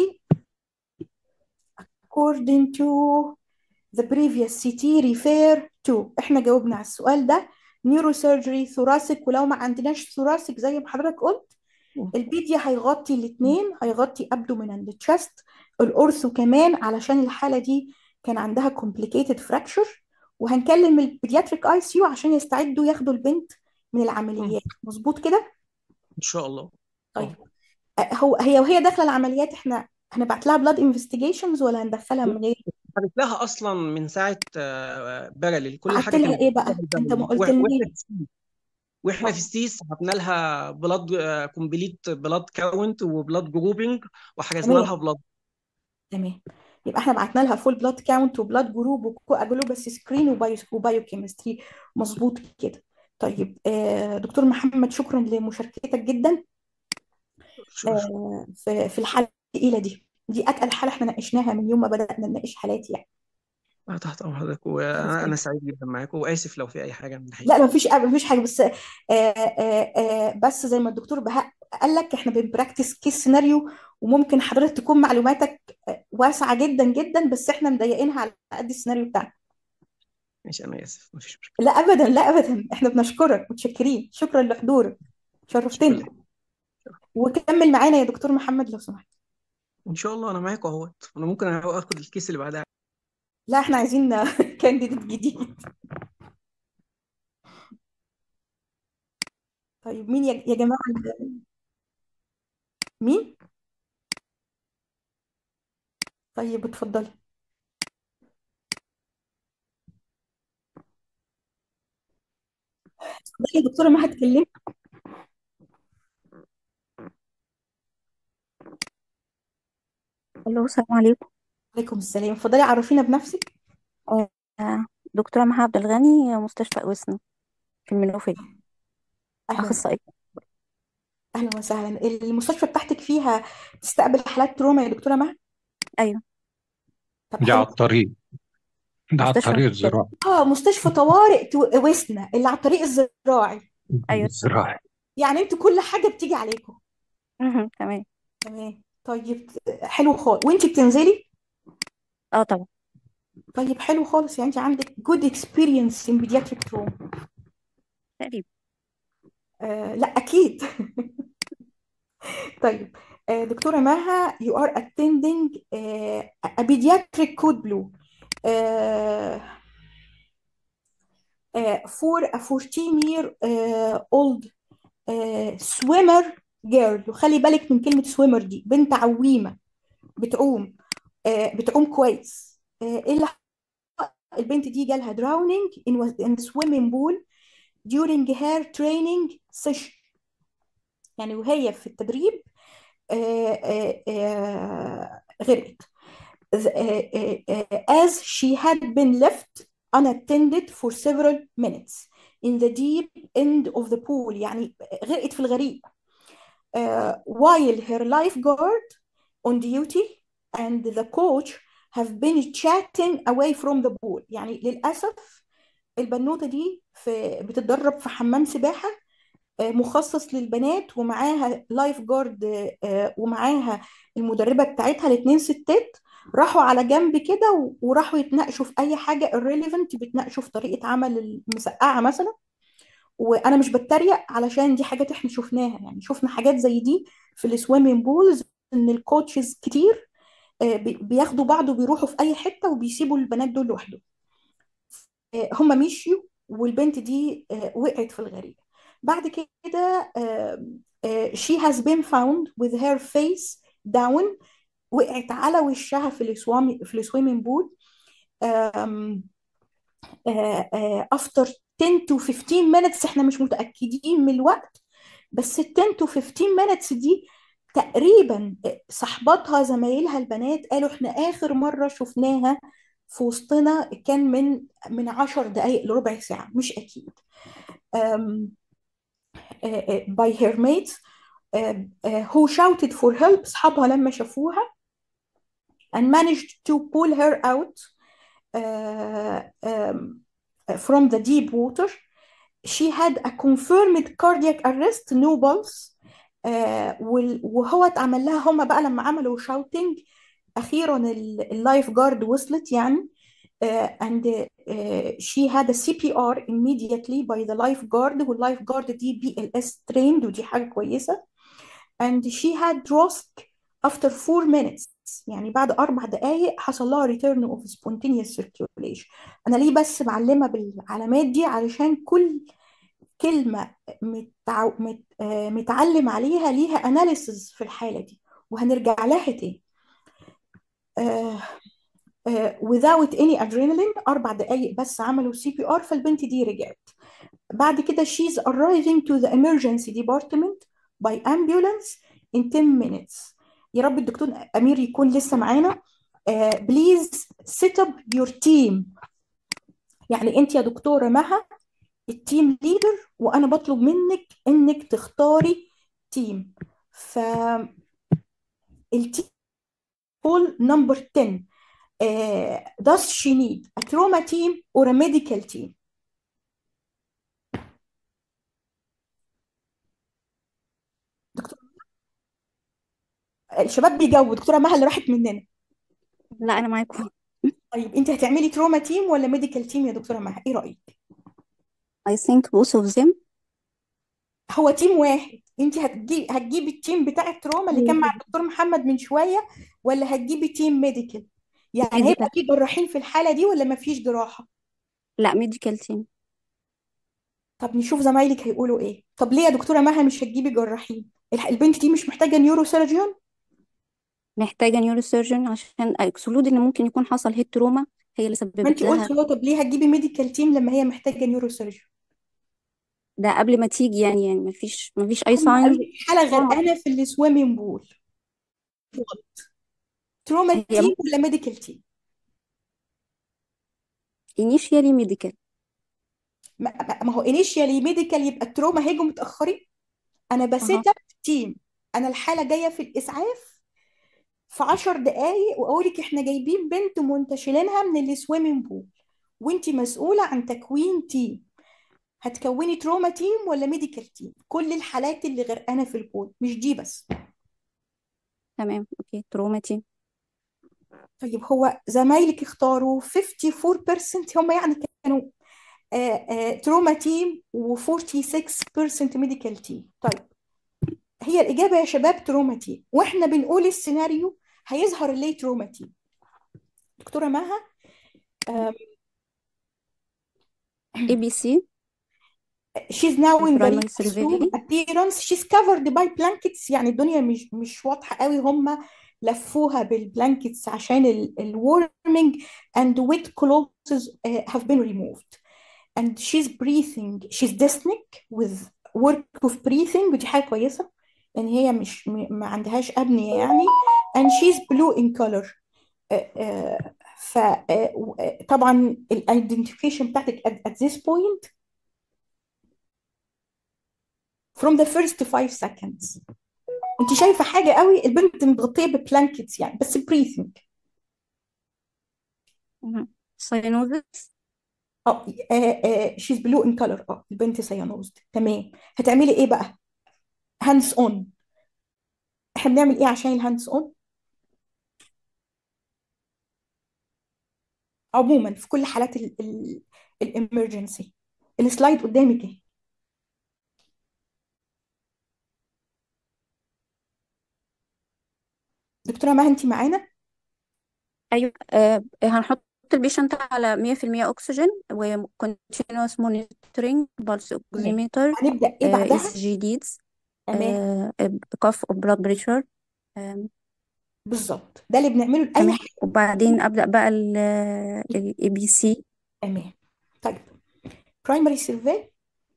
according to the previous CT refer to احنا جاوبنا على السؤال ده نيوروسيرجري ثوراسيك ولو ما عندناش ثوراسيك زي ما حضرتك قلت البيديا هيغطي الاثنين هيغطي ابدومين اند تشست الاورثو كمان علشان الحاله دي كان عندها complicated fracture وهنكلم البيدياتريك اي سي يو عشان يستعدوا ياخدوا البنت من العمليات مظبوط كده ان شاء الله طيب اه أه، هو هي وهي داخله العمليات احنا هنبعت لها بلاد انفستيجيشنز ولا هندخلها من غير بعت لها اصلا من ساعه آه، باراليل كل بعت حاجه لها كانت ايه بقى بتشتغل انت ما باراليل واحنا قلتلناش في السي واحنا في السيس حطينا لها بلاد كومبليت بلاد كاونت وبلاد جروبنج وحجزنا تمام لها بلاد تمام يبقى احنا بعتنا لها فول بلاد كاونت وبلاد جروب وكواجولوباس سكرين وبايو وبايو كيمستري مظبوط كده طيب آه دكتور محمد شكرا لمشاركتك جدا شكرا آه في في الحاله الثقيله دي دي اتقل حاله احنا ناقشناها من يوم ما بدانا نناقش حالات يعني آه، تحت امر حضرتك وانا انا سعيد جدا معاكم واسف لو في اي حاجه من ناحيتي لا ما فيش ما فيش حاجه بس آه آه آه بس زي ما الدكتور بهاء قال لك احنا بنبراكتس كيس سيناريو وممكن حضرتك تكون معلوماتك آه، واسعه جدا جدا بس احنا مضيقينها على قد السيناريو بتاعنا ماشي انا اسف مفيش مشكله لا ابدا لا ابدا احنا بنشكرك متشكرين شكرا لحضورك شكرا شرفتنا لك وكمل معانا يا دكتور محمد لو سمحت ان شاء الله انا معاكم اهوت انا ممكن اخد الكيس اللي بعدها لا احنا عايزين كانديديت جديد طيب مين يا يا جماعه ال- مين طيب اتفضلي اتفضلي يا دكتوره ما هتكلمي الو السلام عليكم عليكم السلام اتفضلي عرفينا بنفسك آه، دكتورة مها عبد الغني مستشفى أوسنا في المنوفية اهلا أخصائية اهلا وسهلا المستشفى بتاعتك فيها تستقبل حالات تروما يا دكتوره مها أيوة طب دي حلو على الطريق ده على مستشفى الطريق مستشفى الزراعي اه مستشفى طوارئ تو- وسنا اللي على الطريق الزراعي أيوة الزراعي يعني انتوا كل حاجه بتيجي عليكم مهم. تمام تمام طيب حلو خالص وانت بتنزلي اه طبعا طيب حلو خالص يعني انت عندك good experience in pediatric trauma تقريبا آه لا اكيد طيب آه دكتوره مها you are attending آه a pediatric code blue آه آه for a 14 year آه old آه swimmer girl وخلي بالك من كلمه swimmer دي بنت عويمه بتعوم آه بتعوم كويس آه ايه اللي البنت دي جالها drowning in, in the swimming pool during her training session يعني وهي في التدريب آه، آه، آه، غرقت آه، آه، آه، as she had been left unattended for several minutes in the deep end of the pool يعني غرقت في الغريق uh, while her lifeguard on duty and the coach have been chatting away from the pool يعني للأسف البنوتة دي في بتتدرب في حمام سباحة آه، مخصص للبنات ومعاها لايف جارد آه، ومعاها المدربة بتاعتها الاتنين ستات راحوا على جنب كده و- وراحوا يتناقشوا في أي حاجة irrelevant بيتناقشوا في طريقة عمل المسقعة مثلا وانا مش بتريق علشان دي حاجات احنا شفناها يعني شفنا حاجات زي دي في السويمنج بولز ان الكوتشز كتير آه، بي- بياخدوا بعض وبيروحوا في اي حته وبيسيبوا البنات دول لوحدهم آه، هم مشيوا والبنت دي آه، وقعت في الغريق بعد كده آه، آه، she has been found with her face down وقعت على وشها في السوامي في السويمنج بول after 10 to 15 minutes احنا مش متأكدين من الوقت بس ال 10 to 15 minutes دي تقريبا صحباتها زمايلها البنات قالوا احنا آخر مرة شفناها في وسطنا كان من من 10 دقايق لربع ساعة مش أكيد um, uh, uh, by her mates uh, uh, who shouted for help أصحابها لما شافوها and managed to pull her out uh, um, from the deep water. She had a confirmed cardiac arrest, no pulse. آه، وال- وهو اتعمل لها هم بقى لما عملوا شاوتنج اخيرا اللايف جارد وصلت يعني آه، and آه، she had a CPR immediately by the lifeguard واللايف جارد دي BLS trained ودي حاجة كويسة and she had ROSC after four minutes يعني بعد أربع دقايق حصل لها return of spontaneous circulation أنا ليه بس معلمة بالعلامات دي علشان كل كلمة متع... مت... آه، متعلم عليها ليها analysis في الحالة دي وهنرجع لها تاني آه، آه، without any adrenaline أربع دقايق بس عملوا سي بي آر فالبنت دي رجعت بعد كده she's arriving to the emergency department by ambulance in 10 minutes يا رب الدكتور أمير يكون لسه معانا بليز سيت اب يور تيم يعني انت يا دكتوره مها التيم ليدر وانا بطلب منك انك تختاري تيم ف التيم بول نمبر 10 uh, does she need a trauma team or a medical team دكتور الشباب بيجاوبوا دكتوره مها اللي راحت مننا لا انا معاكم طيب انت هتعملي تروما تيم ولا ميديكال تيم يا دكتوره مها ايه رايك I think both of them هو تيم واحد انت هتجيبي هتجيبي التيم بتاع التروما اللي كان مع الدكتور محمد من شويه ولا هتجيبي تيم ميديكال يعني هيبقى medical في جراحين في الحاله دي ولا ما فيش جراحه لا medical team طب نشوف زمايلك هيقولوا ايه طب ليه يا دكتوره مها مش هتجيبي جراحين الح- البنت دي مش محتاجه نيورو سيرجن محتاجة نيورو سيرجن عشان اكسكلود ان ممكن يكون حصل هيد تروما هي اللي ما سببت انت لها قلتي اهو طب ليه هتجيبي ميديكال تيم لما هي محتاجه نيورو سيرجن ده قبل ما تيجي يعني يعني مفيش مفيش اي هم قالوا ساينز لي حاله غرقانه في السويمنج بول تروما هي تيم ولا ميديكال تيم initially medical ما ما- ما هو انيشيالي ميديكال يبقى التروما هيجوا متاخرين انا اهو بسيت اب تيم انا الحاله جايه في الاسعاف في 10 دقائق واقول لك احنا جايبين بنت منتشلينها من السويمنج بول وانت مسؤوله عن تكوين تيم هتكوني تروما تيم ولا ميديكال تيم كل الحالات اللي غرقانه في البول مش دي بس تمام اوكي تروما تيم طيب هو زمايلك اختاروا 54% هم يعني كانوا تروما تيم و46% ميديكال تيم طيب هي الإجابة يا شباب تروما تيم واحنا بنقول السيناريو هيظهر ليه تروما تيم دكتورة مها um, ABC she's now in the primary recourse room survey appearance she's covered by blankets يعني الدنيا مش مش واضحة قوي هم لفوها بالبلانكتس عشان ال warming and wet clothes uh, have been removed and she's breathing she's dyspneic with work of breathing ودي حاجة كويسة ان هي مش م- ما عندهاش أبنية يعني and she's blue in color فطبعا الايدنتيفيكيشن بتاعتك at, at this point from the first five seconds انت شايفه حاجه قوي البنت متغطيه ببلانكتس يعني بس بريثنج ساينوزس اه شيز بلو ان كلر اه البنت سيانوزد تمام هتعملي ايه بقى هاندز اون احنا بنعمل ايه عشان الهاندز اون عموما في كل حالات الامرجنسي السلايد قدامك اهي دكتوره ما انت معانا ايوه آه هنحط البيشنت على 100% اكسجين و continuous monitoring pulse تمام oximeter هنبدا ايه بعدها اس جي ليدز تمام كاف بلاد بريشر بالظبط ده اللي بنعمله لاي تمام حاجه وبعدين ابدا بقى الاي بي سي تمام طيب برايمري سيرفي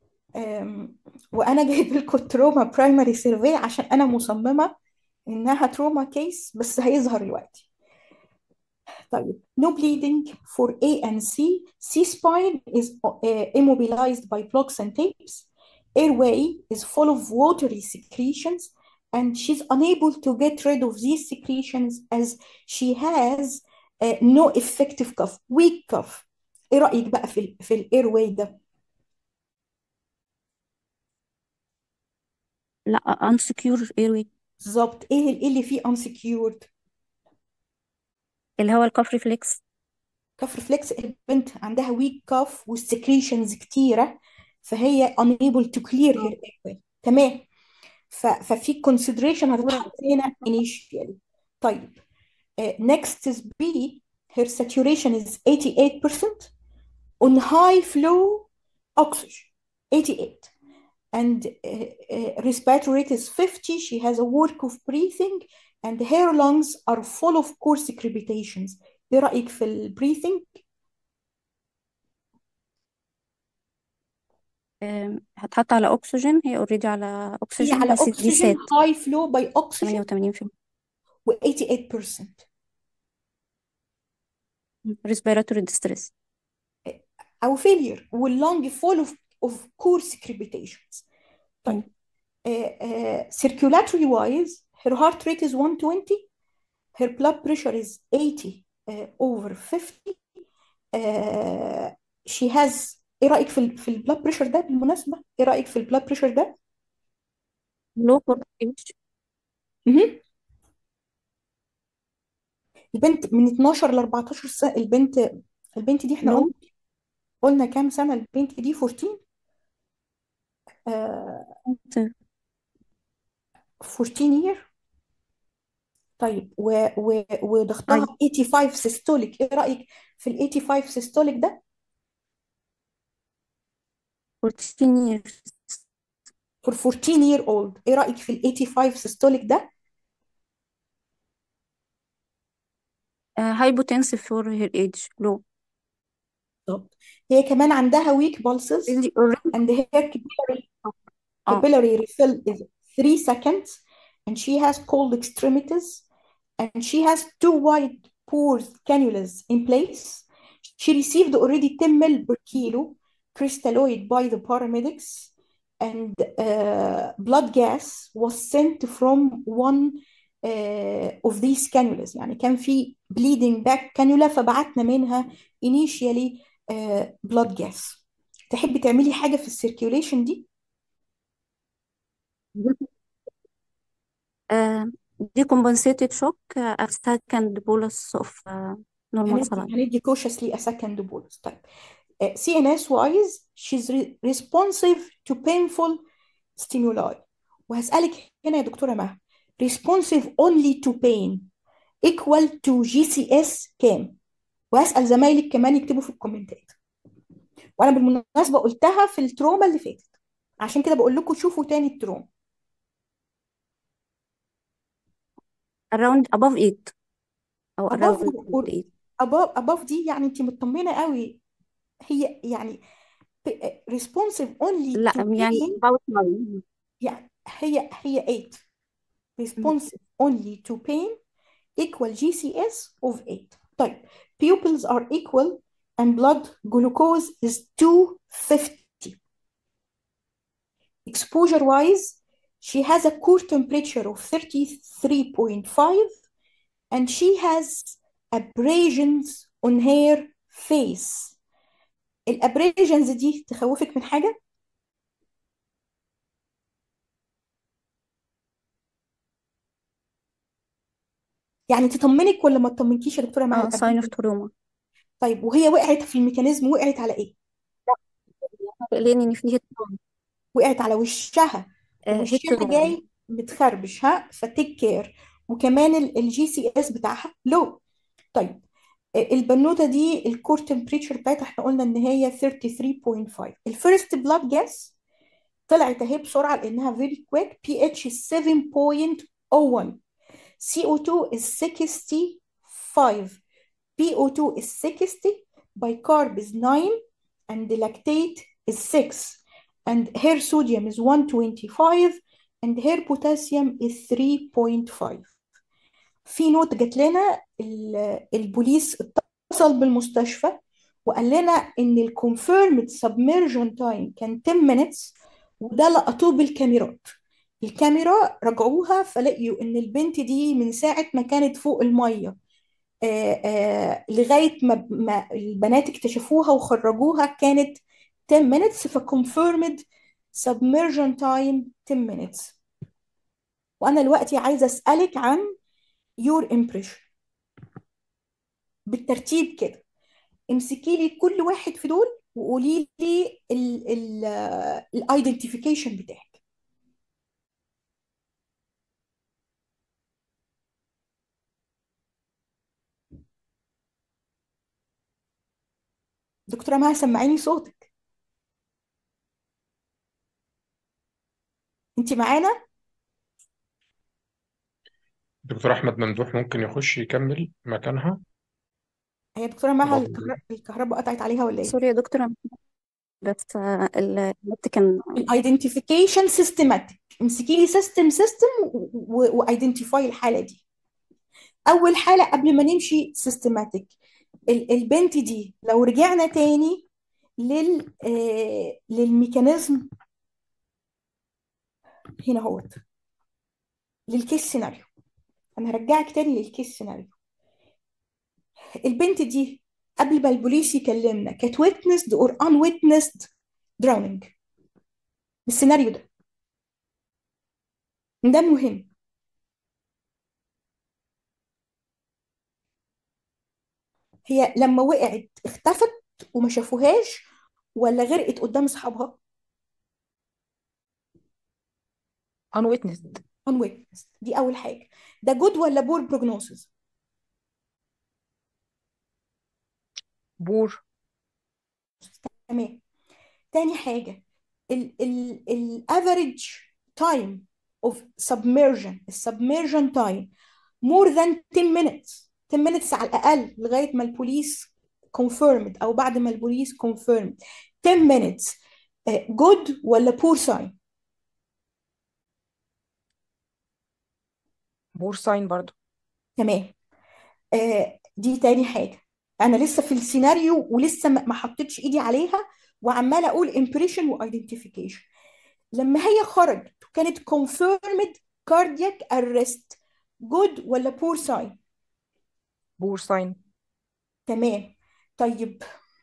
وانا جايب لكم تروما برايمري سيرفي عشان انا مصممه انها تروما كيس بس هيظهر دلوقتي طيب no bleeding for A and C C spine is uh, immobilized by blocks and tapes airway is full of watery secretions and she's unable to get rid of these secretions as she has uh, no effective cough weak cough ايه رأيك بقى في ال في الايرواي ده لا unsecure airway بالظبط ايه ال- إيه اللي فيه unsecured اللي هو الكاف ريفلكس كف ريفلكس البنت عندها ويك كاف والسكريشنز كتيرة فهي unable to clear her airway تمام ف- ففي consideration هتتحط هنا initially طيب uh, next is B her saturation is 88% on high flow oxygen 88 and uh, uh, respiratory rate is 50 she has a work of breathing and her lungs are full of coarse crepitations ايه رأيك في البريثنج آم، هتحط على اكسجين هي اوريدي على هي اكسجين على بس دي oxygen سات high flow by oxygen 88% و 88% respiratory distress او فيلير واللونج فول اوف اوف كورس crepitations طيب uh, uh, circulatory wise her heart rate is 120 her blood pressure is 80 uh, over 50 uh, she has ايه رأيك في ال في البلاد بريشر ده بالمناسبة ايه رأيك في البلاد بريشر ده low for age مهم. البنت من 12 ل 14 سنة البنت البنت دي احنا low قلنا قلنا كام سنة البنت دي 14 آه 14 year طيب و و وضغطها أيوة 85 سيستوليك ايه رأيك في ال 85 سيستوليك ده 14 years for 14 year old ايه رأيك في ال 85 سيستوليك ده uh, hypotensive for her age low طب هي كمان عندها weak pulses already already and her capillary اه capillary refill is 3 seconds and she has cold extremities and she has two wide pores cannulas in place. She received already 10 ml per kilo crystalloid by the paramedics and uh, blood gas was sent from one uh, of these cannulas يعني كان في bleeding back cannula فبعتنا منها initially uh, blood gas تحبي تعملي حاجة في السيركيوليشن دي؟ uh, decompensated shock uh, a second bolus of uh, normal هندي saline هندي cautiously a second bolus طيب uh, CNS wise she's re responsive to painful stimuli وهسألك هنا يا دكتورة مها responsive only to pain equal to GCS كام وهسأل زمايلك كمان يكتبوا في الكومنتات وانا بالمناسبة قلتها في التروما اللي فاتت عشان كده بقول لكم شوفوا تاني التروما around above 8 أو above around or 8 above above دي يعني انت مطمنة قوي هي يعني ب- responsive only لا to يعني pain about 9 يعني هي هي 8 responsive only to pain equal GCS of 8 طيب pupils are equal and blood glucose is 250 exposure wise she has a core temperature of 33.5 and she has abrasions on her face الابريجنز دي تخوفك من حاجة؟ يعني تطمنك ولا ما تطمنكيش يا دكتورة مها اه sign of الابريجنز trauma طيب وهي وقعت في الميكانيزم وقعت على ايه؟ لأن إن فيه trauma وقعت على وشها آه هيت ووشها trauma جاي متخربش ها فتيك كير وكمان الجي سي اس بتاعها لو طيب البنوته دي الكور تمبريتشر بتاعتها احنا قلنا ان هي 33.5 الفيرست بلاد جاس طلعت اهي بسرعه لانها فيري كويك بي اتش 7.01 CO2 is 65 PO2 is 60 bicarb is 9 and the lactate is 6 and her sodium is 125 and her potassium is 3.5 في نوت جات لنا ال- البوليس اتصل بالمستشفى وقال لنا ان الكونفيرمد سبمرجن تايم كان 10 minutes وده لقطوه بالكاميرات الكاميرا رجعوها فلقيوا ان البنت دي من ساعة ما كانت فوق المية آه آه لغاية ما, ما البنات اكتشفوها وخرجوها كانت 10 minutes فconfirmed submersion time 10 minutes وانا دلوقتي عايزة اسألك عن your impression بالترتيب كده امسكي لي كل واحد في دول وقولي لي الايدنتيفيكيشن بتاعك دكتورة مها سمعيني صوتك انت معانا دكتور أحمد ممدوح ممكن يخش يكمل مكانها هي دكتورة مها بعد الكهر- الكهرباء قطعت عليها ولا ايه سوري يا دكتورة بس آه، ال- النت كان الايدنتيفيكيشن سيستماتيك امسكي لي سيستم سيستم وايدنتيفاي الحالة دي اول حالة قبل ما نمشي سيستماتيك ال- البنت دي لو رجعنا تاني لل آه للميكانيزم هنا اهوت للكيس سيناريو انا هرجعك تاني للكيس سيناريو البنت دي قبل ما البوليس يكلمنا كانت witnessed or unwitnessed drowning بالسيناريو ده ده مهم هي لما وقعت اختفت وما شافوهاش ولا غرقت قدام اصحابها unwitnessed unwitnessed دي اول حاجه ده جود ولا بور بروجنوسيس بور تمام تاني حاجه ال ال الافريج تايم اوف submersion السبميرجن تايم more than 10 minutes 10 minutes على الاقل لغايه ما البوليس confirmed او بعد ما البوليس confirmed 10 minutes جود ولا بور ساين بور ساين برضو تمام آه دي تاني حاجة أنا لسه في السيناريو ولسه ما ما حطيتش إيدي عليها وعمالة أقول impression و identification لما هي خرجت وكانت confirmed cardiac arrest good ولا poor sign بور ساين تمام طيب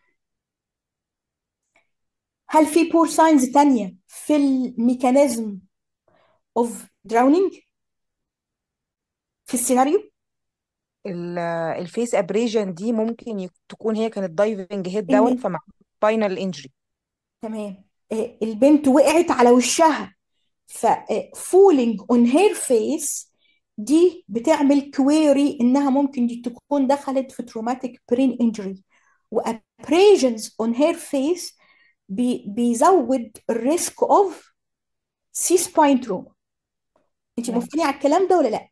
هل في poor signs تانية في الميكانيزم of drowning في السيناريو ال- الفيس ابريجن دي ممكن يك- تكون هي كانت دايفنج هيد داون إن فمع فاينل انجري تمام آه، البنت وقعت على وشها ف آه، falling on her face دي بتعمل كويري انها ممكن دي تكون دخلت في traumatic brain injury و abrasions on her face بي بيزود الريسك اوف سي سباين تروما انت تمام موافقاني على الكلام ده ولا لا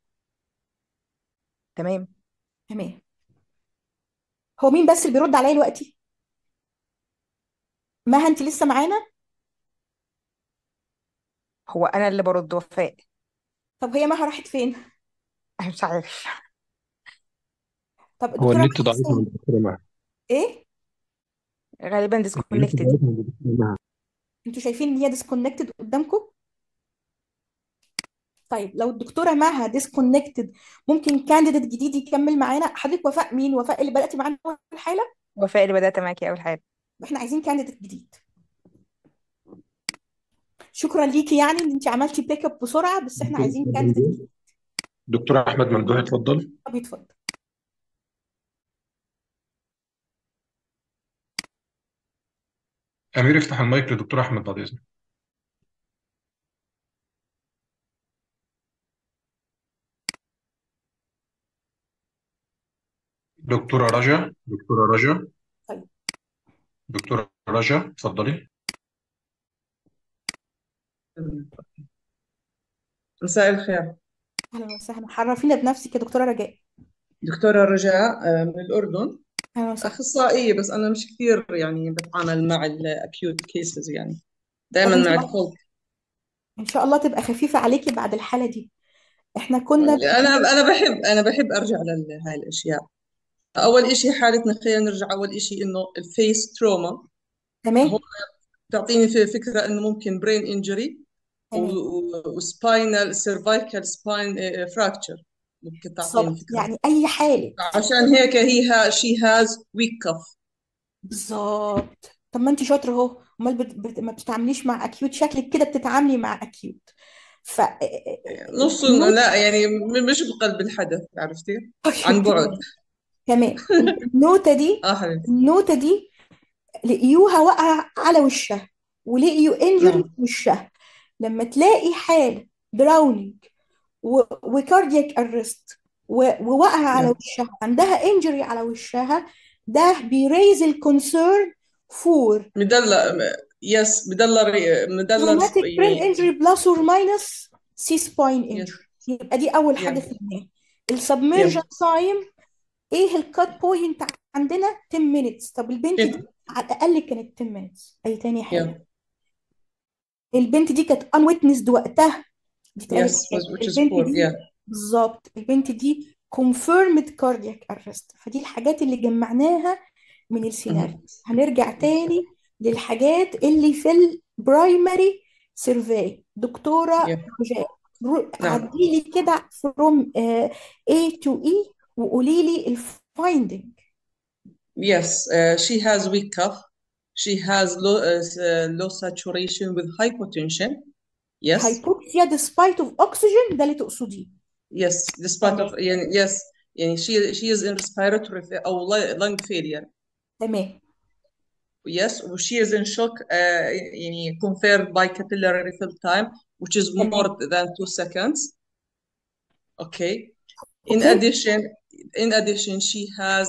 تمام تمام هو مين بس اللي بيرد عليا دلوقتي مها انت لسه معانا هو انا اللي برد وفاء طب هي مها راحت فين أنا مش عارف طب هو الدكتوره النت مها ضعيف من فين الدكتورة مها ايه غالبا النت ديسكونكتد ضعيف من الدكتورة مها انتوا شايفين ان هي ديسكونكتد قدامكم طيب لو الدكتوره معها ديسكونكتد ممكن كانديديت جديد يكمل معانا حضرتك وفاء مين وفاء اللي بدأتي معانا اول حاله وفاء اللي بدأت معاكي اول حاجه احنا عايزين كانديديت جديد شكرا ليكي يعني ان انت عملتي بيك اب بسرعه بس احنا دكتور عايزين أحمد كانديديت ممدوح جديد دكتور أحمد ممدوح اتفضل طب يتفضل أمير افتح المايك لدكتور أحمد بعد إذنك دكتورة رجا دكتورة رجا طيب دكتورة رجا اتفضلي مساء الخير اهلا وسهلا عرفينا بنفسك يا دكتوره رجاء دكتورة رجاء آه، من الأردن اهلا وسهلا أخصائية بس أنا مش كثير يعني بتعامل مع الأكيوت كيسز يعني طب دائما ان مع شاء الله الكولد ان شاء الله تبقى خفيفه عليكي بعد الحاله دي احنا كنا أنا أنا بحب أنا بحب أرجع لهاي الأشياء أول إشي حالتنا خلينا نرجع أول إشي إنه الفيس تروما هو تمام تعطيني في فكرة إنه ممكن برين إنجري تمام وسباينال سيرفايكال سباين فراكتشر ممكن تعطيني بالظبط فكرة يعني اي حاله عشان هيك هي شي هاز ويك كف بالظبط طب ما انت شاطره اهو امال بت... بت... ما بتتعامليش مع اكيوت شكلك كده بتتعاملي مع اكيوت ف نص النوت لا يعني م- مش بقلب الحدث عرفتي عن بعد تمام تمام النوتة دي اه حبيبتي النوتة دي لقيوها واقعة على وشها ولقيوا انجري نعم في وشها لما تلاقي حالة دراونينج وكاردياك ارست وواقعة على نعم وشها عندها انجري على وشها ده بيريز الكونسيرن فور مدلل يس مدلل مدلل traumatic brain يعني injury plus or minus C spine يس injury يبقى دي أول حاجة يا في دماغي السبميرجن يا تايم ايه الكات بوينت عندنا 10 minutes طب البنت دي على الأقل كانت 10 minutes أي تاني حاجة يا البنت دي كانت unwitnessed وقتها دي تالت يس حاجة which is البنت poor دي yeah بالظبط البنت دي confirmed cardiac arrest فدي الحاجات اللي جمعناها من السيناريو مهم. هنرجع تاني للحاجات اللي في البرايمري سيرفي دكتورة Yeah. رجاء رو- نعم عديلي كده from uh, A to E وقولي لي الفايندنج Yes, uh, she has weak cough. She has low, uh, s- uh, low saturation with hypotension. Yes, hypoxia despite of oxygen ده اللي تقصديه yes, despite تمام of يعني yes, يعني she she is in respiratory fa- أو li- lung failure. تمام Yes, she is in shock. Uh, يعني conferred by capillary refill time, which is more تمام than two seconds. Okay. In اوكي addition, in addition, she has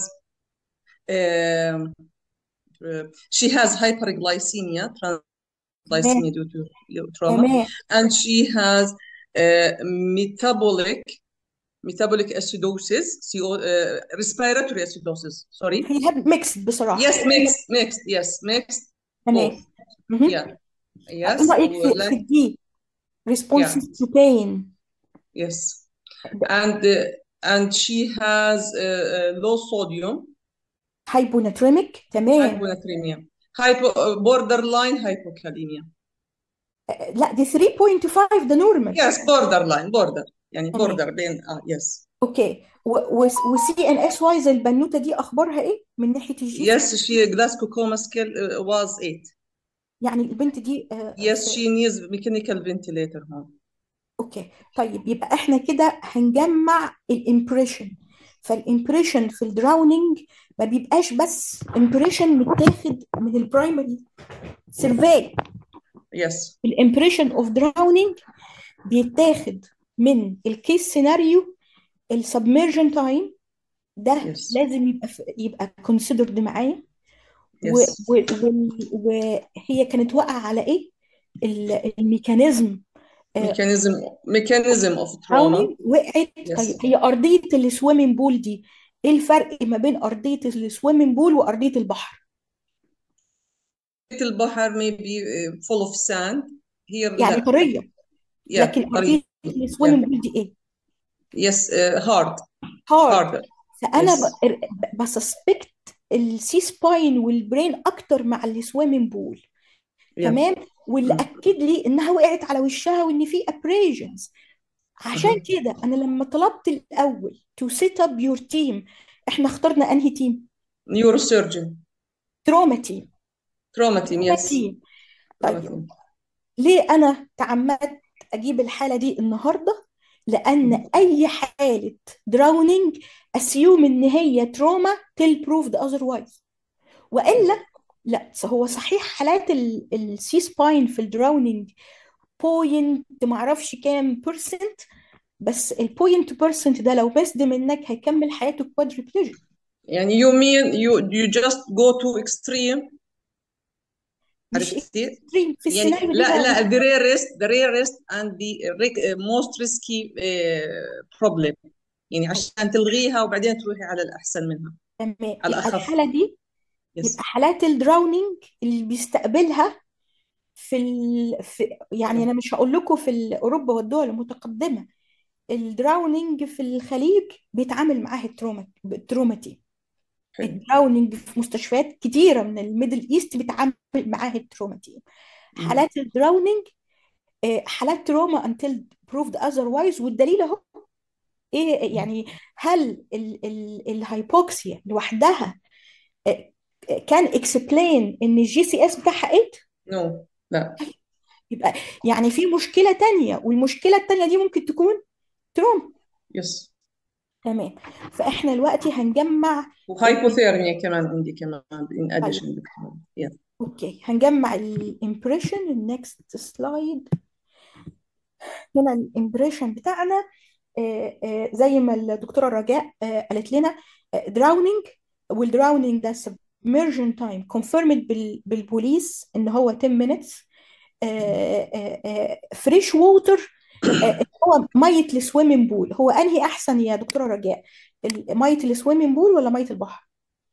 um, uh, she has hyperglycemia, تمام glycemia due to trauma, تمام and she has uh, metabolic metabolic acidosis, CO, uh, respiratory acidosis. Sorry. هي ميكسد بصراحة Yes, mixed, mixed. Yes, mixed. Both. تمام مهم. Yeah. ايه Yes. رأيك في ولا- في الدي Yeah. responses to pain Yes. And uh, and she has uh, uh, low sodium, hyponatremic تمام hyponatremia, hypo uh, borderline hypokalemia. لا دي 3.5 ده نورمال Yes, borderline, border. يعني تمام border بين اه yes. اوكي وسي ان اس واي زي البنوته دي اخبارها ايه من ناحيه الجي Yes, she Glasgow coma scale uh, was eight. يعني البنت دي آه، Yes, في she needs mechanical ventilator home. اوكي طيب يبقى احنا كده هنجمع الامبريشن فالامبريشن في الدراونينج ما بيبقاش بس امبريشن متاخد من البرايمري سيرفي Yes, الامبريشن اوف دراونينج بيتاخد من الكيس سيناريو السبمرجن تايم ده yes, لازم يبقى في يبقى كونسيدرد معايا و- yes. و- وال- وهي كانت واقعة على ايه ال- الميكانيزم Mechanism mechanism of trauma. دراونينج وقعت طيب Yes. هي أرضية السويمنج بول دي ايه الفرق ما بين أرضية السويمنج بول وأرضية البحر البحر may be uh, full of sand. Here يعني لا. طرية Yeah, لكن أرضية طريق. السويمنج Yeah. بول دي ايه Yes, uh, hard, هارد harder. فأنا Yes. بسسبكت السي سباين والبرين أكتر مع السويمنج بول Yeah. تمام واللي Mm. اكد لي انها وقعت على وشها وان في ابريجنز عشان Mhm. كده انا لما طلبت الاول تو سيت اب يور تيم احنا اخترنا انهي تيم Neurosurgeon. تروما تيم Trauma team. تروما Yes. تيم Trauma طيب team. ليه انا تعمدت اجيب الحاله دي النهارده لان اي حاله دراونينج اسيوم ان هي تروما تيل بروفد اذروايز والا لا هو صحيح حالات السي سباين في الدراونينج بوينت معرفش كام بيرسنت بس البوينت بيرسنت ده لو بسد منك هيكمل حياته كوادريبليجيك يعني you mean you you just go to extreme مش عرفتي؟ اكستريم في يعني السيناريو لا ده لا the rarest the rarest and the ri- most risky uh, problem يعني عشان تلغيها وبعدين تروحي على الأحسن منها تمام على يبقى الأخف الحالة دي yes يبقى حالات الدراونينج اللي بيستقبلها في, ال... في يعني انا مش هقول لكم في اوروبا والدول المتقدمه الدراونينج في الخليج بيتعامل معاه التروما التروما تيم حلو الدراونينج في مستشفيات كتيره من الميدل ايست بيتعامل معاه التروما تيم مم. حالات الدراونينج آه، حالات تروما انتل بروفد اذروايز والدليل اهو ايه يعني هل ال ال الهايبوكسيا لوحدها آه، كان اكسبلين ان الجي سي اس بتاعها 8 no لا يبقى يعني في مشكله تانية والمشكله التانية دي ممكن تكون تروما yes تمام فاحنا دلوقتي هنجمع ال- وهايبوثيرميا كمان عندي كمان in طيب addition دكتور yeah اوكي هنجمع الامبريشن النكست سلايد هنا الامبريشن بتاعنا آه، آه، زي ما الدكتوره رجاء آه، قالت لنا دراونينج والدراونينج ده submersion تايم confirmed بال- بالبوليس ان هو 10 minutes فريش ووتر هو ميه السويمنج بول هو انهي احسن يا دكتوره رجاء ال- ميه السويمنج بول ولا ميه البحر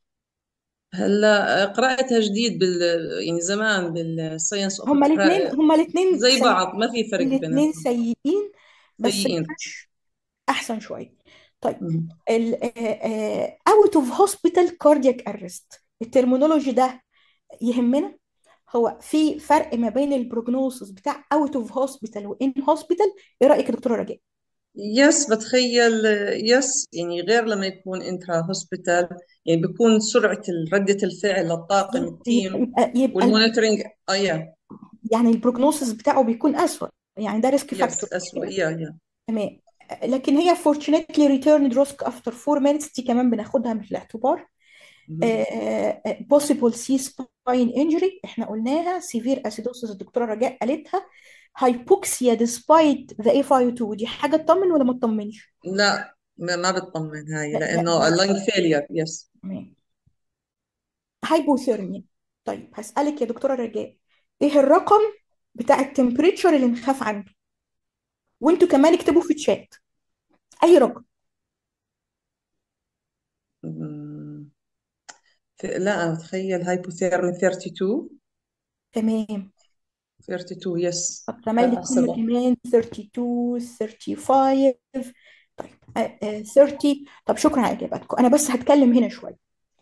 هلا قرأتها جديد بال يعني زمان بالساينس اوف هما الاثنين هما الاثنين زي سيئين بعض ما في فرق الاثنين بينهم سيئين بس سيئين الفريش احسن شويه طيب مهم. اوت اوف هوسبيتال كاردياك ارست الترمينولوجي ده يهمنا هو في فرق ما بين البروجنوسيس بتاع اوت اوف هوسبيتال وان هوسبيتال ايه رايك يا دكتوره رجاء يس بتخيل يس يعني غير لما يكون انترا هوسبيتال يعني بيكون سرعة ردة الفعل للطاقم التيم يبقى يبقى والمونيتورنج اه يا يعني البروجنوسيس بتاعه بيكون اسوأ يعني ده ريسك يس فاكتور أسوأ يا يا تمام لكن هي fortunately returned risk after 4 minutes دي كمان بناخدها من الاعتبار مهم. آه، آه، possible C spine injury احنا قلناها severe acidosis الدكتورة رجاء قالتها hypoxia despite the FiO2 دي حاجة تطمن ولا ما تطمنش؟ لا ما ما بتطمن هاي لا لا لأنه اللنج فيلير يس تمام هايبوثيرميا طيب هسألك يا دكتورة رجاء ايه الرقم بتاع التمبريتشر اللي نخاف عنه وانتوا كمان اكتبوا في الشات اي رقم مم. ف- لا أنا أتخيل هايبوثيرمي 32 تمام 32 يس طب زمايلي هم أحسبها كمان 32 35 طيب آه، آه، 30 طب شكرا على اجابتكم انا بس هتكلم هنا شويه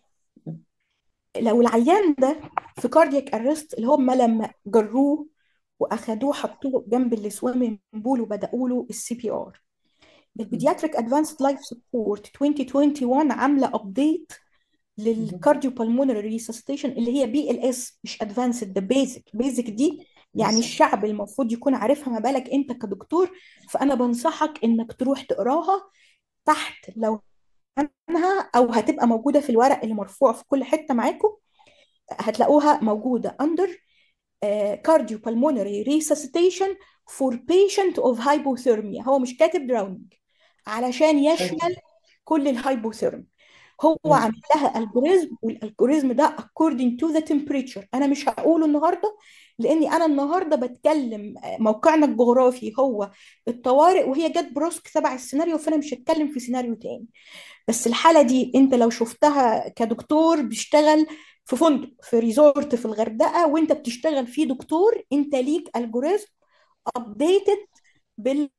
لو العيان ده في كاردياك ارست اللي هم لما جروه واخدوه حطوه جنب السويمنج بول وبداوا له السي بي ار البيدياتريك ادفانسد لايف سبورت 2021 عامله ابديت للكارديو بالمونري ريسستيشن اللي هي بي ال اس مش ادفانسد ده بيزك بيزك دي يعني يس الشعب المفروض يكون عارفها ما بالك انت كدكتور فانا بنصحك انك تروح تقراها تحت لو عنها او هتبقى موجوده في الورق اللي مرفوع في كل حته معاكم هتلاقوها موجوده under cardiopulmonary resuscitation for patient of hypothermia هو مش كاتب drowning علشان يشمل كل الهايبوثيرميا هو مم. عامل لها الجوريزم والالجوريزم ده according to the temperature انا مش هقوله النهارده لاني انا النهارده بتكلم موقعنا الجغرافي هو الطوارئ وهي جت بروسك تبع السيناريو فانا مش هتكلم في سيناريو تاني بس الحالة دي انت لو شفتها كدكتور بيشتغل في فندق في ريزورت في الغردقة وانت بتشتغل فيه دكتور انت ليك الجوريزم ابديتد بال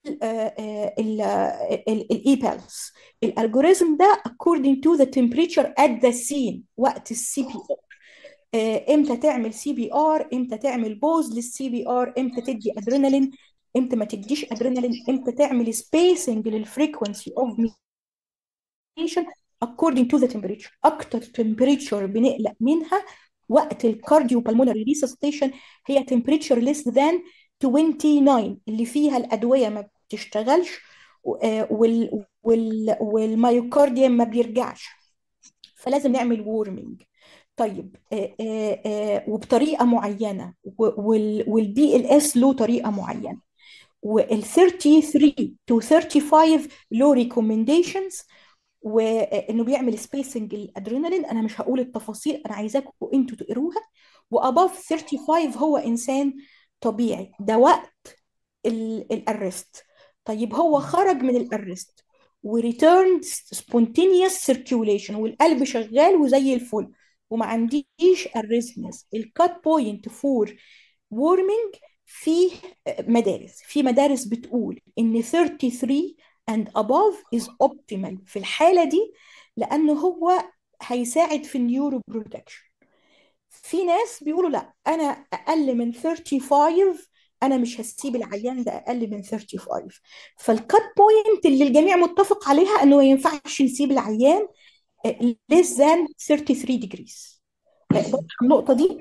الاي بالس الالجوريزم ده according to the temperature at the scene وقت السي بي ار امتى تعمل سي بي ار امتى تعمل بوز للسي بي ار امتى تدي ادرينالين امتى ما تديش ادرينالين امتى تعمل سبيسنج للفريكونسي اوف temperature according to the temperature اكتر temperature بنقلق منها وقت الكارديو بالمونري ريسستيشن هي temperature less than 29 اللي فيها الادويه ما بتشتغلش وال وال والمايوكارديوم ما بيرجعش فلازم نعمل وورمنج طيب آه آه آه وبطريقه معينه والبي ال اس له طريقه معينه وال 33 to 35 له ريكومنديشنز وانه بيعمل سبيسنج الادرينالين انا مش هقول التفاصيل انا عايزاكم انتوا تقروها واباف 35 هو انسان طبيعي ده وقت الارست طيب هو خرج من الارست وريتيرند سبونتينيوس سيركيوليشن والقلب شغال وزي الفل وما عنديش اريزمز الكات بوينت فور وورمنج في مدارس في مدارس بتقول ان 33 and above is optimal في الحالة دي لأنه هو هيساعد في النيورو بروتكشن في ناس بيقولوا لا أنا أقل من 35 أنا مش هسيب العيان ده أقل من 35 فالكات بوينت اللي الجميع متفق عليها أنه ما ينفعش نسيب العيان less than 33 degrees واضحة النقطة دي؟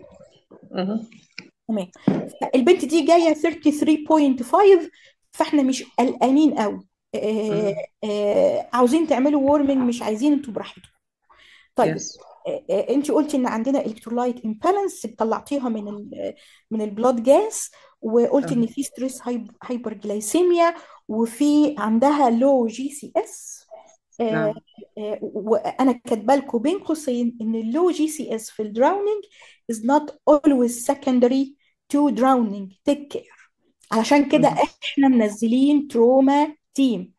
تمام البنت دي جاية 33.5 فاحنا مش قلقانين قوي آه آه عاوزين تعملوا وورمنج مش عايزين انتوا براحتكم طيب yes. آه انت قلتي ان عندنا الكترولايت امبالانس طلعتيها من ال من البلاد جاس وقلتي ان في ستريس هايبر جلايسيميا وفي عندها لو جي سي اس نعم. وانا كاتبه لكم بين قوسين ان اللو جي سي اس في الدراونينج is not always secondary to drowning take care علشان كده احنا منزلين تروما تيم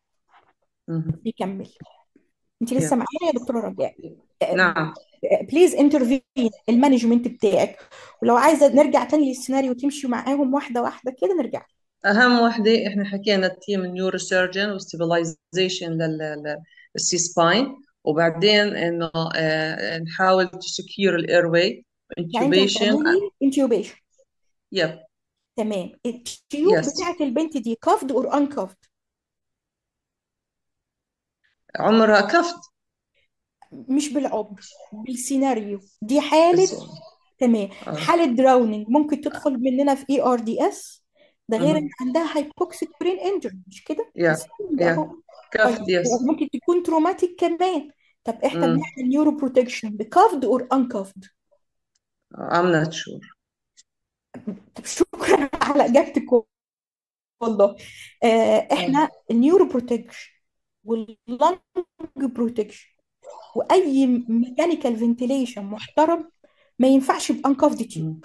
بيكمل انت لسه معايا يا دكتوره رجاء نعم بليز انترفين المانجمنت بتاعك ولو عايزه نرجع تاني للسيناريو وتمشي معاهم واحده واحده كده نرجع اهم وحده احنا حكينا التيم النيورو سيرجن والستابلايزيشن السي سباين وبعدين انه آه، نحاول تسكيور الاير واي يعني انت انتوبيشن هتعملي انتيوبيشن يب تمام التيوب يس بتاعت البنت دي كافد اور انكافد عمرها كفت مش بالعمر بالسيناريو دي حالة بس تمام اه حالة دراونينج ممكن تدخل مننا في اي ار دي اس ده غير ان مهم. عندها هايبوكسيك برين انجري مش كده يا السن يا اهو كفت طيب يس ممكن تكون تروماتيك كمان طب احنا امم بنعمل نيورو بروتكشن بكافد اور انكافد I'm not sure طب شكرا على اجابتك والله آه اه احنا النيورو بروتكشن واللنج بروتكشن واي ميكانيكال فنتيليشن محترم ما ينفعش بانكافد تيوب مم.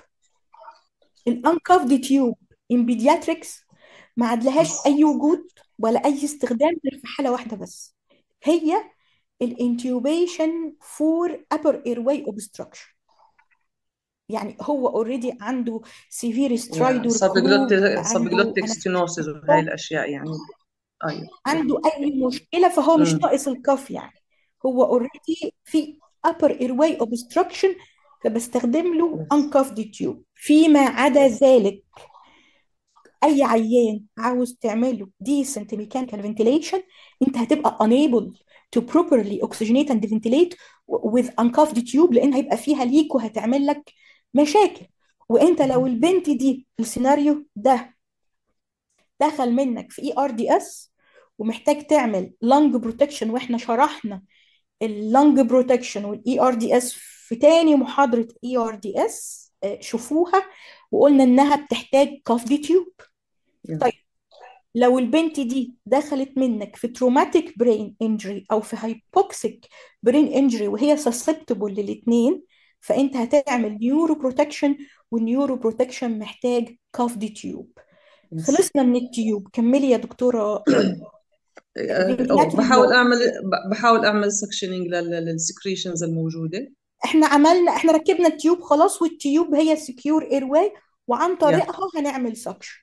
الانكافد تيوب ان بيدياتريكس ما عادلهاش اي وجود ولا اي استخدام غير في حاله واحده بس هي الانتيوبيشن فور upper airway obstruction يعني هو اوريدي عنده سيفير يا سترايدور سبجلوتيك كرو عنده سبجلوتيك انافيلاكتيك ستينوسيس وهاي شوك الاشياء يعني ايوه عنده اي مشكله فهو مش امم ناقص الكف يعني هو اوريدي في upper airway obstruction فبستخدم له يس uncuffed tube فيما عدا ذلك اي عيان عاوز تعمله decent mechanical ventilation انت هتبقى unable to properly oxygenate and ventilate with uncuffed tube لان هيبقى فيها ليك وهتعمل لك مشاكل وانت لو البنت دي السيناريو ده دخل منك في اي ار دي اس ومحتاج تعمل لانج بروتكشن واحنا شرحنا اللانج بروتكشن والاي ار دي اس في تاني محاضرة اي ار دي اس شوفوها وقلنا انها بتحتاج كافدي تيوب يا طيب لو البنت دي دخلت منك في تروماتيك برين انجري او في هايبوكسيك برين انجري وهي سسبتبل للاثنين فانت هتعمل نيورو بروتكشن والنيورو بروتكشن محتاج كافدي تيوب يس خلصنا من التيوب كملي يا دكتورة أو فنتيلاتوري بحاول بلوك اعمل ب- بحاول اعمل سكشننج للسكريشنز الموجوده احنا عملنا احنا ركبنا التيوب خلاص والتيوب هي سكيور اير واي وعن يا طريقها هنعمل سكشن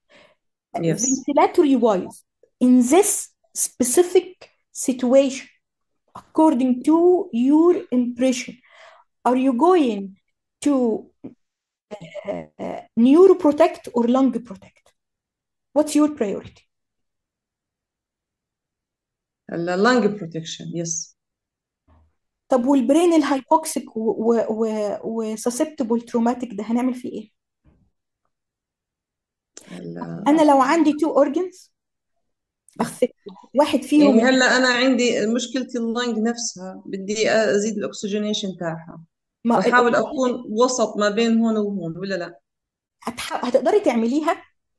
يس ventilatory wise in this specific situation according to your impression are you going to uh, uh, neuroprotect or lung protect what's your priority اللانج بروتكشن يس طب والبرين الهايبوكسيك وسسبتبل تروماتيك ده هنعمل فيه ايه انا لو عندي two organs affected واحد فيهم يعني هلا انا عندي مشكلتي اللنج نفسها بدي ازيد الاكسجينيشن تاعها ما بحاول اكون وسط ما بين هون وهون ولا لا هتح... هتقدري تعمليها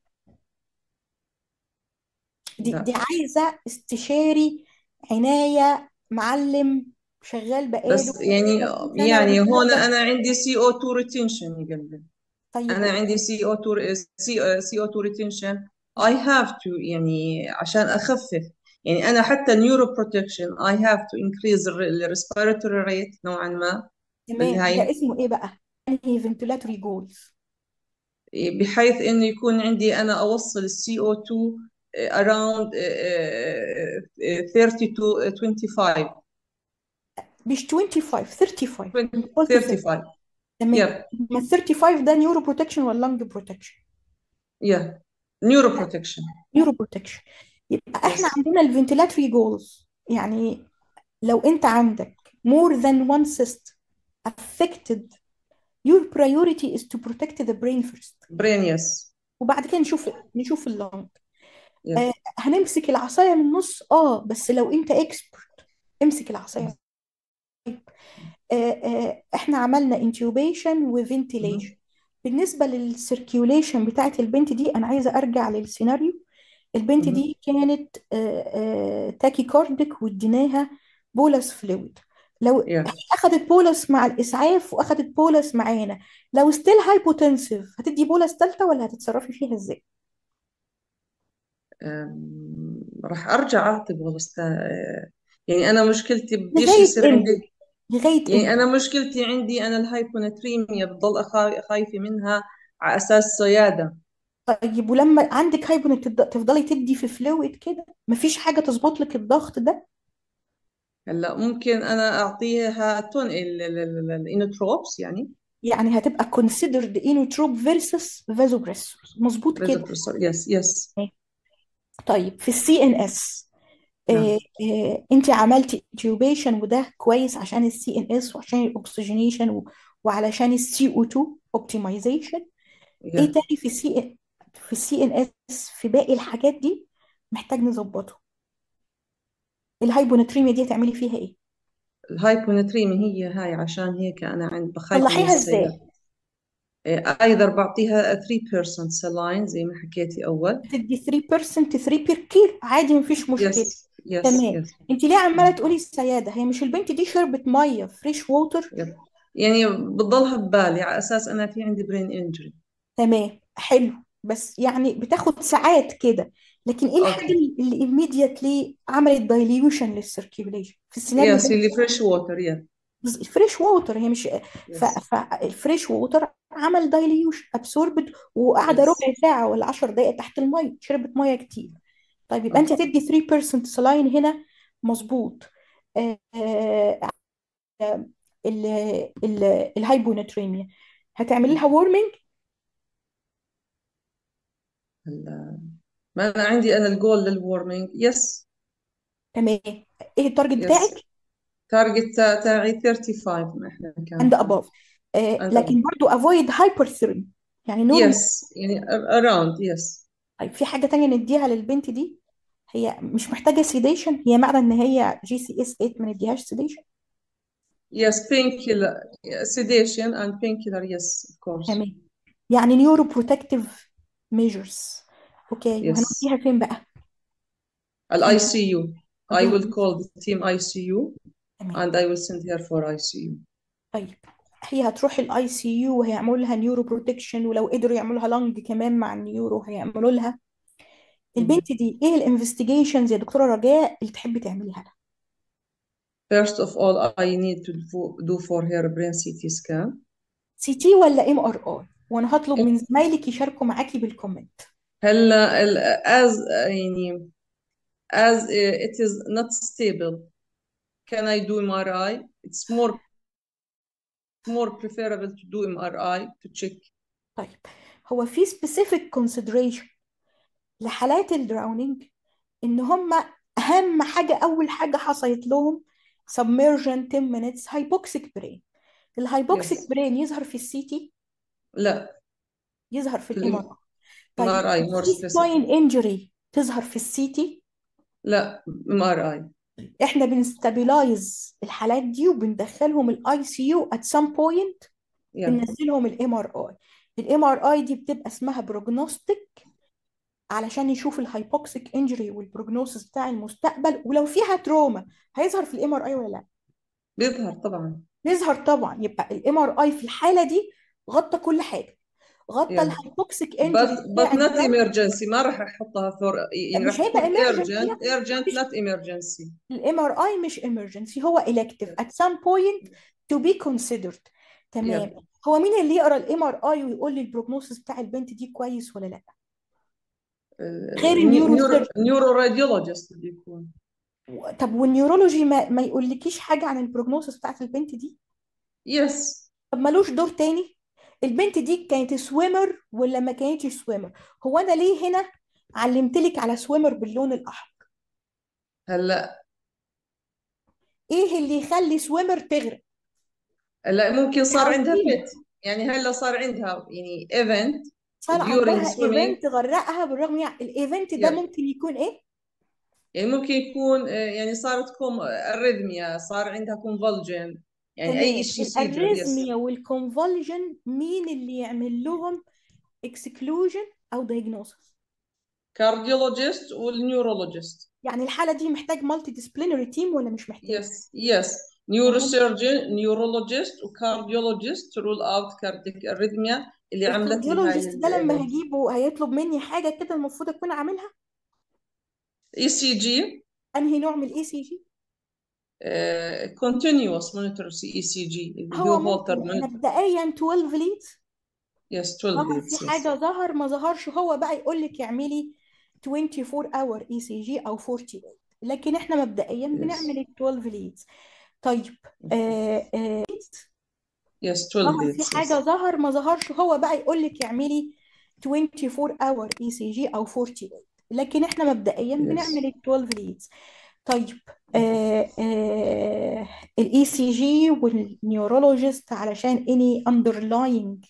دي لا دي عايزة استشاري عناية معلم شغال بقاله بس يعني 30 سنة يعني هون وبيتدرب انا عندي سي او 2 ريتنشن يا قلبي طيب انا عندي سي او 2 سي سي او 2 ريتنشن اي هاف تو يعني عشان اخفف يعني انا حتى النيورو بروتكشن اي هاف تو انكريز الريسبيراتوري ريت نوعا ما تمام ده بالهاي اسمه ايه بقى؟ انهي فنتولاتوري جولز بحيث انه يكون عندي انا اوصل السي او 2 around 30 to 25 مش 25 35 20 انت قلت 30 35 تمام يب ما ال 35 ده نيورو بروتكشن ولا لانج بروتكشن؟ يا نيورو بروتكشن نيورو بروتكشن يبقى احنا يس عندنا الفنتولاتوري جولز يعني لو انت عندك more than one cyst affected your priority is to protect the brain first برين يس وبعد كده نشوف نشوف اللنج يس آه هنمسك العصاية من النص اه بس لو انت اكسبرت امسك العصاية آه آه احنا عملنا انتيوبيشن وفنتيليشن بالنسبة للسيركيوليشن بتاعت البنت دي انا عايزة ارجع للسيناريو البنت دي كانت تاكي كاردك واديناها بولس فلويد لو يا اخذت بولس مع الاسعاف واخذت بولس معانا لو ستيل هايبوتنسيف هتدي بولس ثالثه ولا هتتصرفي فيها ازاي أم، راح ارجع اعطي بولستا يعني انا مشكلتي بديش لغايه يصير امتى عندي لغايه يعني امتى انا مشكلتي عندي انا الهايبوناتريميا بضل أخا- خايفه منها على اساس صياده طيب ولما عندك هايبون تفضلي تدي في فلويد كده مفيش حاجه تظبط لك الضغط ده هلا ممكن انا اعطيها تون الانوتروبس يعني يعني هتبقى considered inotrope versus vasopressors مظبوط كده فازوبريسور يس يس طيب في السي ان اس نعم انت عملتي intubation وده كويس عشان السي ان اس وعشان الاكسجينيشن وعلشان السي او 2 اوبتمايزيشن ايه يا تاني في السي في السي ان اس في باقي الحاجات دي محتاج نظبطه الهايبوناتريميا دي هتعملي فيها ايه الهايبوناتريمي هي هاي عشان هيك انا عند بخاف من صلحيها السيارة ازاي ايذر بعطيها 3% سلاين زي ما حكيتي اول تدي 3% 3 بير كيلو عادي مفيش مشكله يس يس تمام يس انت ليه عماله تقولي السياده هي مش البنت دي شربت ميه فريش ووتر يب. يعني بتضلها ببالي على اساس انا في عندي برين انجري تمام حلو بس يعني بتاخد ساعات كده لكن ايه الحاجه اوكي اللي immediately عملت دايليوشن للسيركيوليشن في السيناريو يس ده اللي فريش ووتر يا فريش ووتر هي مش ف... يس فالفريش ووتر عمل دايليوشن ابسوربت وقاعده يس ربع ساعه ولا 10 دقائق تحت الميه شربت ميه كتير طيب يبقى انت اوكي هتدي 3% سلاين هنا مظبوط آه، آه، ال ال الهايبوناتريميا هتعملي لها وورمنج هلا ما انا عندي انا الجول للورمينج يس تمام ايه التارجت يس بتاعك تارجت تاعي 35 ما احنا كان اند في اباف and لكن above. برضو افويد هايبرثيرمي يعني نورمال يس يعني around يس طيب في حاجه تانية نديها للبنت دي هي مش محتاجه سيديشن هي معنى ان هي جي سي اس 8 ما نديهاش سيديشن Yes, painkiller, sedation and painkiller, yes, of course. تمام يعني نيورو بروتكتيف ميجرز اوكي Yes. وهنوديها فين بقى Al فين ICU. I نوديها will فين call the team ICU تمام and I will send her for ICU. طيب هي هتروح الاي سي يو وهيعملوا لها نيورو بروتكشن ولو قدروا يعملوا لها لانج كمان مع النيورو هيعملوا لها Mhm. البنت دي ايه الانفستيجيشنز يا دكتوره رجاء اللي تحبي تعمليها لها First of all, I need to do do for her brain CT scan. سي تي ولا ام ار اي وانا هطلب من زمايلك يشاركوا معاكي بالكومنت هلا ال- as يعني as it is not stable, can I do MRI? It's more more preferable to do MRI to check. طيب هو في specific consideration لحالات الدراونينج ان هم اهم حاجه اول حاجه حصلت لهم submersion 10 minutes hypoxic brain الهايبوكسيك Yes. برين يظهر في السي تي لا يظهر في في الام ال ار طيب MRI more السي specific. سباين انجري تظهر في السي تي لا MRI. احنا بنستابيلايز الحالات دي وبندخلهم الاي سي يو ات سام بوينت Yeah. بننزلهم الام ار اي الام ار اي دي بتبقى اسمها بروجنوستيك علشان يشوف الهايبوكسيك انجري والبروجنوسيس بتاع المستقبل ولو فيها تروما هيظهر في الام ار اي ولا لا بيظهر طبعا. يظهر طبعا يبقى الام ار اي في الحاله دي غطى كل حاجه غطى Yeah. الهايبوكسيك انجري But بتاع but not الدم emergency ما راح احطها for يعني مش راح هيبقى تكون emergency urgent لا urgent مش not emergency. الام ار اي مش emergency هو elective at some point to be considered Yeah. تمام هو مين اللي يقرا الام ار اي ويقول لي البروجنوسيس بتاع البنت دي كويس ولا لا غير النيورو نيورو سيرجن نيورو راديولوجيست بده يكون. طب والنيورولوجي ما, ما يقولكيش حاجه عن البروجنوسيس بتاعت البنت دي Yes. طب ملوش دور تاني البنت دي كانت سويمر ولا ما كانتش سويمر هو انا ليه هنا علمتلك على سويمر باللون الاحمر هلا ايه اللي يخلي سويمر تغرق هلا ممكن صار عندها عارفين فت يعني هلا صار عندها يعني ايفنت صار during عندها swimming ايفنت غرقها بالرغم يعني الايفنت ده yeah. ممكن يكون ايه يعني ممكن يكون آه، يعني صارت كوم اريثميا صار عندها كونفولجن يعني اي تمام شيء سيجر يس الاريزميا والكونفولجن مين اللي يعمل لهم اكسكلوجن او دايجنوسس كارديولوجيست والنيورولوجيست يعني الحاله دي محتاج مالتي ديسبلينري تيم ولا مش محتاج يس يس مهم نيوروسيرجن نيورولوجيست وكارديولوجيست رول اوت كارديك اريثميا اللي عملت لي هاي الكارديولوجيست ده لما الايفنت هجيبه هيطلب مني حاجه كده المفروض اكون عاملها اي سي جي انهي نوع من الاي سي جي continuous monitor سي اي سي جي اللي هو هو هولتر ممكن مونيتور مبدئيا 12 ليدز يس 12 ظهر leads في يس حاجه ظهر ما ظهرش هو بقى يقول لك اعملي 24 اور اي سي جي او 48 لكن احنا مبدئيا yes بنعمل ال 12 ليدز طيب آه آه yes 12 ظهر في leads حاجة yes ظهر ما ظهرش هو بقى يقول لك اعملي 24 اور اي سي جي او 48 لكن احنا مبدئيا بنعمل yes ال 12 ليدز طيب آه آه الاي سي جي والنيورولوجيست علشان اني underlying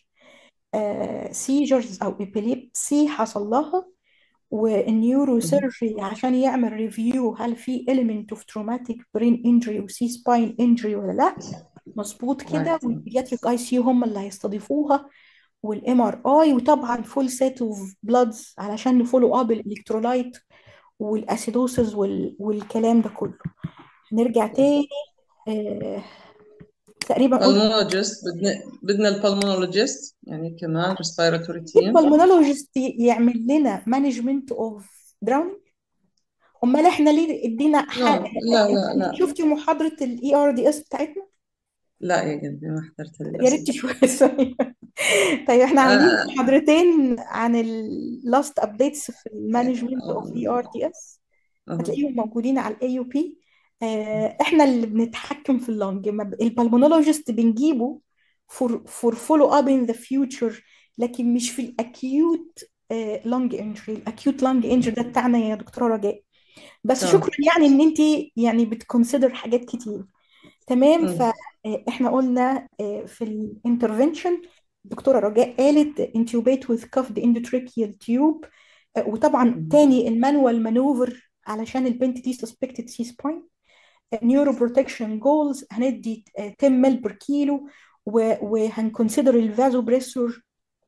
سيجرز او ابيليبسي حصل لها والنيورو مهم. سيرجري عشان يعمل ريفيو هل في element of traumatic brain injury وسي سباين injury ولا لا مظبوط كده right والبيدياتريك اي سي هم اللي هيستضيفوها والام ار اي وطبعا فول سيت اوف بلادز علشان نفولو اب الالكترولايت والاسيدوسز وال... والكلام ده كله نرجع تاني آه... تقريبا قلت pulmonologist بدنا بدنا البلمونولوجيست يعني كمان respiratory team البلمونولوجيست يعمل لنا مانجمنت اوف دراونينج امال احنا ليه ادينا no ح... لا لا انت لا شفتي محاضره الاي ار دي اس بتاعتنا لا يا قلبي ما حضرتها يا ريت للأسف تشوفي طيب احنا عاملين آه محاضرتين عن اللاست ابديتس في المانجمنت اوف اي ار دي اس أها هتلاقيهم موجودين على الاي يو بي احنا اللي بنتحكم في اللنج البلمونولوجيست بنجيبه فور فور فولو اب ان ذا فيوتشر لكن مش في الاكيوت لانج انجري الاكيوت لانج انجري ده بتاعنا يا دكتوره رجاء بس تمام شكرا يعني ان انت يعني بتكونسيدر حاجات كتير تمام مم. فاحنا قلنا آه، في الانترفنشن الدكتوره رجاء قالت intubate with cuffed endotracheal tube آه، وطبعا مم. تاني المانوال مانوفر علشان البنت دي suspected سي سباين نيورو بروتكشن جولز هندي 10 مل بر كيلو وهنكونسيدر الفازو بريسور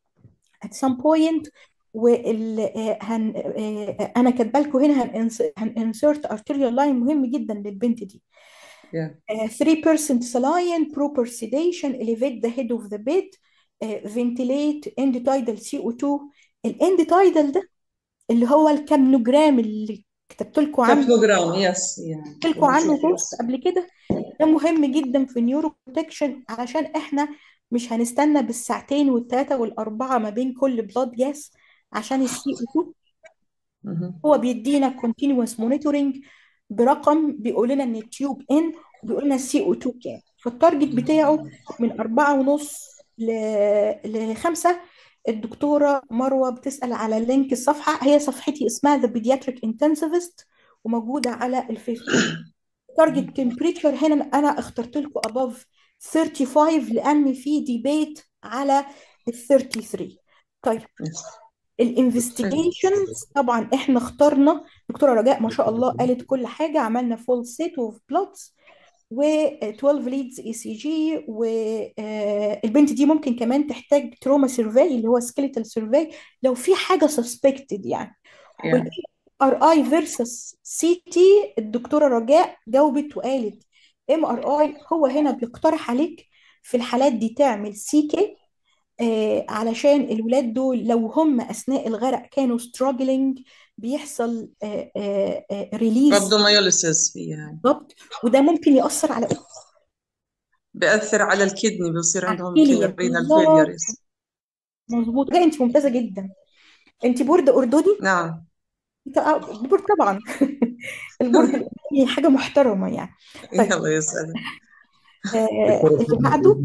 at some point وال آه، هن آه، انا كاتبه لكم هنا هنانسرت arterial line مهم جدا للبنت دي yeah Uh, 3% saline, proper sedation, elevate the head of the bed, uh, ventilate end-tidal CO2 الاند تايدال ده اللي هو الكامنوجرام اللي كتبت لكم عنه كابلوجرام يس يعني كتبت لكم عنه بنشوف بوست يس قبل كده ده مهم جدا في النيورو بروتكشن علشان احنا مش هنستنى بالساعتين والثلاثه والاربعه ما بين كل بلاد جاس عشان السي او 2 مهم. هو بيدينا continuous monitoring برقم بيقول لنا ان التيوب ان وبيقول لنا السي او 2 كام فالتارجت بتاعه من أربعة ونص ل... لخمسة الدكتورة مروة بتسأل على لينك الصفحة هي صفحتي اسمها The Pediatric Intensivist وموجودة على الفيسبوك تارجت تمبريتشر هنا أنا اخترت لكم above 35 لأن في ديبيت على ال 33 طيب يس الانفستيجيشنز طبعا احنا اخترنا دكتوره رجاء ما شاء الله قالت كل حاجه عملنا فول سيت اوف بلوتس و 12 ليدز اي سي جي والبنت دي ممكن كمان تحتاج تروما سيرفي اللي هو سكيليتال سيرفي لو في حاجه سسبكتد يعني yeah والاي ار اي فيرسس سي تي الدكتوره رجاء جاوبت وقالت ام ار اي هو هنا بيقترح عليك في الحالات دي تعمل سي كي آه علشان الولاد دول لو هم أثناء الغرق كانوا struggling بيحصل آه آه آه ريليز رhabdomyolysis فيها بالظبط وده ممكن يأثر على بيأثر على الكدني بيصير على عندهم الكلية كده renal بالظبط failure يس. مظبوط لا انت ممتازة جدا انت بورد أردني نعم انت آه، بورد طبعا البورد الأردني حاجة محترمة يعني طيب يلا يسأل آه اللي بعده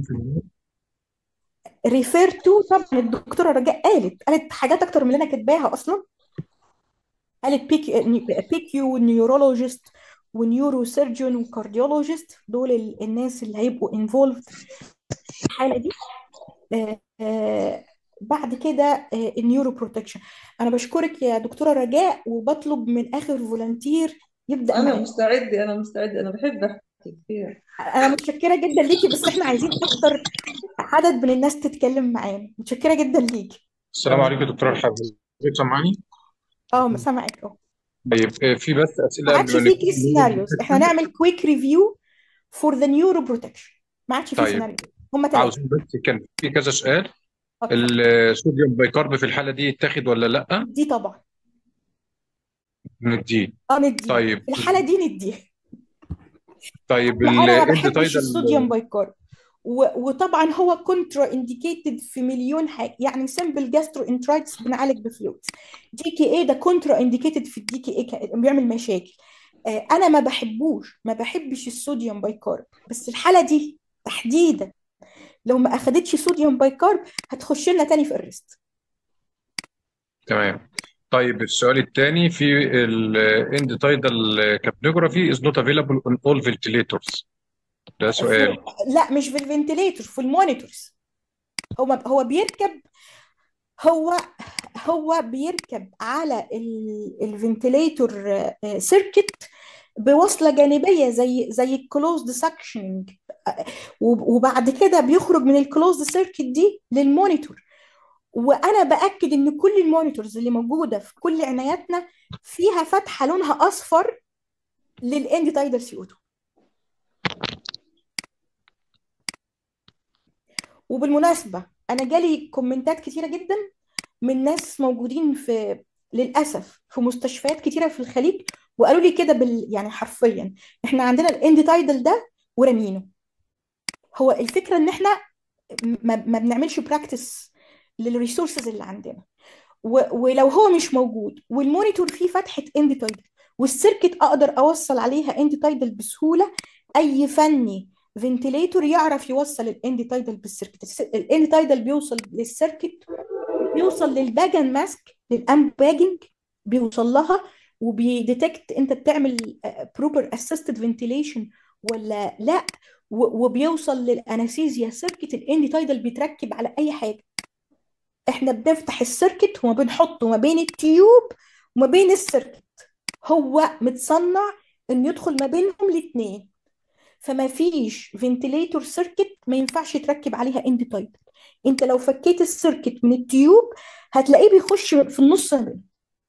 ريفير تو طبعا الدكتورة رجاء قالت قالت حاجات أكتر من اللي أنا كاتباها أصلا قالت بيك بيكيو نيورولوجيست ونيورو سيرجون وكارديولوجيست دول ال- الناس اللي هيبقوا انفولفد في الحاله دي آه، آه، بعد كده آه، النيورو بروتكشن انا بشكرك يا دكتوره رجاء وبطلب من اخر فولنتير يبدا أنا معانا مستعدة أنا مستعدة أنا بحب أحكي كثير انا متشكره جدا ليكي بس احنا عايزين اكتر عدد من الناس تتكلم معانا متشكره جدا ليكي السلام عليكم دكتور الحاج حضرتك سامعني؟ اه سامعك اه طيب آه، في بس ما أسئلة عادش قبل ما في نبتدي كيس سيناريوز احنا نعمل كويك ريفيو فور ذا نيورو بروتكشن ما عادش في طيب سيناريو هم ثلاثه عاوزين بس كان في كذا سؤال اتفضل الصوديوم بايكارب في الحالة دي يتاخد ولا لأ؟ دي طبعا نديه اه نديها طيب في الحاله دي نديها طيب لا انا ما الاند بحبش تايدال الصوديوم بايكارب و- وطبعا هو كونترا انديكيتد في مليون حاجه يعني سمبل جاسترو انترايتس بنعالج بفلويدز دي كي اي ده كونترا انديكيتد في الدي كي اي بيعمل مشاكل آه، انا ما بحبوش ما بحبش الصوديوم بايكارب بس الحاله دي تحديدا لو ما اخدتش صوديوم بايكارب هتخش لنا تاني في الريست تمام طيب السؤال الثاني في الاند تايدال كابنوجرافي is not available on all ventilators ده في سؤال لا مش في الفنتليتور في المونيتورز هو هو بيركب هو هو بيركب على الفنتليتور سيركت بوصله جانبيه زي زي الكلوزد سكشننج وبعد كده بيخرج من الكلوزد سيركت دي للمونيتور وانا باكد ان كل المونيتورز اللي موجوده في كل عناياتنا فيها فتحه لونها اصفر للاند تايدال سي او 2 وبالمناسبه انا جالي كومنتات كتيره جدا من ناس موجودين في للاسف في مستشفيات كتيره في الخليج وقالوا لي كده بال يعني حرفيا احنا عندنا الاند تايدل ده ورامينه هو الفكره ان احنا ما, ما بنعملش براكتس للريسورسز اللي عندنا و... ولو هو مش موجود والمونيتور فيه فتحه اند تايدل والسيركت اقدر اوصل عليها اند تايدل بسهوله اي فني فنتليتور يعرف يوصل الاند تايدل بالسيركت الاند تايدل بيوصل للسيركت بيوصل للباجن ماسك للامب باجنج بيوصل لها وبيديتكت انت بتعمل بروبر اسيستد فنتيليشن ولا لا و- وبيوصل للانستيزيا سيركت الاند تايدل بيتركب على اي حاجه احنا بنفتح السيركت وما بنحطه ما بين التيوب وما بين السيركت هو متصنع انه يدخل ما بينهم الاثنين فما فيش فنتليتور سيركت ما ينفعش تركب عليها اند تايدل انت لو فكيت السيركت من التيوب هتلاقيه بيخش في النص ما بينهم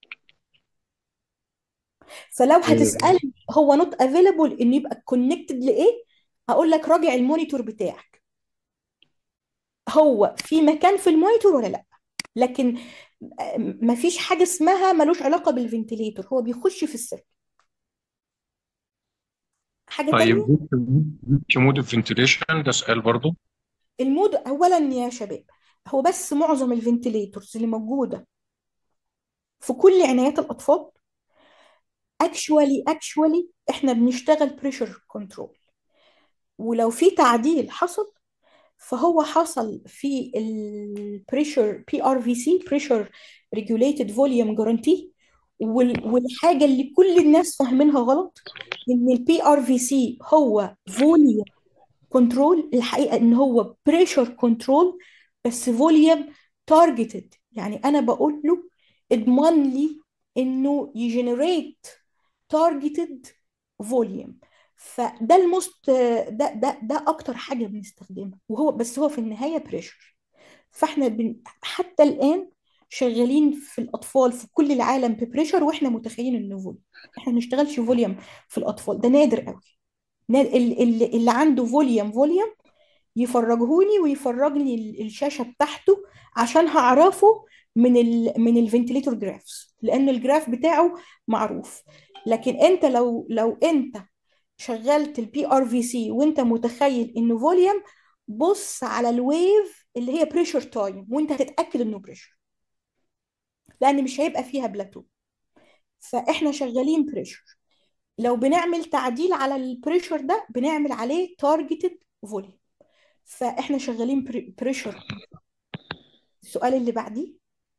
فلو هتسألني هو نوت افيلبل انه يبقى كونكتد لايه هقول لك راجع المونيتور بتاعك هو في مكان في المونيتور ولا لا لكن ما فيش حاجة اسمها ملوش علاقة بالفنتليتور هو بيخش في السيركت حاجة طيب تانية كمود الفنتيليشن ده سؤال برضو المود اولا يا شباب هو بس معظم الفنتليتورز اللي موجودة في كل عنايات الأطفال اكشوالي اكشوالي احنا بنشتغل بريشر كنترول ولو في تعديل حصل فهو حصل في البريشر بي ار في سي بريشر ريجوليتد فوليوم جارانتي والحاجه اللي كل الناس فاهمينها غلط ان البي ار في سي هو فوليوم كنترول الحقيقه ان هو بريشر كنترول بس فوليوم تارجتد يعني انا بقول له اضمن لي انه يجنريت تارجتد فوليوم فده المست ده ده ده اكتر حاجه بنستخدمها وهو بس هو في النهايه بريشر فاحنا بن حتى الان شغالين في الاطفال في كل العالم ببريشر واحنا متخيلين انه فوليوم احنا ما بنشتغلش فوليوم في الاطفال ده نادر قوي نادر اللي, اللي عنده فوليوم فوليوم يفرجهوني ويفرجني ال- الشاشه بتاعته عشان هعرفه من ال من الفنتليتور جرافس لان الجراف بتاعه معروف لكن انت لو لو انت شغلت البي ار في سي وانت متخيل انه فوليوم بص على الويف اللي هي بريشر تايم وانت هتتاكد انه بريشر لان مش هيبقى فيها بلاتو فاحنا شغالين بريشر لو بنعمل تعديل على البريشر ده بنعمل عليه تارجتد فوليوم فاحنا شغالين بريشر السؤال اللي بعديه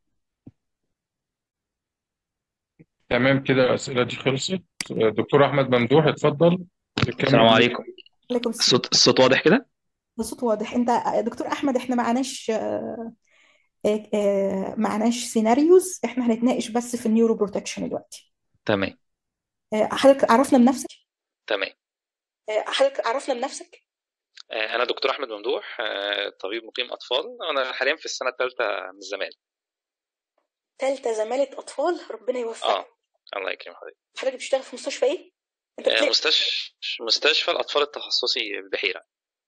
تمام كده الأسئلة دي خلصت دكتور أحمد ممدوح اتفضل السلام تكمل عليكم عليكم السلام الصوت الصوت واضح كده الصوت واضح انت دكتور احمد احنا معناش آه، آه، آه، معناش سيناريوز احنا هنتناقش بس في النيورو بروتكشن دلوقتي تمام آه، حضرتك عرفنا بنفسك تمام آه، حضرتك عرفنا بنفسك آه، أنا دكتور أحمد ممدوح آه، طبيب مقيم أطفال أنا حاليا في السنة الثالثة من الزمالة تالتة زمالة أطفال ربنا يوفقك أه الله يكرم حضرتك حضرتك بتشتغل في مستشفى إيه؟ أنت آه، بتلاقي مستشفى مستشفى الأطفال التخصصي البحيرة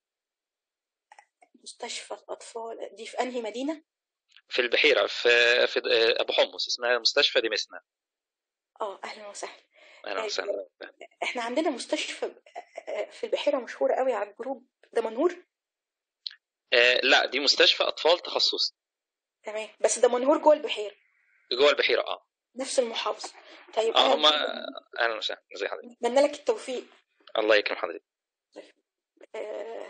مستشفى الأطفال دي في أنهي مدينة؟ في البحيرة في في آه، أبو حمص اسمها مستشفى دمسنا آه أهلا وسهلا أهلا آه، وسهلا إحنا عندنا مستشفى آه، في البحيرة مشهورة قوي على الجروب ده منهور آه، لا دي مستشفى أطفال تخصصي تمام بس ده منهور جوه البحيرة جوه البحيرة أه نفس المحافظة طيب اه أنا هما اهلا وسهلا ازي حضرتك بتمنى لك التوفيق الله يكرم حضرتك آه،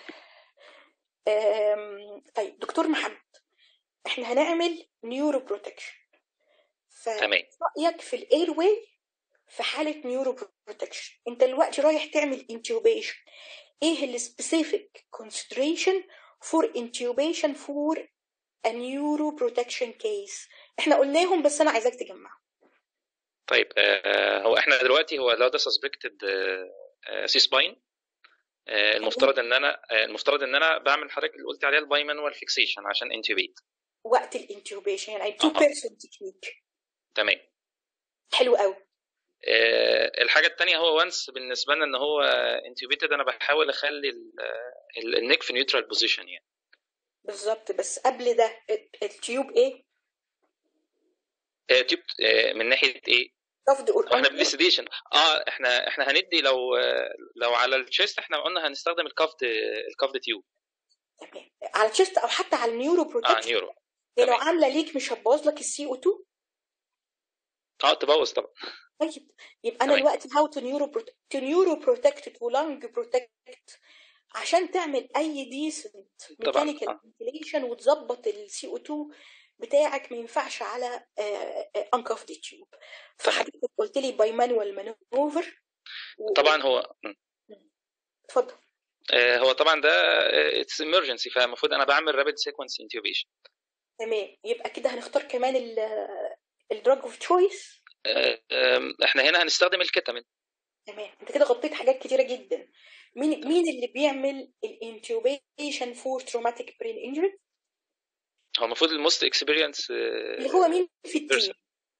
آم، طيب دكتور محمد احنا هنعمل نيورو بروتكشن تمام فرأيك في الاير واي في حالة نيورو بروتكشن انت دلوقتي رايح تعمل انتيوبيشن ايه السبيسيفيك consideration for intubation for a neuro protection case احنا قلناهم بس انا عايزاك تجمعهم طيب آه هو احنا دلوقتي هو لو ده سسبكتد سي سباين المفترض ان انا آه، المفترض ان انا بعمل حضرتك اللي قلت عليها الباي مانوال فيكسيشن عشان انتوبيت وقت الانتيوبيشن يعني تو أها. بيرسون تكنيك تمام حلو قوي آه، الحاجة التانية هو وانس بالنسبة لنا ان هو انتوبيتد انا بحاول اخلي النيك في نيوترال بوزيشن يعني بالظبط بس قبل ده ال- التيوب ايه آه، تيوب آه، من ناحية ايه؟ رفض هو احنا قرآن بندي سيديشن اه احنا احنا هندي لو آه، لو على الشيست احنا قلنا هنستخدم الكافد الكافد تيوب تمام على الشيست او حتى على النيورو اه بروتكشن نيورو هي لو تمام. عامله ليك مش هتبوظ لك السي او 2 اه تبوظ طبعا طيب يبقى انا تمام. دلوقتي هاو تو نيورو تو نيورو بروتكتد ولانج بروتكت عشان تعمل اي ديسنت طبعا ميكانيكال اه فنتيليشن وتظبط السي او 2 بتاعك ما ينفعش على انكفد تيوب تمام فحضرتك قلت لي باي مانوال مانوفر طبعا هو م. اتفضل آه، هو طبعا ده اتس emergency فالمفروض انا بعمل رابid سيكونس انتوبيشن تمام يبقى كده هنختار كمان الدراج اوف تشويس احنا هنا هنستخدم الكتامين تمام انت كده غطيت حاجات كتيره جدا مين مين اللي بيعمل الانتوبيشن فور تروماتيك برين انجري هو المفروض الموست اكسبيرينس اللي هو مين في التيم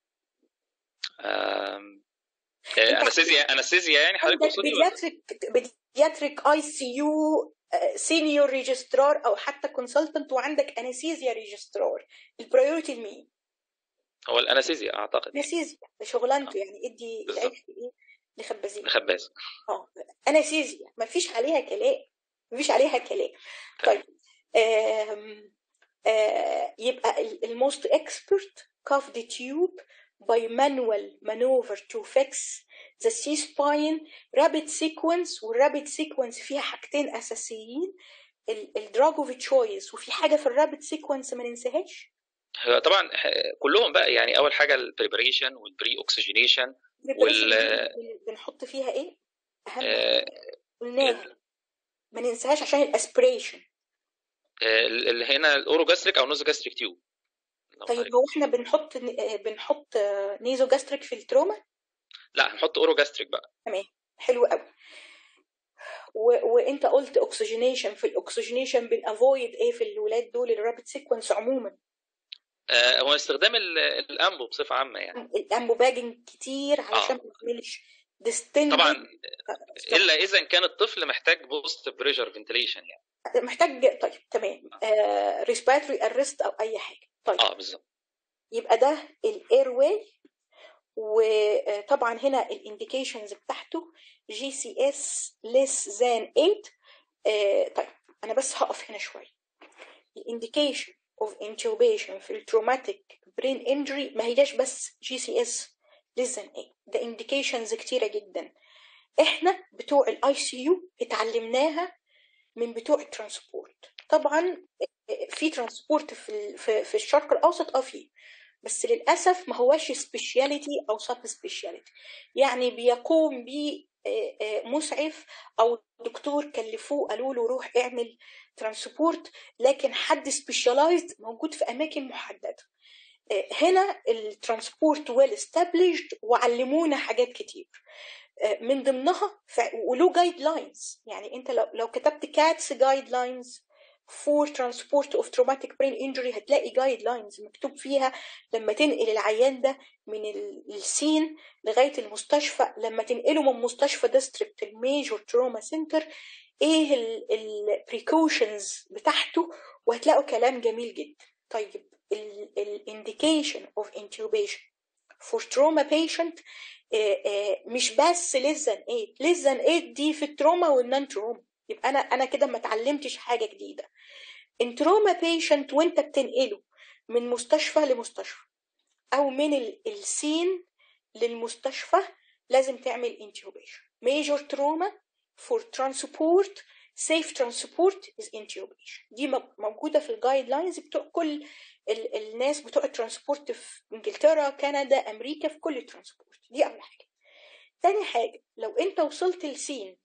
انستيزيا انستيزيا يعني حضرتك عندك تقصدي ولا بيدياتريك بيدياتريك اي سي يو سينيور ريجسترار او حتى كونسلتنت وعندك انستيزيا ريجسترار البرايورتي لمين؟ هو الانستيزيا اعتقد انستيزيا ده شغلانته يعني ادي بالظبط. العيش ايه لخبازين الخباز اه انستيزيا ما فيش عليها كلام ما فيش عليها كلام تمام. طيب آم آه يبقى الموست اكسبرت cuff the tube by manual maneuver to fix the C-spine rapid sequence والرابid sequence فيها حاجتين أساسيين الدراج اوف تشويس وفي حاجة في الرابid sequence ما ننساهاش هو طبعا ح- كلهم بقى يعني اول حاجه البريبريشن والبري اوكسجينيشن وال بن- بنحط فيها ايه؟ أهم آه، حاجة قلناها ما ننساهاش عشان الاسبريشن اللي هنا الاوروجاستريك او نوزوجاستريك تيوب لو طيب حضرتك هو احنا بنحط آه، بنحط نيزو جاستريك في التروما لا هنحط اوروجاستريك بقى تمام حلو قوي و... وانت قلت اوكسجينيشن في الاكسجينيشن بنافويد ايه في الولاد دول الرابid سيكونس عموما آه، هو استخدام ال- الامبو بصفه عامه يعني الامبو باجنج كتير علشان اه ما تعملش ديستندد طبعا الا اذا كان الطفل محتاج بوست بريشر فنتليشن يعني محتاج طيب تمام ريسبيرتوري ارست او اي حاجه طيب اه بالظبط يبقى ده الاير واي وطبعا هنا الانديكيشنز بتاعته جي سي اس less than 8 آه، طيب انا بس هقف هنا شويه الانديكيشن اوف intubation في التروماتيك برين انجري ما هياش بس جي سي اس less than 8 ده انديكيشنز كتيره جدا احنا بتوع الاي سي يو اتعلمناها من بتوع الترانسبورت طبعا في ترانسبورت في ال- في في الشرق الاوسط اه فيه بس للاسف ما هواش سبيشاليتي او سب سبيشاليتي يعني بيقوم بيه آه، آه، مسعف او دكتور كلفوه قالوا له روح اعمل ترانسبورت لكن حد سبيشالايزد موجود في اماكن محدده آه، هنا الترانسبورت ويل استابليشد وعلمونا حاجات كتير آه، من ضمنها ف- وله جايد لاينز يعني انت لو لو كتبت كاتس جايد لاينز فور ترانسبورت اوف تروماتيك برين انجري هتلاقي جايد لاينز مكتوب فيها لما تنقل العيان ده من ال- السين لغايه المستشفى لما تنقله من مستشفى ديستريكت الميجور تروما سنتر ايه البريكوشنز بتاعته وهتلاقوا كلام جميل جدا طيب الانديكيشن اوف intubation for trauma patient آه، آه، مش بس less than 8 less than 8 دي في التروما والنون تروما يبقى انا انا كده ما اتعلمتش حاجه جديده ان تروما بيشنت وانت بتنقله من مستشفى لمستشفى او من ال- السين للمستشفى لازم تعمل intubation major trauma for transport safe transport is intubation دي م- موجودة في الجايد لاينز بتوع كل ال- الناس بتوع الترانسبورت في انجلترا كندا امريكا في كل الترانسبورت دي اول حاجة تاني حاجة لو انت وصلت لسين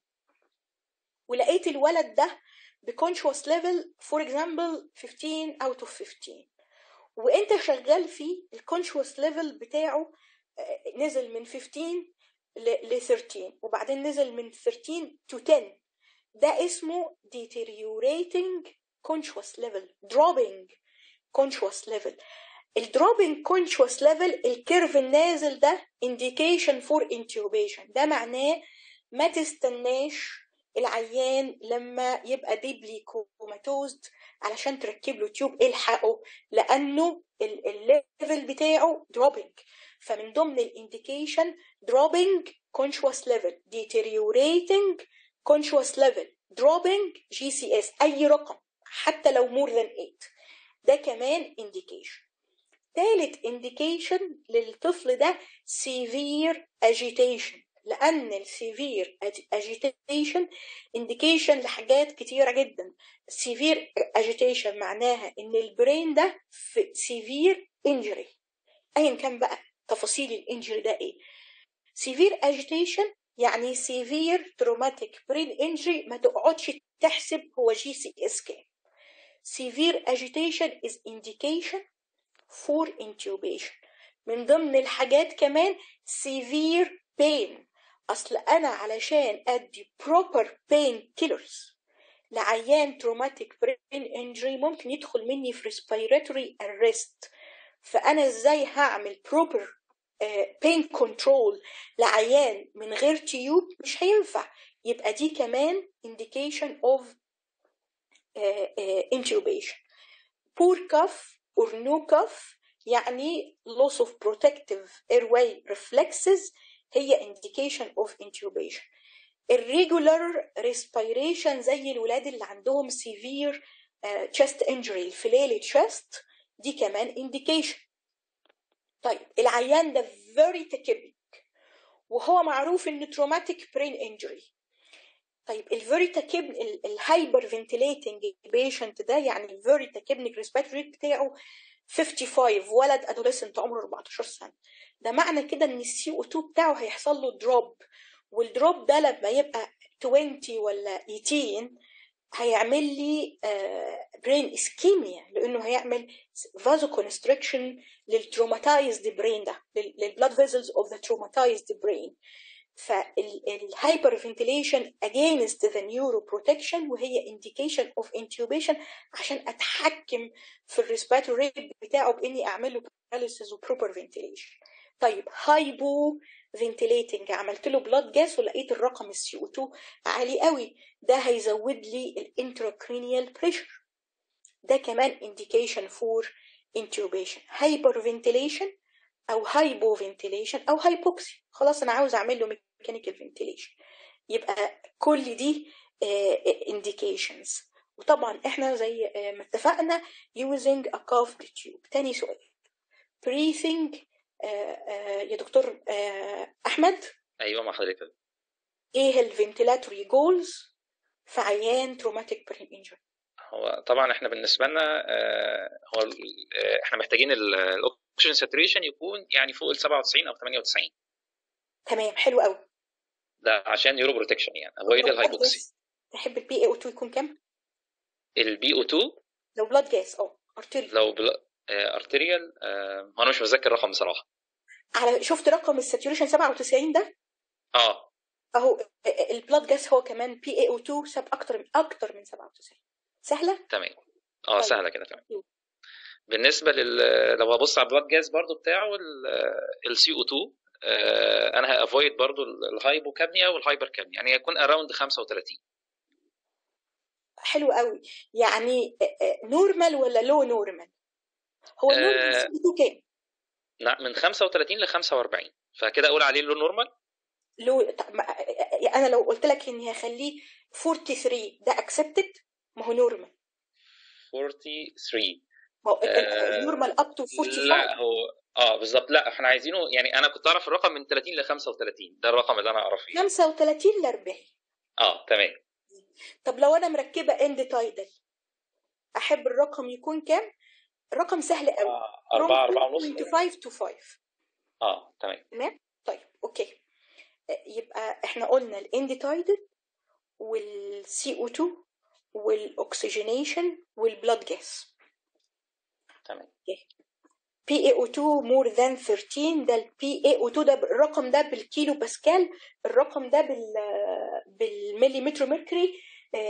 ولقيت الولد ده بكونشوس ليفل فور اكزامبل 15 اوت اوف 15 وانت شغال فيه الكونشوس ليفل بتاعه آه، نزل من 15 ل 13 وبعدين نزل من 13 to 10 ده اسمه deteriorating conscious level dropping conscious level الدروبينج conscious level الكيرف النازل ده indication for intubation ده معناه ما تستناش العيان لما يبقى ديبلي كوماتوزد علشان تركب له تيوب الحقه لانه ال- الليفل بتاعه دروبينج فمن ضمن الانديكيشن dropping conscious level deteriorating conscious level dropping GCS اي رقم حتى لو more than 8 ده كمان indication تالت indication للطفل ده severe agitation لأن ال severe ag- agitation indication لحاجات كتيرة جدا severe agitation معناها إن البرين ده في severe injury أيا كان بقى تفاصيل الانجري ده إيه severe agitation يعني severe traumatic brain injury ما تقعدش تحسب هو جي سي اس كام severe agitation is indication for intubation من ضمن الحاجات كمان severe pain أصل أنا علشان أدي proper pain killers لعيان traumatic brain injury ممكن يدخل مني في respiratory arrest فأنا إزاي هعمل proper آه، pain control لعيان من غير تيوب مش هينفع يبقى دي كمان indication of آه، آه، intubation poor cuff or no cuff يعني loss of protective airway reflexes هي indication of intubation irregular respiration زي الولاد اللي عندهم severe uh, chest injury الفلالي chest دي كمان indication طيب العيان ده very tachypnic وهو معروف انه traumatic brain injury طيب الفيري تاكيبن الهايبر فنتليتنج بيشنت ده يعني الفيري تاكيبنيك ريسبيرتوري بتاعه 55 ولد ادوليسنت عمره 14 سنه ده معنى كده ان السي او 2 بتاعه هيحصل له دروب والدروب ده لما يبقى 20 ولا 18 هيعمل لي برين اسكيميا لانه هيعمل فازو كونستريكشن للتروماتايزد برين ده للبلاد فيزلز اوف ذا تروماتايزد برين فالهايبر فنتيليشن against the neuroprotection وهي indication of intubation عشان اتحكم في الريسبيراتوري ريت بتاعه باني اعمل له paralysis وبروبر فنتيليشن طيب هايبو فنتيليتنج عملت له بلاد جاس ولقيت الرقم السي او 2 عالي قوي ده هيزود لي الانتراكرينيال بريشر ده كمان indication for intubation هايبر فنتيليشن او هايبو فنتيليشن او هايبوكسي خلاص انا عاوز اعمل له ميكانيكال فنتيليشن يبقى كل دي indications وطبعا احنا زي ما اتفقنا using a cuffed tube تاني سؤال breathing يا دكتور احمد ايوه مع حضرتك ايه الفنتيلاتوري جولز في عيان تروماتيك برين انجري هو طبعا احنا بالنسبه لنا هو احنا محتاجين الاوكسجين ساتوريشن يكون يعني فوق ال 97 او 98 تمام حلو قوي ده عشان يورو بروتكشن يعني افويد الهايبوكسي تحب البي اي او 2 يكون كام؟ البي او 2 لو بلاد جاس اه ارتيريال لو بلا... ارتيريال آه... انا مش متذكر الرقم بصراحه على شفت رقم الساتوريشن 97 ده؟ اه اهو البلاد جاس هو كمان بي اي او 2 ساب اكتر من اكتر من 97 سهله؟ تمام اه طيب. سهله كده تمام بالنسبه لل لو هبص على البلاد جاز برضو بتاعه السي او 2 آه انا هافويد برضو الهايبوكابنيا والهايبركابنيا يعني يكون اراوند 35 حلو قوي يعني نورمال ولا لو نورمال هو النورمال آه كام لا من 35 ل 45 فكده اقول عليه لو نورمال لو انا لو قلت لك اني هخليه 43 ده اكسبتد ما هو نورمال 43 ما هو نورمال اب تو 45 لا هو اه بالظبط لا احنا عايزينه يعني انا كنت اعرف الرقم من 30 ل 35 ده الرقم اللي انا اعرف فيه 35 ل 40 اه تمام طب لو انا مركبه اند تايدل احب الرقم يكون كام الرقم سهل قوي آه 4 4 ونص 5 to 5 اه تمام تمام طيب اوكي يبقى احنا قلنا الاند تايدل والسي او 2 والاكسجينيشن والبلاد جاس تمام بي اي او 2 مور ذان 13 ده البي اي او 2 ده الرقم ده بالكيلو باسكال الرقم ده بال بالمليمتر ميركوري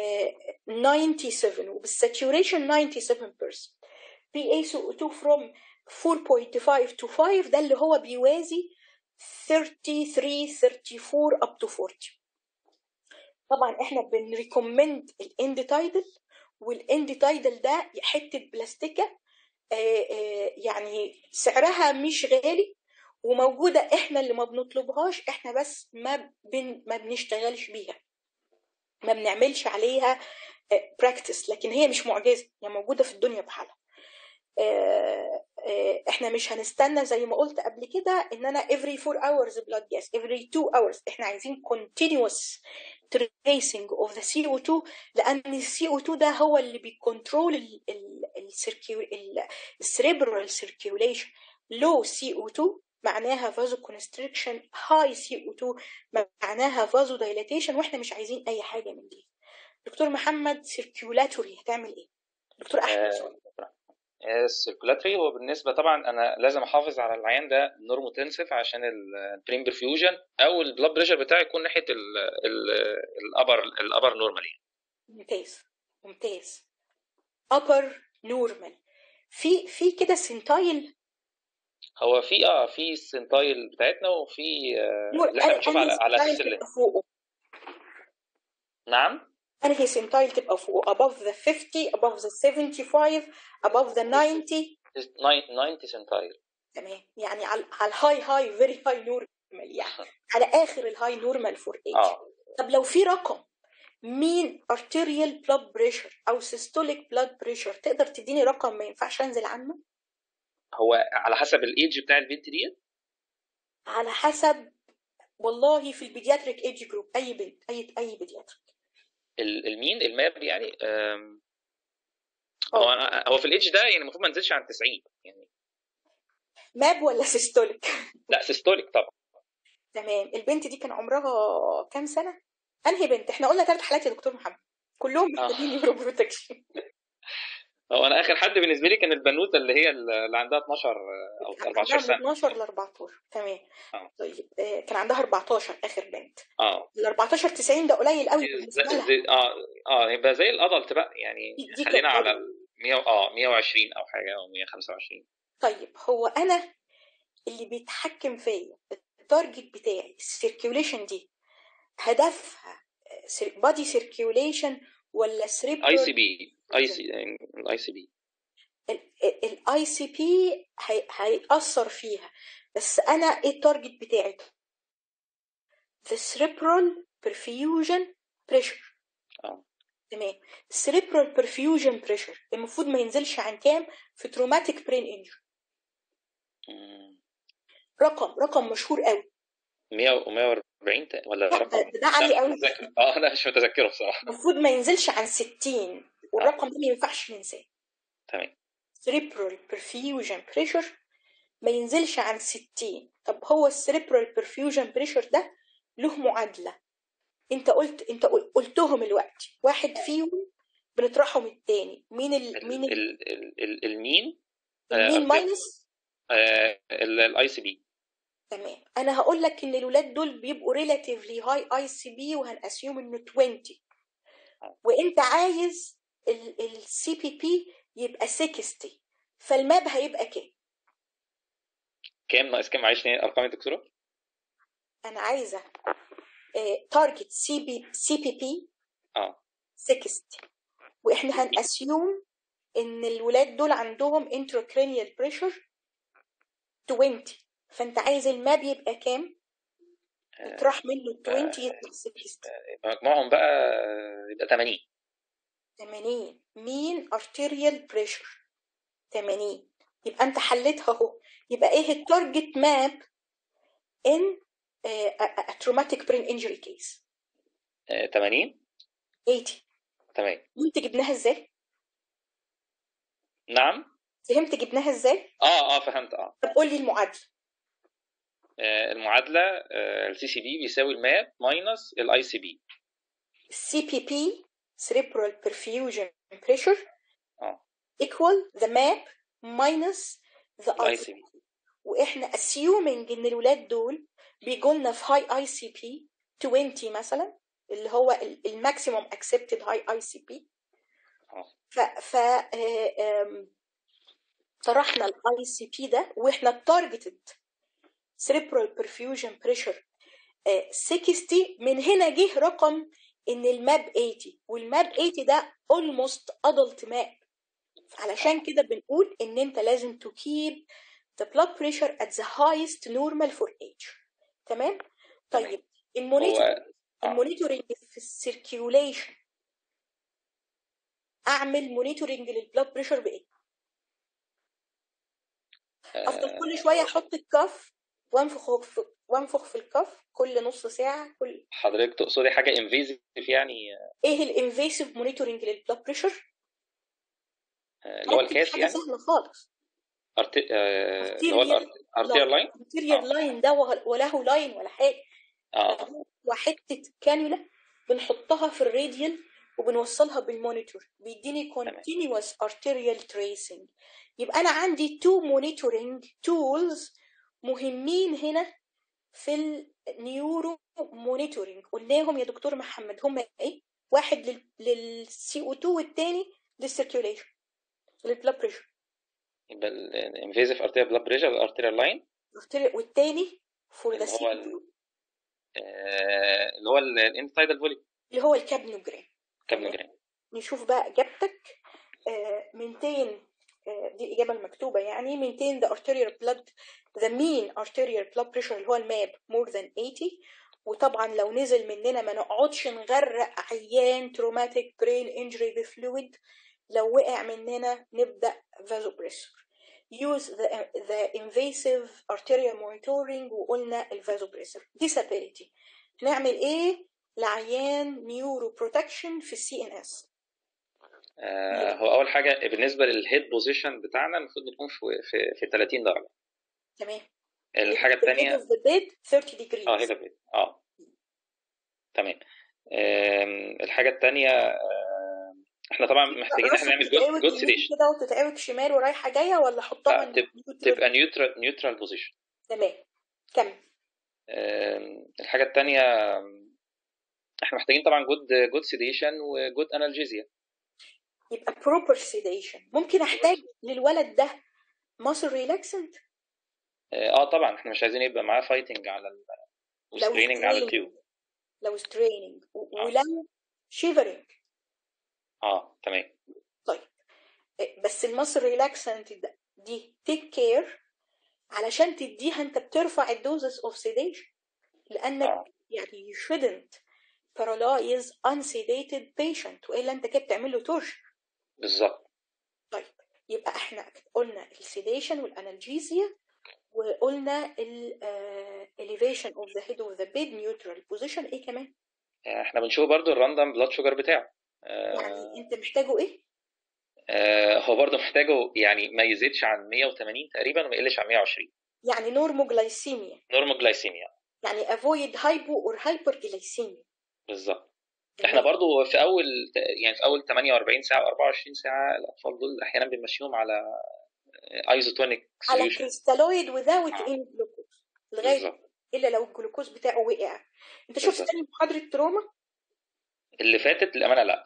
97 وبالساتوريشن 97% بي اي او 2 from 4.5 to 5 ده اللي هو بيوازي 33 34 up to 40 طبعا احنا بنريكومند الاند تايدل والاند تايدل ده حته بلاستيكه يعني سعرها مش غالي وموجودة احنا اللي ما بنطلبهاش احنا بس ما بن ما بنشتغلش بيها ما بنعملش عليها براكتس لكن هي مش معجزة هي موجودة في الدنيا بحالها احنا مش هنستنى زي ما قلت قبل كده ان انا every 4 hours blood gas every 2 hours احنا عايزين continuous tracing of the CO2 لان ال CO2 ده هو اللي بيكنترول السريبرال circulation low CO2 معناها vasoconstriction high CO2 معناها vasodilation واحنا مش عايزين اي حاجه من دي دكتور محمد circulatory هتعمل ايه دكتور احمد السيركولاتري هو بالنسبه طبعا انا لازم احافظ على العيان ده نورموتنسيف عشان البرين برفيوجن او البلاد بريشر بتاعي يكون ناحيه الابر الابر نورمال يعني ممتاز ممتاز upper normal في في كده سنتايل هو في اه في السنتايل بتاعتنا وفي آه نور اللي احنا بنشوف على على اساس اللي فوقه نعم انهي سنتايل تبقى فوق above the 50 above the 75 above the 90 90 سنتايل تمام يعني على على الهاي هاي فيري هاي نورمال يعني على اخر الهاي نورمال فور ايج اه طب لو في رقم مين arterial blood pressure او systolic blood pressure تقدر تديني رقم ما ينفعش انزل عنه هو على حسب الايدج بتاع البنت ديت على حسب والله في البيدياتريك ايج جروب اي بنت اي اي بيدياتريك المين الماب يعني هو أنا هو في الايدج ده يعني المفروض ما نزلش عن 90 يعني ماب ولا سيستوليك لا سيستوليك طبعا تمام البنت دي كان عمرها كام سنه انهي بنت احنا قلنا ثلاث حالات يا دكتور محمد كلهم محتاجين نيورو بروتكشن هو انا اخر حد بالنسبه لي كان البنوته اللي هي اللي عندها 12 او 14 سنه 12 ل 14 تمام اه طيب كان عندها 14 اخر بنت اه ال 14 90 ده قليل قوي بالنسبه لها زي اه اه يبقى زي الادلت بقى يعني دي خلينا كانت على 100 اه 120 او حاجه او 125 طيب هو انا اللي بيتحكم فيا التارجت بتاعي السيركيوليشن دي هدفها بادي سيركيوليشن ولا سريبرال اي سي بي اي سي الاي سي بي الاي سي بي هيأثر فيها بس انا ايه التارجت بتاعي the cerebral perfusion pressure اه تمام cerebral perfusion pressure المفروض ما ينزلش عن كام في traumatic brain injury رقم رقم مشهور قوي 100 و140 ولا لا رقم ده, ده عالي قوي اه انا مش متذكره بصراحه المفروض ما ينزلش عن 60 والرقم ده ما ينفعش ننساه تمام cerebral perfusion pressure ما ينزلش عن 60 طب هو السريبرال perfusion pressure ده له معادلة انت قلت انت قلتهم الوقت واحد فيهم بنطرحه من التاني مين ال مين ال ال- ال- ال- المين المين ماينس الاي سي بي تمام انا هقول لك ان الولاد دول بيبقوا ريلاتيفلي هاي اي سي بي وهنأسيوم انه 20 وانت عايز السي بي بي يبقى 60 فالماب هيبقى كام كام ناقص كام معلش تاني ارقام يا دكتوره انا عايزه تارجت سي بي سي بي بي اه 60 واحنا هنأسيوم ان الولاد دول عندهم intracranial pressure 20 فانت عايز الماب يبقى كام اطرح منه 20 يطلع 60 مجموعهم بقى يبقى 80 80 مين arterial pressure 80 يبقى انت حليتها اهو يبقى ايه التارجت ماب ان تروماتيك برين انجري كيس آه، 80 80 تمام فهمت جبناها ازاي نعم فهمت جبناها ازاي اه اه فهمت اه طب قول لي المعادله آه، المعادله السي سي بي بيساوي الماب ماينس الاي سي بي السي بي بي cerebral perfusion pressure اه equal the map minus the الاي ICP سي بي واحنا assuming ان الولاد دول بيجوا لنا في high ICP 20 مثلا اللي هو الماكسيموم accepted high ICP اه ف ف آه، آم، طرحنا الاي سي بي ده واحنا التارجتد cerebral perfusion pressure آه، 60 من هنا جه رقم ان الماب 80 والماب 80 ده almost adult map علشان كده بنقول ان انت لازم to keep the blood pressure at the highest normal for age تمام تمام طيب هو المونيتورنج اه المونيتورنج في السيركيوليشن اعمل مونيتورنج للبلاد بريشر بايه افضل كل آه، شويه احط الكف وانفخ في وانفخ في الكف كل نص ساعه كل حضرتك تقصدي حاجه انفيزيف يعني ايه الانفيسيف مونيتورنج للبلاد بريشر آه، اللي هو ممكن الكاس حاجه يعني سهله خالص أرت... آه، اللي هو arterial الارتير لاين arterial اه لاين ده وه- وله لاين ولا حاجه اه ده هو حته كانولا بنحطها في الراديال وبنوصلها بالمونيتور بيديني تمام continuous arterial tracing يبقى انا عندي two monitoring tools مهمين هنا في النيورو مونيتورنج قلناهم يا دكتور محمد هم ايه واحد للسي او 2 والتاني للسيركيوليشن للبلاد بريشر يبقى الانفيزيف ارتير بلاد بريشر الارتيريال لاين والتاني فور ذا اللي سي هو او ال- 2 آه، اللي هو الانتايدال فوليوم اللي هو الكابنوجرام تمام كابنوجرام نشوف بقى اجابتك آه، 200 آه، دي الإجابة المكتوبة يعني 200 the arterial blood the mean arterial blood pressure اللي هو الماب more than 80 وطبعا لو نزل مننا ما نقعدش نغرق عيان traumatic brain injury بفلويد لو وقع مننا نبدأ vasopressor use the, the invasive arterial monitoring وقلنا الفازوبريسور disability هنعمل ايه لعيان نيورو بروتكشن في السي ان اس آه، هو اول حاجه بالنسبه للهيد بوزيشن بتاعنا المفروض نكون في في, في 30 درجه تمام الحاجه the head الثانيه of the bed 30 اه degrees هيدا بيت اه تمام آم، الحاجه الثانيه احنا طبعا محتاجين راسك احنا نعمل جود تتعوج جود يمين سيديشن كده وتتعوج شمال ورايحة جاية ولا احطها لا تب- نيوترال تبقى نيوترال نيوترال بوزيشن تمام كمل الحاجه الثانيه احنا محتاجين طبعا جود جود سيديشن وجود انالجيزيا يبقى proper sedation ممكن احتاج للولد ده muscle relaxant اه طبعا احنا مش عايزين يبقى معاه فايتنج على ال... لو وستريننج على straining التيوب لو straining و- اه ولو shivering اه تمام طيب بس المصل ريلاكسنت ده دي تيك كير علشان تديها انت بترفع الدوزز اوف سيديشن لانك اه يعني you shouldn't paralyze unsedated patient والا انت كده بتعمل له تورشن بالظبط طيب يبقى احنا قلنا السيديشن والانالجيزيا وقلنا ال uh, elevation of the head of the bed neutral position ايه كمان احنا بنشوف برضو الراندوم بلاد شوجر بتاعه يعني آه انت محتاجه ايه آه هو برضو محتاجه يعني ما يزيدش عن 180 تقريبا وما يقلش عن 120 يعني نورموجلايسيميا نورموجلايسيميا يعني avoid hypo or hyperglycemia بالظبط احنا تمام برضو في اول يعني في اول 48 ساعه و24 ساعه الاطفال دول احيانا بنمشيهم على ايزوتونيك على سوليوشن كريستالويد without اه any glucose لغايه بالظبط الا لو الجلوكوز بتاعه وقع انت شفت بالظبط تاني محاضره تروما اللي فاتت للامانه لا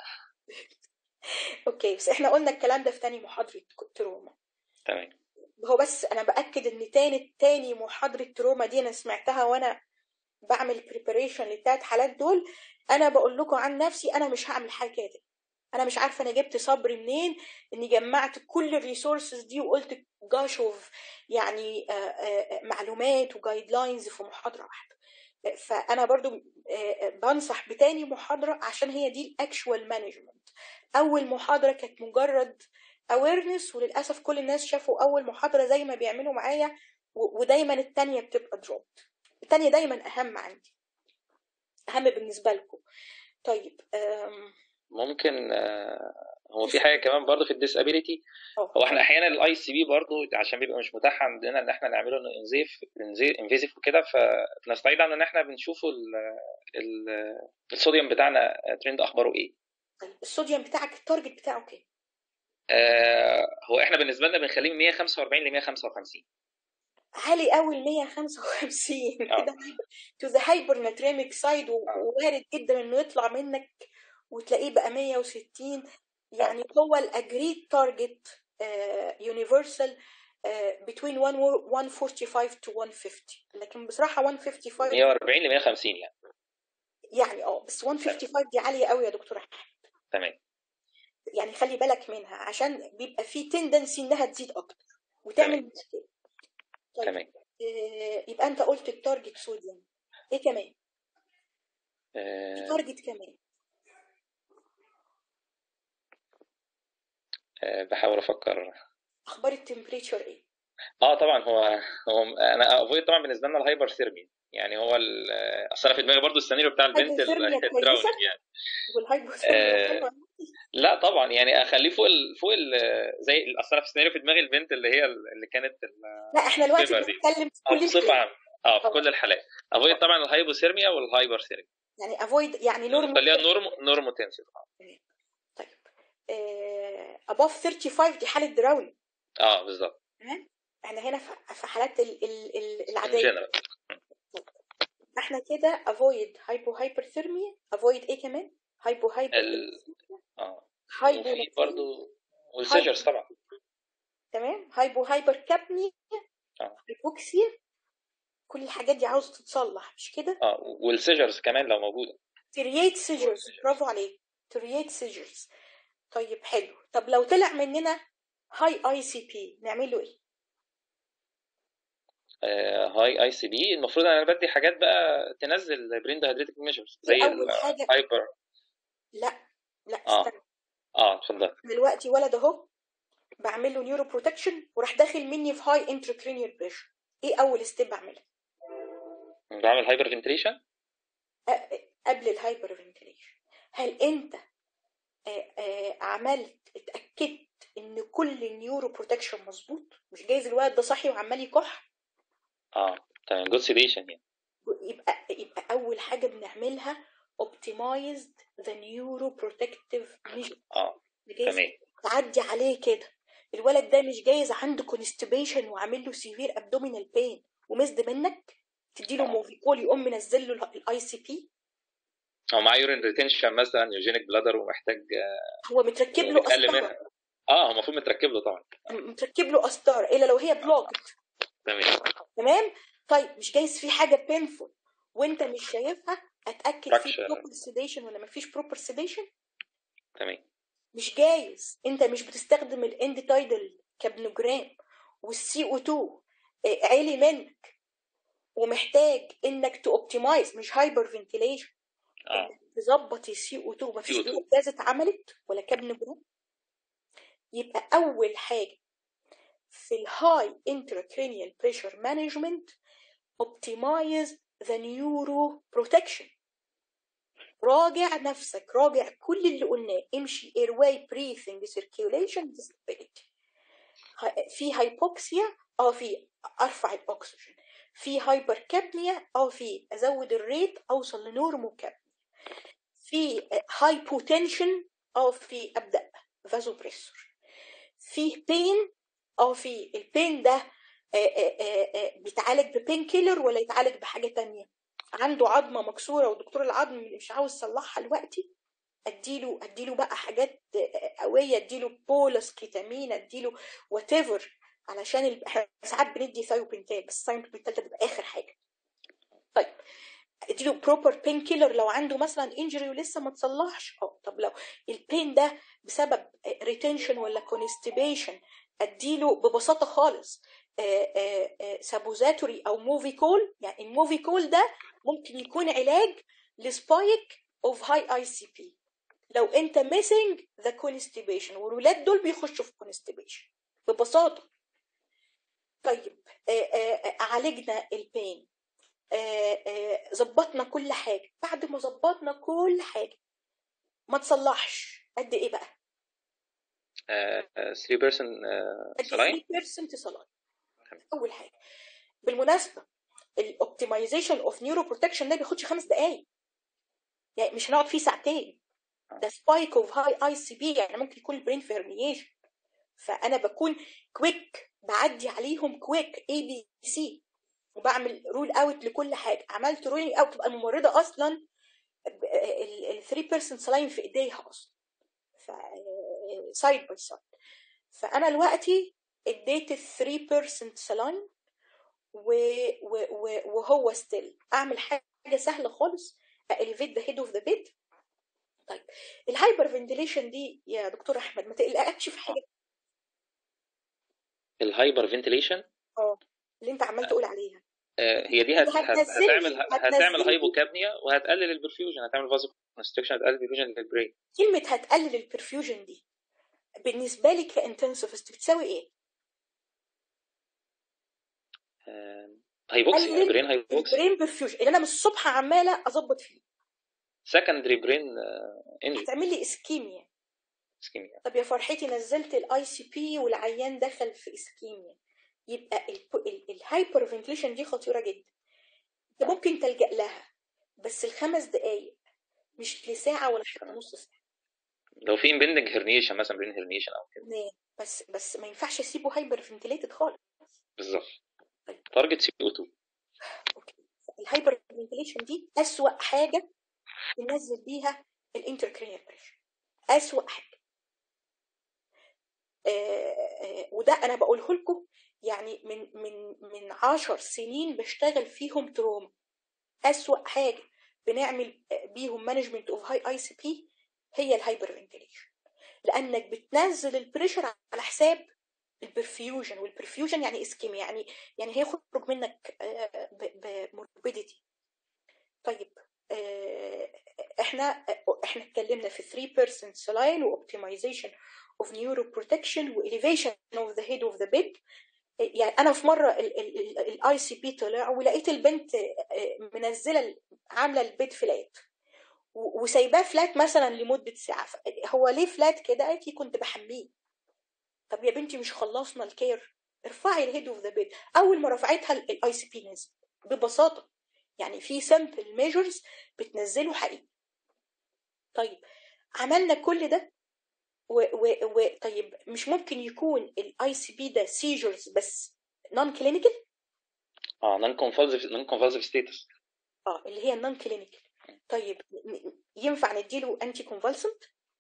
اوكي بس احنا قلنا الكلام ده في تاني محاضره تروما تمام هو بس انا باكد ان تاني تاني محاضره تروما دي انا سمعتها وانا بعمل بريباريشن للتلات حالات دول انا بقول لكم عن نفسي انا مش هعمل حاجه كده انا مش عارفه انا جبت صبر منين اني جمعت كل الريسورسز دي وقلت جاش اوف يعني آه، آه، معلومات وجايد لاينز في محاضره واحده فانا برضو آه، بنصح بتاني محاضره عشان هي دي الاكشوال مانجمنت اول محاضره كانت مجرد awareness وللاسف كل الناس شافوا اول محاضره زي ما بيعملوا معايا و- ودايما التانية بتبقى دروبد التانية دايما اهم عندي اهم بالنسبه لكم طيب أم، ممكن آه، هو في حاجه كمان برضه في الديسابيليتي هو احنا احيانا الاي سي بي برضه عشان بيبقى مش متاح عندنا ان احنا نعمله انه انزيف انفيزيف وكده فبنستعيد عن ان احنا بنشوفه ال- ال- الصوديوم بتاعنا ترند اخباره ايه الصوديوم بتاعك التارجت بتاعه كام آه، هو احنا بالنسبه لنا بنخليه من 145 ل 155 عالي قوي ال 155 اه كده تو ذا هايبرناتريميك سايد ووارد جدا انه يطلع منك وتلاقيه بقى 160 يعني هو الاجريد تارجت يونيفرسال between 145 to 150 لكن بصراحة 155 140 ل 150 يعني يعني اه بس 155 دي عالية قوي يا دكتور أحمد تمام يعني خلي بالك منها عشان بيبقى في تندنسي انها تزيد اكتر وتعمل تمام مشكلة طيب تمام آه، يبقى انت قلت التارجت صوديوم ايه كمان في آه، تارجت كمان آه، بحاول افكر اخبار التمبريتشر ايه اه طبعا هو هو انا افويد طبعا بالنسبه لنا الهايبر ثيرمي يعني هو ال- آه، اصل انا في دماغي برضو السيناريو بتاع البنت الهايبوثيرميا كويسة الدراونج يعني والهايبوثيرميا آه حلوة لا طبعا يعني اخليه فوق ال فوق ال زي اصل انا في السيناريو في دماغي البنت اللي هي اللي كانت لا احنا دلوقتي الفيفر دي بنتكلم في اه كل بصفه الحالات عامه اه في اه كل الحالات افويد طبعا الهايبوثيرميا والهايبر ثيرميا يعني افويد يعني نورمال خليها نورم نورموتنسيف طيب آه above 35 دي حالة دراون اه بالظبط تمام احنا هنا في في حالات ال ال ال ان العادية جنرال احنا كده avoid hypo hyperthermia avoid ايه كمان hypo hyper ال... اه hypo وفي برضو والسيجرز طبعا تمام هايبو هايبر كابني اه هايبوكسيا كل الحاجات دي عاوزة تتصلح مش كده اه والسيجرز كمان لو موجوده ترييت سيجرز برافو عليك ترييت سيجرز طيب حلو طب لو طلع مننا هاي اي سي بي نعمل له ايه هاي اي سي بي المفروض انا بدي حاجات بقى تنزل برين دايهيدريتك ميجرز زي دي اول حاجة الهايبر لا لا اه استنى اه اتفضل دلوقتي ولد اهو بعمل له نيورو بروتكشن وراح داخل مني في هاي انتركرينيال بريشر ايه اول ستيب بعملها بعمل هايبر فنتريشن أ- قبل الهايبر فنتيليشن هل انت آه، آه، عملت اتاكدت ان كل النيورو بروتكشن مظبوط مش جايز الولد ده صاحي وعمال يكح اه تمام جود سيديشن يعني يبقى يبقى اول حاجه بنعملها optimized the neuroprotective measure اه جايز تمام تعدي عليه كده الولد ده مش جايز عنده constipation وعامل له severe abdominal pain ومزد منك تديله اه موفيكول يقوم منزل له الاي سي بي او معاه يورين ريتنشن مثلا يوجينيك بلادر ومحتاج آه، هو متركب له نقل قسطره منها اه هو المفروض متركب له طبعا متركب له قسطره الا لو هي بلوكد تمام تمام طيب مش جايز في حاجه بينفول وانت مش شايفها اتاكد في فراكشر بروبر سيديشن ولا مفيش بروبر سيديشن تمام مش جايز انت مش بتستخدم الاند تايدل كابنوجرام والسي او 2 عالي منك ومحتاج انك توبتمايز مش هايبر فنتيليشن اه انك تظبط السي او 2 مفيش سي او 2 بلوك جاز اتعملت ولا كابنوجرام يبقى اول حاجه في الهاي intracranial pressure management optimize the neuro protection راجع نفسك راجع كل اللي قلناه امشي airway breathing circulation disability ه- في هايبوكسيا اه في ارفع الاكسجين في هايبركابنيا اه في ازود الريت اوصل لنورموكابنيا في هايبوتنشن اه في ابدا فازوبريسور في بين اه في البين ده آه، آه، آه، آه، بيتعالج ببين كيلر ولا يتعالج بحاجة تانية عنده عظمة مكسورة ودكتور العظم اللي مش عاوز يصلحها دلوقتي اديله اديله بقى حاجات آه، قوية اديله بولس كيتامين اديله وات ايفر علشان ال- احنا ساعات بندي ثايوبنتال بس الثايوبنتال ده بيبقى اخر حاجة طيب اديله بروبر بين كيلر لو عنده مثلا انجري ولسه ما تصلحش اه طب لو البين ده بسبب ريتنشن ولا كونستيبيشن اديله ببساطه خالص سابوزاتوري او موفيكول يعني الموفيكول ده ممكن يكون علاج لسبايك اوف هاي اي سي بي لو انت missing the constipation والولاد دول بيخشوا في constipation ببساطه طيب آه، آه، آه، عالجنا البين آه، آه، ظبطنا كل حاجه بعد ما ظبطنا كل حاجه ما تصلحش قد ايه بقى 3 بيرسون قد سلاين 3% صلاه اول حاجه بالمناسبه الاوبتمايزيشن اوف نيورو بروتكشن ده بياخدش خمس دقائق يعني مش هنقعد فيه ساعتين ده سبايك اوف هاي اي سي بي يعني ممكن يكون البرين فيرنيشن فانا بكون كويك بعدي عليهم كويك اي بي سي وبعمل رول اوت لكل حاجه عملت رولينج اوت تبقى الممرضه اصلا ال 3% سلاين في ايديها اصلا ف سايد باي سايد فانا دلوقتي اديت ال 3% سلاين و... و... و... وهو ستيل اعمل حاجه سهله خالص الفيت ذا هيد اوف ذا بيد طيب الهايبر فنتيليشن دي يا دكتور احمد ما تقلقكش في حاجه الهايبر فنتيليشن اه اللي انت عمال تقول عليها هي دي هت... هت... هتنزل هتعمل لي هتعمل هتنزل لي هايبوكابنيا وهتقلل البرفيوجن هتعمل فازو كونستريكشن هتقلل البرفيوجن للبرين كلمه هتقلل البرفيوجن دي بالنسبه لي كانتنسفست بتساوي ايه؟ هايبوكسي قلل برين هايبوكسي البرين برفيوجن اللي انا من الصبح عماله اظبط فيه سكندري برين انجري هتعمل لي اسكيميا اسكيميا طب يا فرحتي نزلت الاي سي بي والعيان دخل في اسكيميا يبقى الهايبر فنتيليشن دي خطيره جدا انت ممكن تلجا لها بس الخمس دقايق مش لساعه ولا حتى نص ساعه لو في امبندنج هرنيشن مثلا برين هرنيشن او كده نعم. بس بس ما ينفعش اسيبه هايبر فنتيليتد خالص بالظبط تارجت سي او 2 الهايبر فنتيليشن دي اسوأ حاجه تنزل بيها الانتركرينيال بريشر اسوأ حاجه آه، آه، وده انا بقوله لكم يعني من من من عشر سنين بشتغل فيهم تروما اسوأ حاجه بنعمل بيهم مانجمنت اوف هاي اي سي بي هي الهايبر فنتيليشن لانك بتنزل البريشر على حساب البرفيوجن والبرفيوجن يعني اسكيميا يعني يعني هيخرج منك بموربيديتي طيب آه، احنا احنا اتكلمنا في 3% سلاين واوبتمايزيشن اوف نيورو بروتكشن واليفيشن اوف ذا هيد اوف ذا بيد يعني انا في مره الاي سي بي طلع ولقيت البنت آه، منزله ال- عامله البيد فلات و- وسايباه فلات مثلا لمده ساعه ف- هو ليه فلات كده قالت لي كنت بحميه طب يا بنتي مش خلصنا الكير ارفعي الهيد اوف ذا بيد اول ما رفعتها الاي سي بي نزل ببساطه يعني في سامبل ميجرز بتنزله حقيقي طيب عملنا كل ده و و و طيب مش ممكن يكون الاي سي بي ده سيجرز بس نون كلينيكال اه نون كونفالسيف نون كونفالسيف ستيتس اه اللي هي النون كلينيكال طيب ن- ينفع نديله انتي كونفالسنت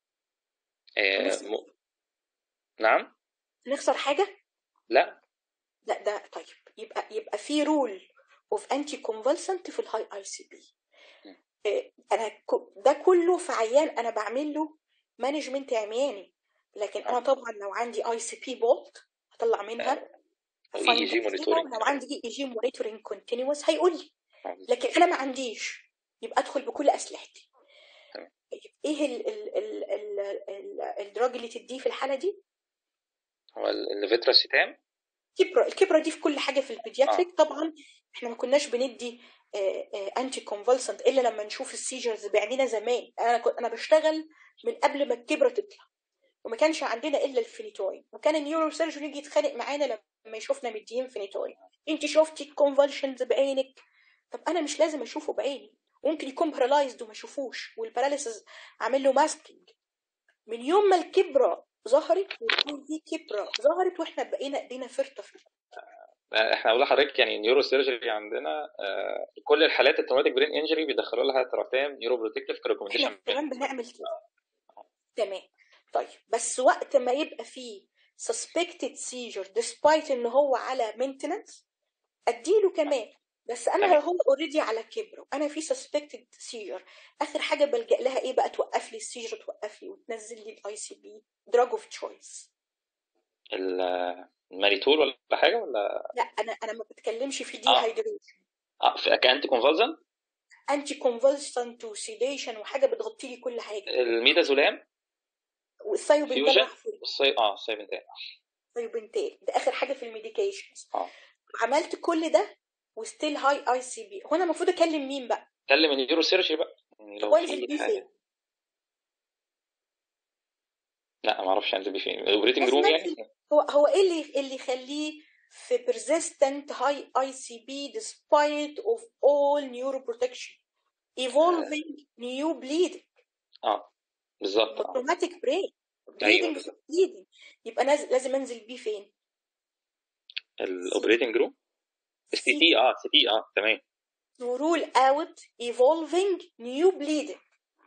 م... نعم نخسر حاجه لا لا ده طيب يبقى يبقى في رول اوف انتي كونفالسنت في الهاي اي سي بي انا ك- ده كله في عيان انا بعمل له مانجمنت عمياني لكن انا طبعا لو عندي اي سي بي بولت هطلع منها او اي فاين اي جي مونيتورنج لو عندي اي اي جي مونيتورنج كونتينوس هيقول لي لكن انا ما عنديش يبقى ادخل بكل اسلحتي تمام. طيب ايه ال ال ال ال ال الدراج اللي تديه في الحاله دي هو الليفيتراسيتام كبرى الكبرى دي في كل حاجه في البيدياتريك طبعا احنا ما كناش بندي انتي كونفالسنت الا لما نشوف السيجرز بعينينا زمان انا كنت انا بشتغل من قبل ما الكبرى تطلع وما كانش عندنا الا الفينيتوين وكان النيورو سيرجن يجي يتخانق معانا لما يشوفنا مديين فينيتوين انت شفتي الكونفالشنز بعينك طب انا مش لازم اشوفه بعيني ممكن يكون بارالايزد وما اشوفوش والباراليسيس عامل له ماسكينج من يوم ما الكبرى ظهرت وتكون دي كبرى ظهرت واحنا بقينا ايدينا فرطه في احنا اقول لحضرتك يعني النيورو سيرجري عندنا آه، كل الحالات التروماتيك برين انجري بيدخلوا لها تراتام نيورو بروتكتيف احنا كريكومنديشن كمان بنعمل كده تمام طيب بس وقت ما يبقى فيه suspected seizure despite ان هو على maintenance اديله كمان بس انا تمام. هو اوريدي على كبره انا في suspected seizure اخر حاجه بلجأ لها ايه بقى توقف لي السيجر توقف لي وتنزل لي الاي سي بي دراج اوف تشويس الماريتول ولا حاجه ولا لا انا انا ما بتكلمش في دي آه. هايدريشن اه في كانتي كونفالزن انتي كونفلسنت وسيديشن وحاجه بتغطي لي كل حاجه الميدازولام والثايوبنتال فيوجن راح فين والصي... اه السايبنتال الثايوبنتال ده اخر حاجه في الميديكيشنز اه عملت كل ده وستيل هاي اي سي بي هو انا المفروض اكلم مين بقى كلم النيورو سيرجري بقى يعني لو وانزل بيه في حاجه فين لا ما اعرفش انزل بيه فين الاوبريتنج لازم روم يعني انزل هو هو ايه اللي اللي يخليه في persistent high ICB despite of all neuroprotection evolving new bleeding اه بالظبط اه traumatic brain ايوه bleeding بالظبط bleeding يبقى نازل لازم انزل بيه فين الاوبريتنج روم السي سي تي اه سي تي اه تمام to rule out evolving new bleeding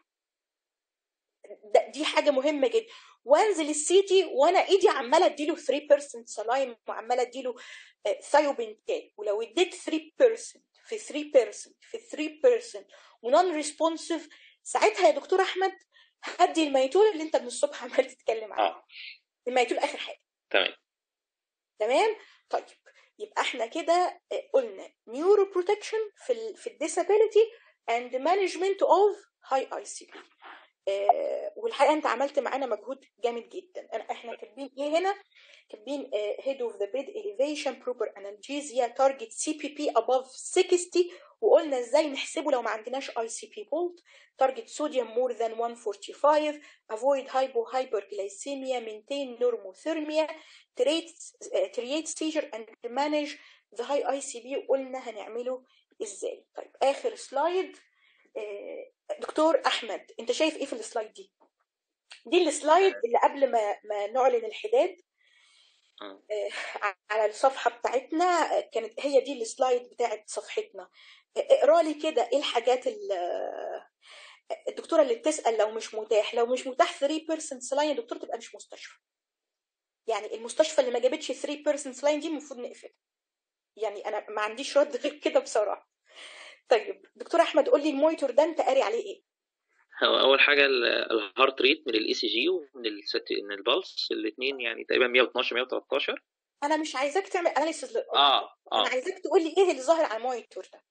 ده دي حاجه مهمه جدا وانزل السي تي وانا ايدي عماله اديله 3% سلايم وعماله اديله ثايوبنتال ولو اديت 3% في 3% في 3% ونون ريسبونسيف ساعتها يا دكتور احمد هدي الميتول اللي انت من الصبح عمال تتكلم عنه اه الميتول اخر حاجه تمام تمام طيب يبقى احنا كده آه، قلنا نيورو بروتكشن في ال في الديسابيليتي اند مانجمنت اوف هاي اي سي بي والحقيقه انت عملت معانا مجهود جامد جدا أنا احنا كاتبين ايه هنا كاتبين هيد اوف ذا بيد elevation بروبر انالجيزيا تارجت سي بي بي above 60 وقلنا ازاي نحسبه لو ما عندناش اي سي بي بولد تارجت صوديوم مور ذان 145 avoid hypo hyperglycemia maintain normothermia treat create seizure and manage the high ICB قلنا هنعمله ازاي طيب اخر سلايد آه، دكتور احمد انت شايف ايه في السلايد دي دي السلايد اللي قبل ما ما نعلن الحداد آه. آه، على الصفحه بتاعتنا آه، كانت هي دي السلايد بتاعت صفحتنا آه، اقرا لي كده ايه الحاجات ال- آه، الدكتوره اللي بتسال لو مش متاح لو مش متاح 3% سلاين يا دكتور تبقى مش مستشفى يعني المستشفى اللي ما جابتش 3% سلاين دي المفروض نقفلها يعني انا ما عنديش رد غير كده بصراحه طيب دكتور احمد قول لي المونيتور ده انت قاري عليه ايه هو اول حاجه ال- الهارت ريت من الاي سي جي ومن الست... من البلس الاثنين يعني تقريبا 112 113 انا مش عايزاك تعمل اناليسيس اه انا اه عايزاك تقول لي ايه اللي ظاهر على المونيتور ده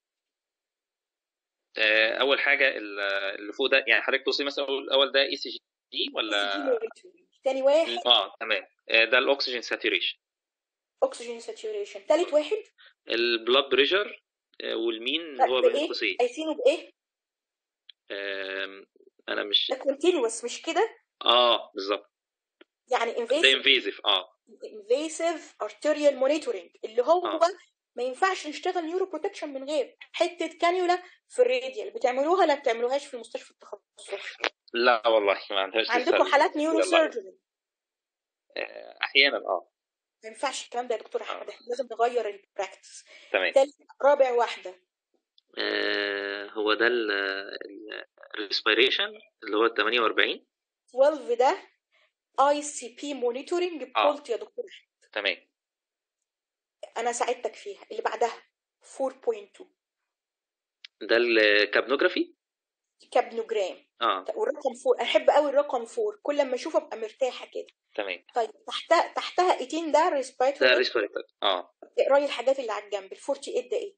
آه، اول حاجه ال- اللي فوق ده يعني حضرتك توصي مثلا أقول الاول ده اي سي جي دي ولا مونيتور تاني واحد اه تمام آه، ده الاكسجين ساتوريشن اكسجين ساتوريشن تالت واحد البلاد بريشر والمين اللي هو بين بايه قوسين قايسينه بايه آم، انا مش ده كونتينوس مش كده اه بالظبط يعني ده انفيسيف انفيزيف اه انفيسيف ارتيريال مونيتورنج اللي هو اه ما ينفعش نشتغل نيورو بروتكشن من غير حته كانيولا في الراديال بتعملوها ولا بتعملوهاش في المستشفى التخصصي لا والله ما عندهاش لسه عندكم حالات نيورو يلا سيرجري آه، احيانا اه ما ينفعش الكلام ده يا دكتور اه احمد احنا لازم نغير البراكتس تمام تالت رابع واحده آه، هو ده الريسبيريشن اللي هو 48 12 ده اي سي بي مونيتورنج اه بولت يا دكتور أحمد. تمام انا ساعدتك فيها اللي بعدها 4.2 ده الكابنوجرافي كابنوجرام اه والرقم 4 احب قوي الرقم 4 كل لما اشوفه ابقى مرتاحه كده تمام طيب تحتها تحتها 18 ده ده ريسبيراتوري ريت ريسبيريتور اه اقرا لي الحاجات اللي على الجنب ال 48 ده ايه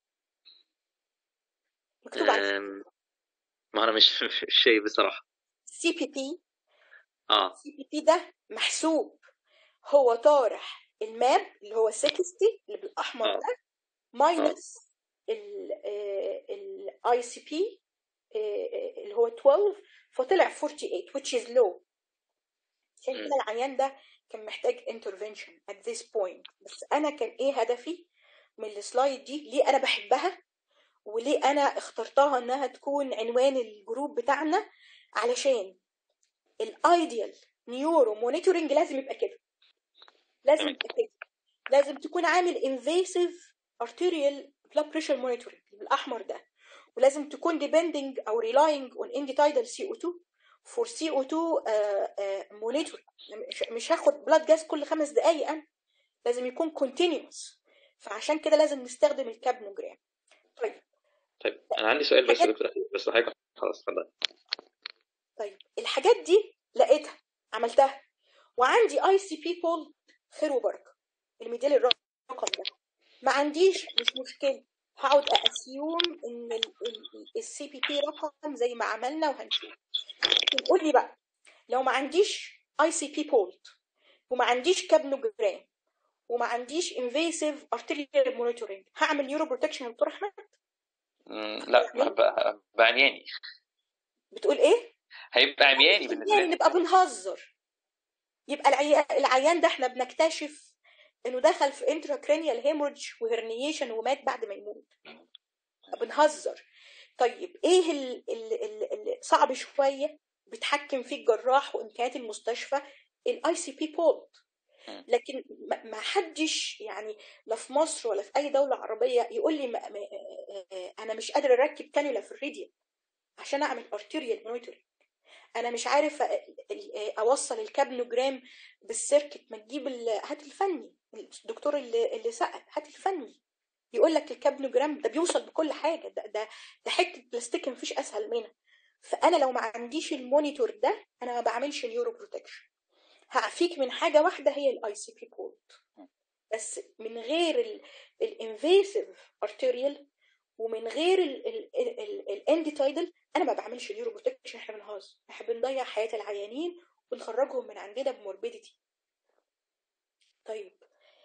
مكتوب على آم، ما انا مش مش شايف بصراحة السي بي بي اه السي بي بي ده محسوب هو طارح الماب اللي هو 60 اللي بالاحمر اه ده اه ماينس الاي سي بي اللي هو 12 فطلع 48 which is low عشان كده مم. العيان ده كان محتاج intervention at this point بس انا كان ايه هدفي من السلايد دي ليه انا بحبها وليه انا اخترتها انها تكون عنوان الجروب بتاعنا علشان الايديال نيورو مونيتورنج لازم يبقى كده لازم تمام يبقى كده لازم تكون عامل invasive arterial blood pressure monitoring بالاحمر ده ولازم تكون depending او relying on end tidal CO2 for CO2 uh, uh, monitoring مش, مش هاخد blood gas كل خمس دقايق انا لازم يكون continuous فعشان كده لازم نستخدم الكابنوجرام طيب طيب انا عندي سؤال بس يا الحاجات دكتور أخير، بس حضرتك خلاص اتفضل طيب الحاجات دي لقيتها عملتها وعندي اي سي بي بول خير وبركه اللي مديلي الرقم ده ما عنديش مش مشكله هقعد اسيوم ان السي بي بي رقم زي ما عملنا وهنشوف قول لي بقى لو ما عنديش اي سي بي بولت وما عنديش كابنوجرام وما عنديش انفيسيف ارتيريال مونيتورنج هعمل نيورو بروتكشن يا دكتور احمد مم، لا هبقى هبقى عمياني بتقول ايه هيبقى عمياني بالنسبه يعني لي نبقى بنهزر يبقى العي... العيان ده احنا بنكتشف انه دخل في انتراكرينيال هيموريدج وهرنيشن ومات بعد ما يموت بنهزر طيب ايه اللي صعب شويه بيتحكم فيه الجراح وامكانيات المستشفى الاي سي بي بولت لكن ما ما حدش يعني لا في مصر ولا في اي دوله عربيه يقول لي ما ما انا مش قادر اركب كانيولا في الراديو عشان اعمل ارتيريال مونيتورنج انا مش عارف اوصل الكابنوجرام بالسيركت ما تجيب ال- هات الفني الدكتور اللي اللي سأل هات الفني يقول لك الكابنوجرام ده بيوصل بكل حاجه ده ده ده حته بلاستيك مفيش اسهل منها فانا لو ما عنديش المونيتور ده انا ما بعملش نيورو بروتكشن هعفيك من حاجه واحده هي الاي سي بي بورت بس من غير الانفيسيف ارتيريال ومن غير الاندي تايدل انا ما بعملش نيورو بروتكشن احنا بنهزر احنا بنضيع حياه العيانين ونخرجهم من عندنا بموربيديتي طيب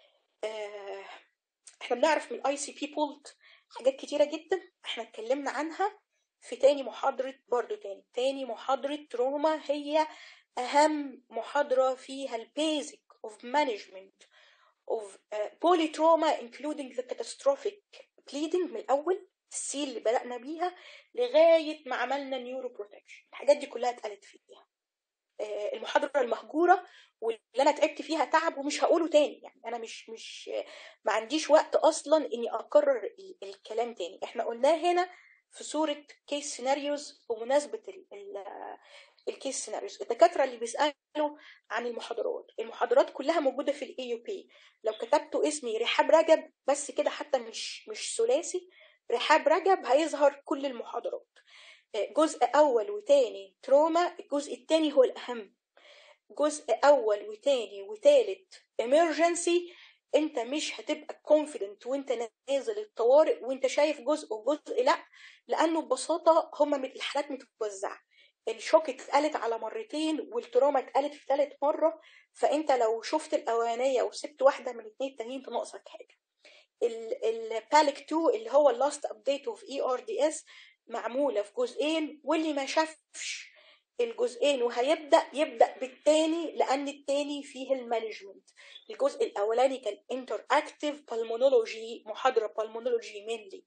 آه احنا بنعرف من الاي سي بي بولت حاجات كتيره جدا احنا اتكلمنا عنها في تاني محاضرة برضو تاني تاني محاضرة تروما هي أهم محاضرة فيها البيزك of management of uh, polytrauma including the catastrophic bleeding من الأول السي اللي بدأنا بيها لغاية ما عملنا نيورو بروتكشن الحاجات دي كلها اتقالت فيها آه، المحاضرة المهجورة واللي أنا تعبت فيها تعب ومش هقوله تاني يعني أنا مش مش ما عنديش وقت أصلا إني أكرر ال- الكلام تاني إحنا قلناه هنا في صورة كيس سيناريوز بمناسبة ال- ال- الكيس سيناريوز الدكاترة اللي بيسألوا عن المحاضرات المحاضرات كلها موجودة في الاي يو بي لو كتبتوا اسمي رحاب رجب بس كده حتى مش مش ثلاثي رحاب رجب هيظهر كل المحاضرات آه، جزء أول وتاني تروما الجزء التاني هو الأهم جزء أول وتاني وتالت emergency انت مش هتبقى confident وانت نازل الطوارئ وانت شايف جزء وجزء لا لانه ببساطه هما من الحالات متوزعه الشوك اتقالت على مرتين والتروما اتقالت في ثالث مره فانت لو شفت الاولانيه وسبت واحده من الاثنين التانيين تنقصك حاجه البالك 2 اللي هو اللاست ابديت اوف اي ار دي اس معموله في جزئين واللي ما شافش الجزئين وهيبدا يبدا بالتاني لان التاني فيه المانجمنت الجزء الاولاني كان انتر اكتيف بالمونولوجي محاضره بالمونولوجي مينلي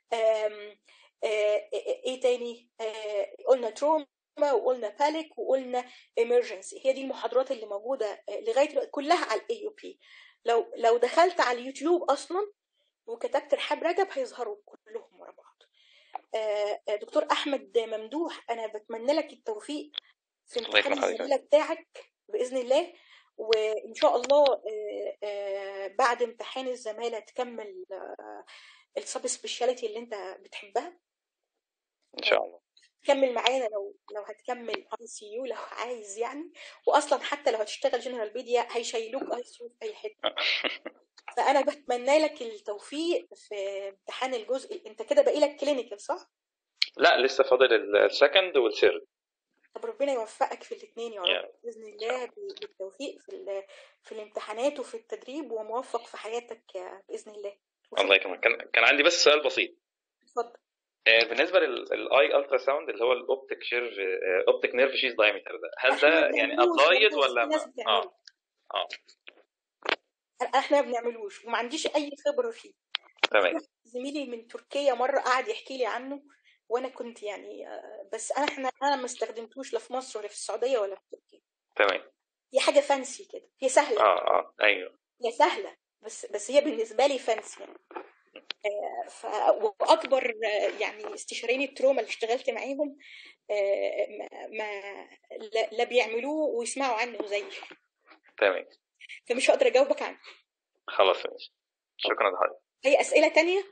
ايه تاني آه، قلنا تروما وقلنا بالك وقلنا emergency هي دي المحاضرات اللي موجوده آه، لغايه دلوقتي كلها على الاي يو بي لو لو دخلت على اليوتيوب اصلا وكتبت رحاب رجب هيظهروا كلهم ورا بعض آه، آه، دكتور احمد ممدوح انا بتمنى لك التوفيق في الله امتحان يكرم حضرتك الزماله بتاعك باذن الله وان شاء الله آه، آه، بعد امتحان الزماله تكمل السب سبيشاليتي اللي انت بتحبها ان شاء الله كمل معانا لو لو هتكمل اي سي يو لو عايز يعني واصلا حتى لو هتشتغل جنرال بيديا هيشيلوك اي سي يو في اي حته فانا بتمنى لك التوفيق في امتحان الجزء انت كده باقي لك كلينيكال صح؟ لا لسه فاضل السكند والثيرد طب ربنا يوفقك في الاثنين يا يا رب باذن الله بالتوفيق في ال- في الامتحانات وفي التدريب وموفق في حياتك يا- باذن الله الله وشكرا يكرمك كان كان عندي بس سؤال بسيط اتفضل آه، بالنسبه للاي الترا ساوند اللي هو الاوبتيك شيرف اوبتيك نيرف شيز دايمتر ده هل احنا ما ده يعني بنعملوش ابلايد والله ولا في ناس ما بتعمله اه اه احنا ما بنعملوش وما عنديش اي خبره فيه تمام زميلي من تركيا مرة قعد يحكي لي عنه وانا كنت يعني آه، بس انا احنا انا ما استخدمتوش لا في مصر ولا في السعودية ولا في تركيا تمام هي حاجة فانسي كده هي سهلة اه اه ايوه هي سهلة بس بس هي بالنسبة لي فانسي يعني آه، ف واكبر آه، يعني استشاريين التروما اللي اشتغلت معاهم آه، ما, ما لا, لا بيعملوه ويسمعوا عنه زيي تمام فمش هقدر اجاوبك عنه خلاص ماشي شكرا لحضرتك اي اسئلة تانية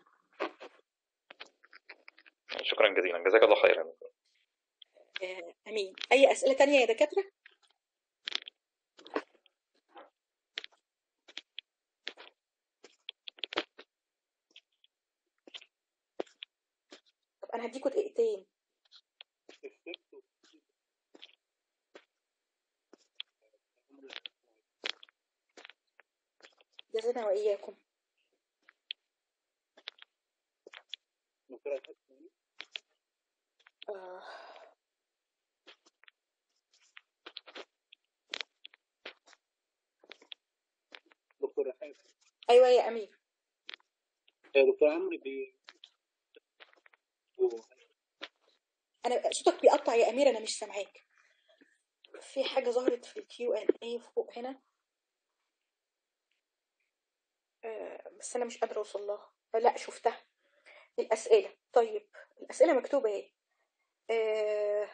شكرا جزيلا جزاك الله خيرا آه، امين اي اسئلة تانية يا دكاترة طب انا هديكوا دقيقتين جزانا واياكم آه. دكتور رحاب ايوه يا امير يا دكتور عمرو بي انا صوتك بيقطع يا امير انا مش سامعاك في حاجه ظهرت في الكيو ان اي فوق هنا آه، بس انا مش قادره اوصل لها آه، لا شفتها الاسئله طيب الاسئله مكتوبه ايه آه،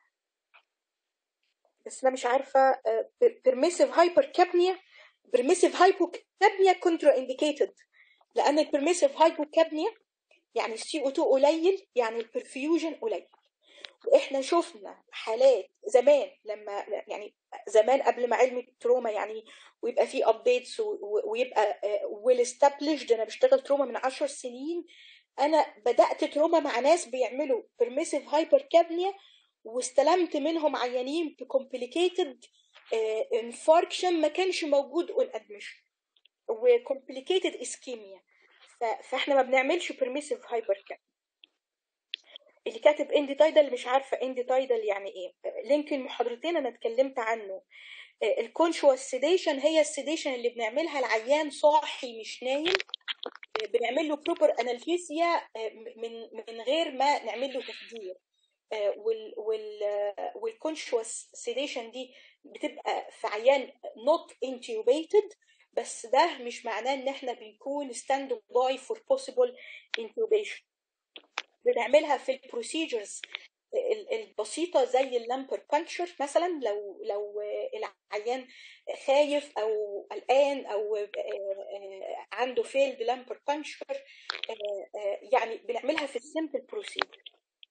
بس انا مش عارفه بيرميسيف هايبر كابنيا بيرميسيف هايبوكابنيا كونترا انديكيتد لان البيرميسيف هايبوكابنيا يعني السي او 2 قليل يعني البرفيوجن قليل واحنا شفنا حالات زمان لما يعني زمان قبل ما علم التروما يعني ويبقى فيه ابديتس ويبقى ويل استابليشد انا بشتغل تروما من عشر سنين انا بدات تروما مع ناس بيعملوا بيرميسيف هايبر كابنيا واستلمت منهم عيانين بكومبليكيتد انفاركشن ما كانش موجود اون ادميشن وكومبليكيتد اسكيميا فاحنا ما بنعملش بيرميسيف هايبر كابنيا اللي كاتب اندي تايدل مش عارفه اندي تايدل يعني ايه لينك المحاضرتين انا اتكلمت عنه الكونشوال سيديشن هي السيديشن اللي بنعملها العيان صاحي مش نايم بنعمل له بروبر انالجيسيا من من غير ما نعمل له تخدير وال وال والكونشوس سيديشن دي بتبقى في عيان نوت انتيوبيتد بس ده مش معناه ان احنا بنكون ستاند باي فور بوسيبل انتوبيشن بنعملها في البروسيجرز البسيطه زي اللامبر بانكشر مثلا لو لو العيان خايف او قلقان او عنده فيلد لامبر بانكشر يعني بنعملها في السمبل بروسيجر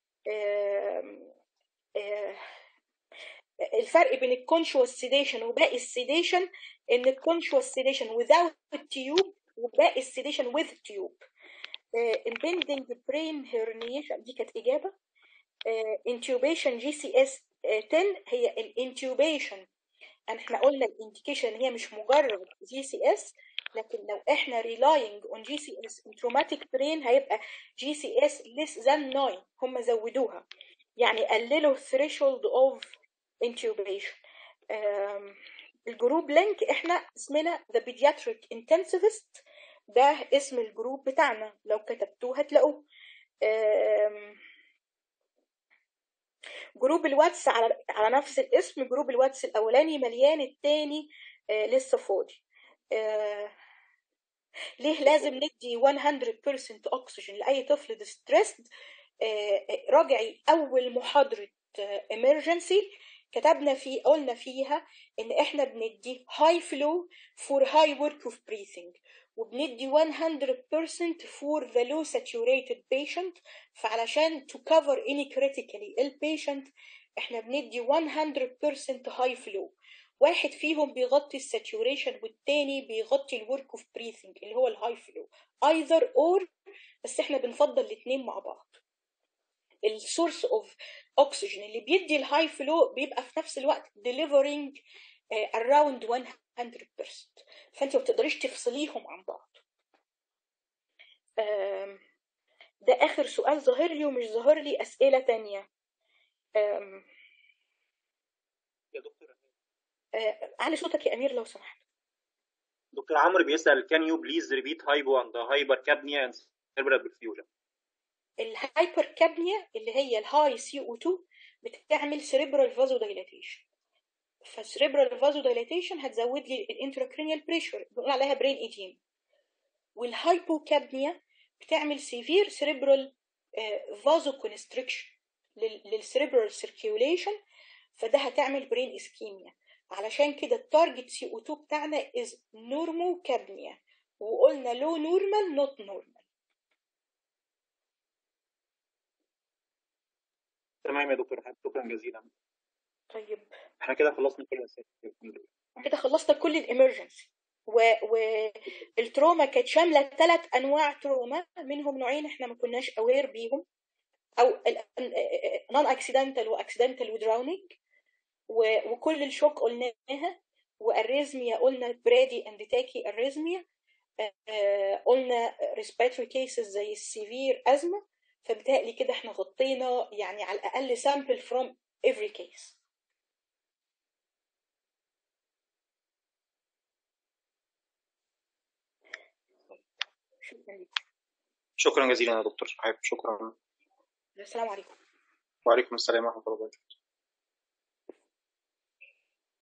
الفرق بين الكونشوس سيديشن وباقي السيديشن ان الكونشوس سيديشن without التيوب وباقي السيديشن with تيوب impending brain herniation دي كانت إجابة intubation جي سي اس 10 هي الانتوبيشن احنا قلنا الانديكيشن هي مش مجرد جي سي اس لكن لو احنا relying on جي سي اس in traumatic brain هيبقى جي سي اس less than 9 هم زودوها يعني قللوا threshold of intubation الجروب لينك احنا اسمنا the pediatric intensivist ده اسم الجروب بتاعنا لو كتبتوه هتلاقوه جروب الواتس على على نفس الاسم جروب الواتس الاولاني مليان التاني آه لسه فاضي آه ليه لازم ندي 100% اكسجين لاي طفل ديستريسد آه راجعي اول محاضره emergency كتبنا فيه قلنا فيها ان احنا بندي high flow for high work of breathing وبندي 100% for the low saturated patient فعلشان to cover any critically ill patient احنا بندي 100% high flow واحد فيهم بيغطي الساتوريشن والتاني بيغطي الورك اوف بريثنج اللي هو الهاي فلو either or بس احنا بنفضل الاثنين مع بعض السورس اوف اوكسجين اللي بيدي الهاي فلو بيبقى في نفس الوقت delivering uh, around 100% فانت ما بتقدريش تفصليهم عن بعض um, ده اخر سؤال ظاهر لي ومش ظاهر لي اسئله تانية um, يا دكتور uh, علي صوتك يا امير لو سمحت دكتور عمرو بيسأل can you please repeat hypo and hypercapnia and cerebral perfusion الهايبر كابنيا اللي هي الهاي سي او 2 بتعمل سيريبرال فازو دايلاتيشن فالسيريبرال فازو دايلاتيشن هتزود لي الانتراكرينيال بريشر بنقول عليها برين ايديم والهايبوكابنيا بتعمل سيفير سيريبرال فازو كونستريكشن للسيريبرال سيركيوليشن فده هتعمل برين اسكيميا علشان كده التارجت سي او 2 بتاعنا از نورمو كابنيا وقلنا لو نورمال نوت نورمال تمام يا دكتور حاج شكرا جزيلا طيب احنا كده خلصنا كل الاسئله كده خلصنا كل الامرجنسي والتروما كانت شامله ثلاث انواع تروما منهم نوعين احنا ما كناش اوير بيهم او نون اكسيدنتال واكسيدنتال ودراونينج وكل الشوك قلناها واريزميا قلنا برادي اند تاكي اريزميا قلنا ريسبيرتوري كيسز زي السيفير ازمه فبالتالي كده احنا غطينا يعني على الاقل سامبل فروم every case شكرا لكم شكرا جزيلا يا دكتور شحاب شكرا السلام عليكم وعليكم السلام ورحمه الله وبركاته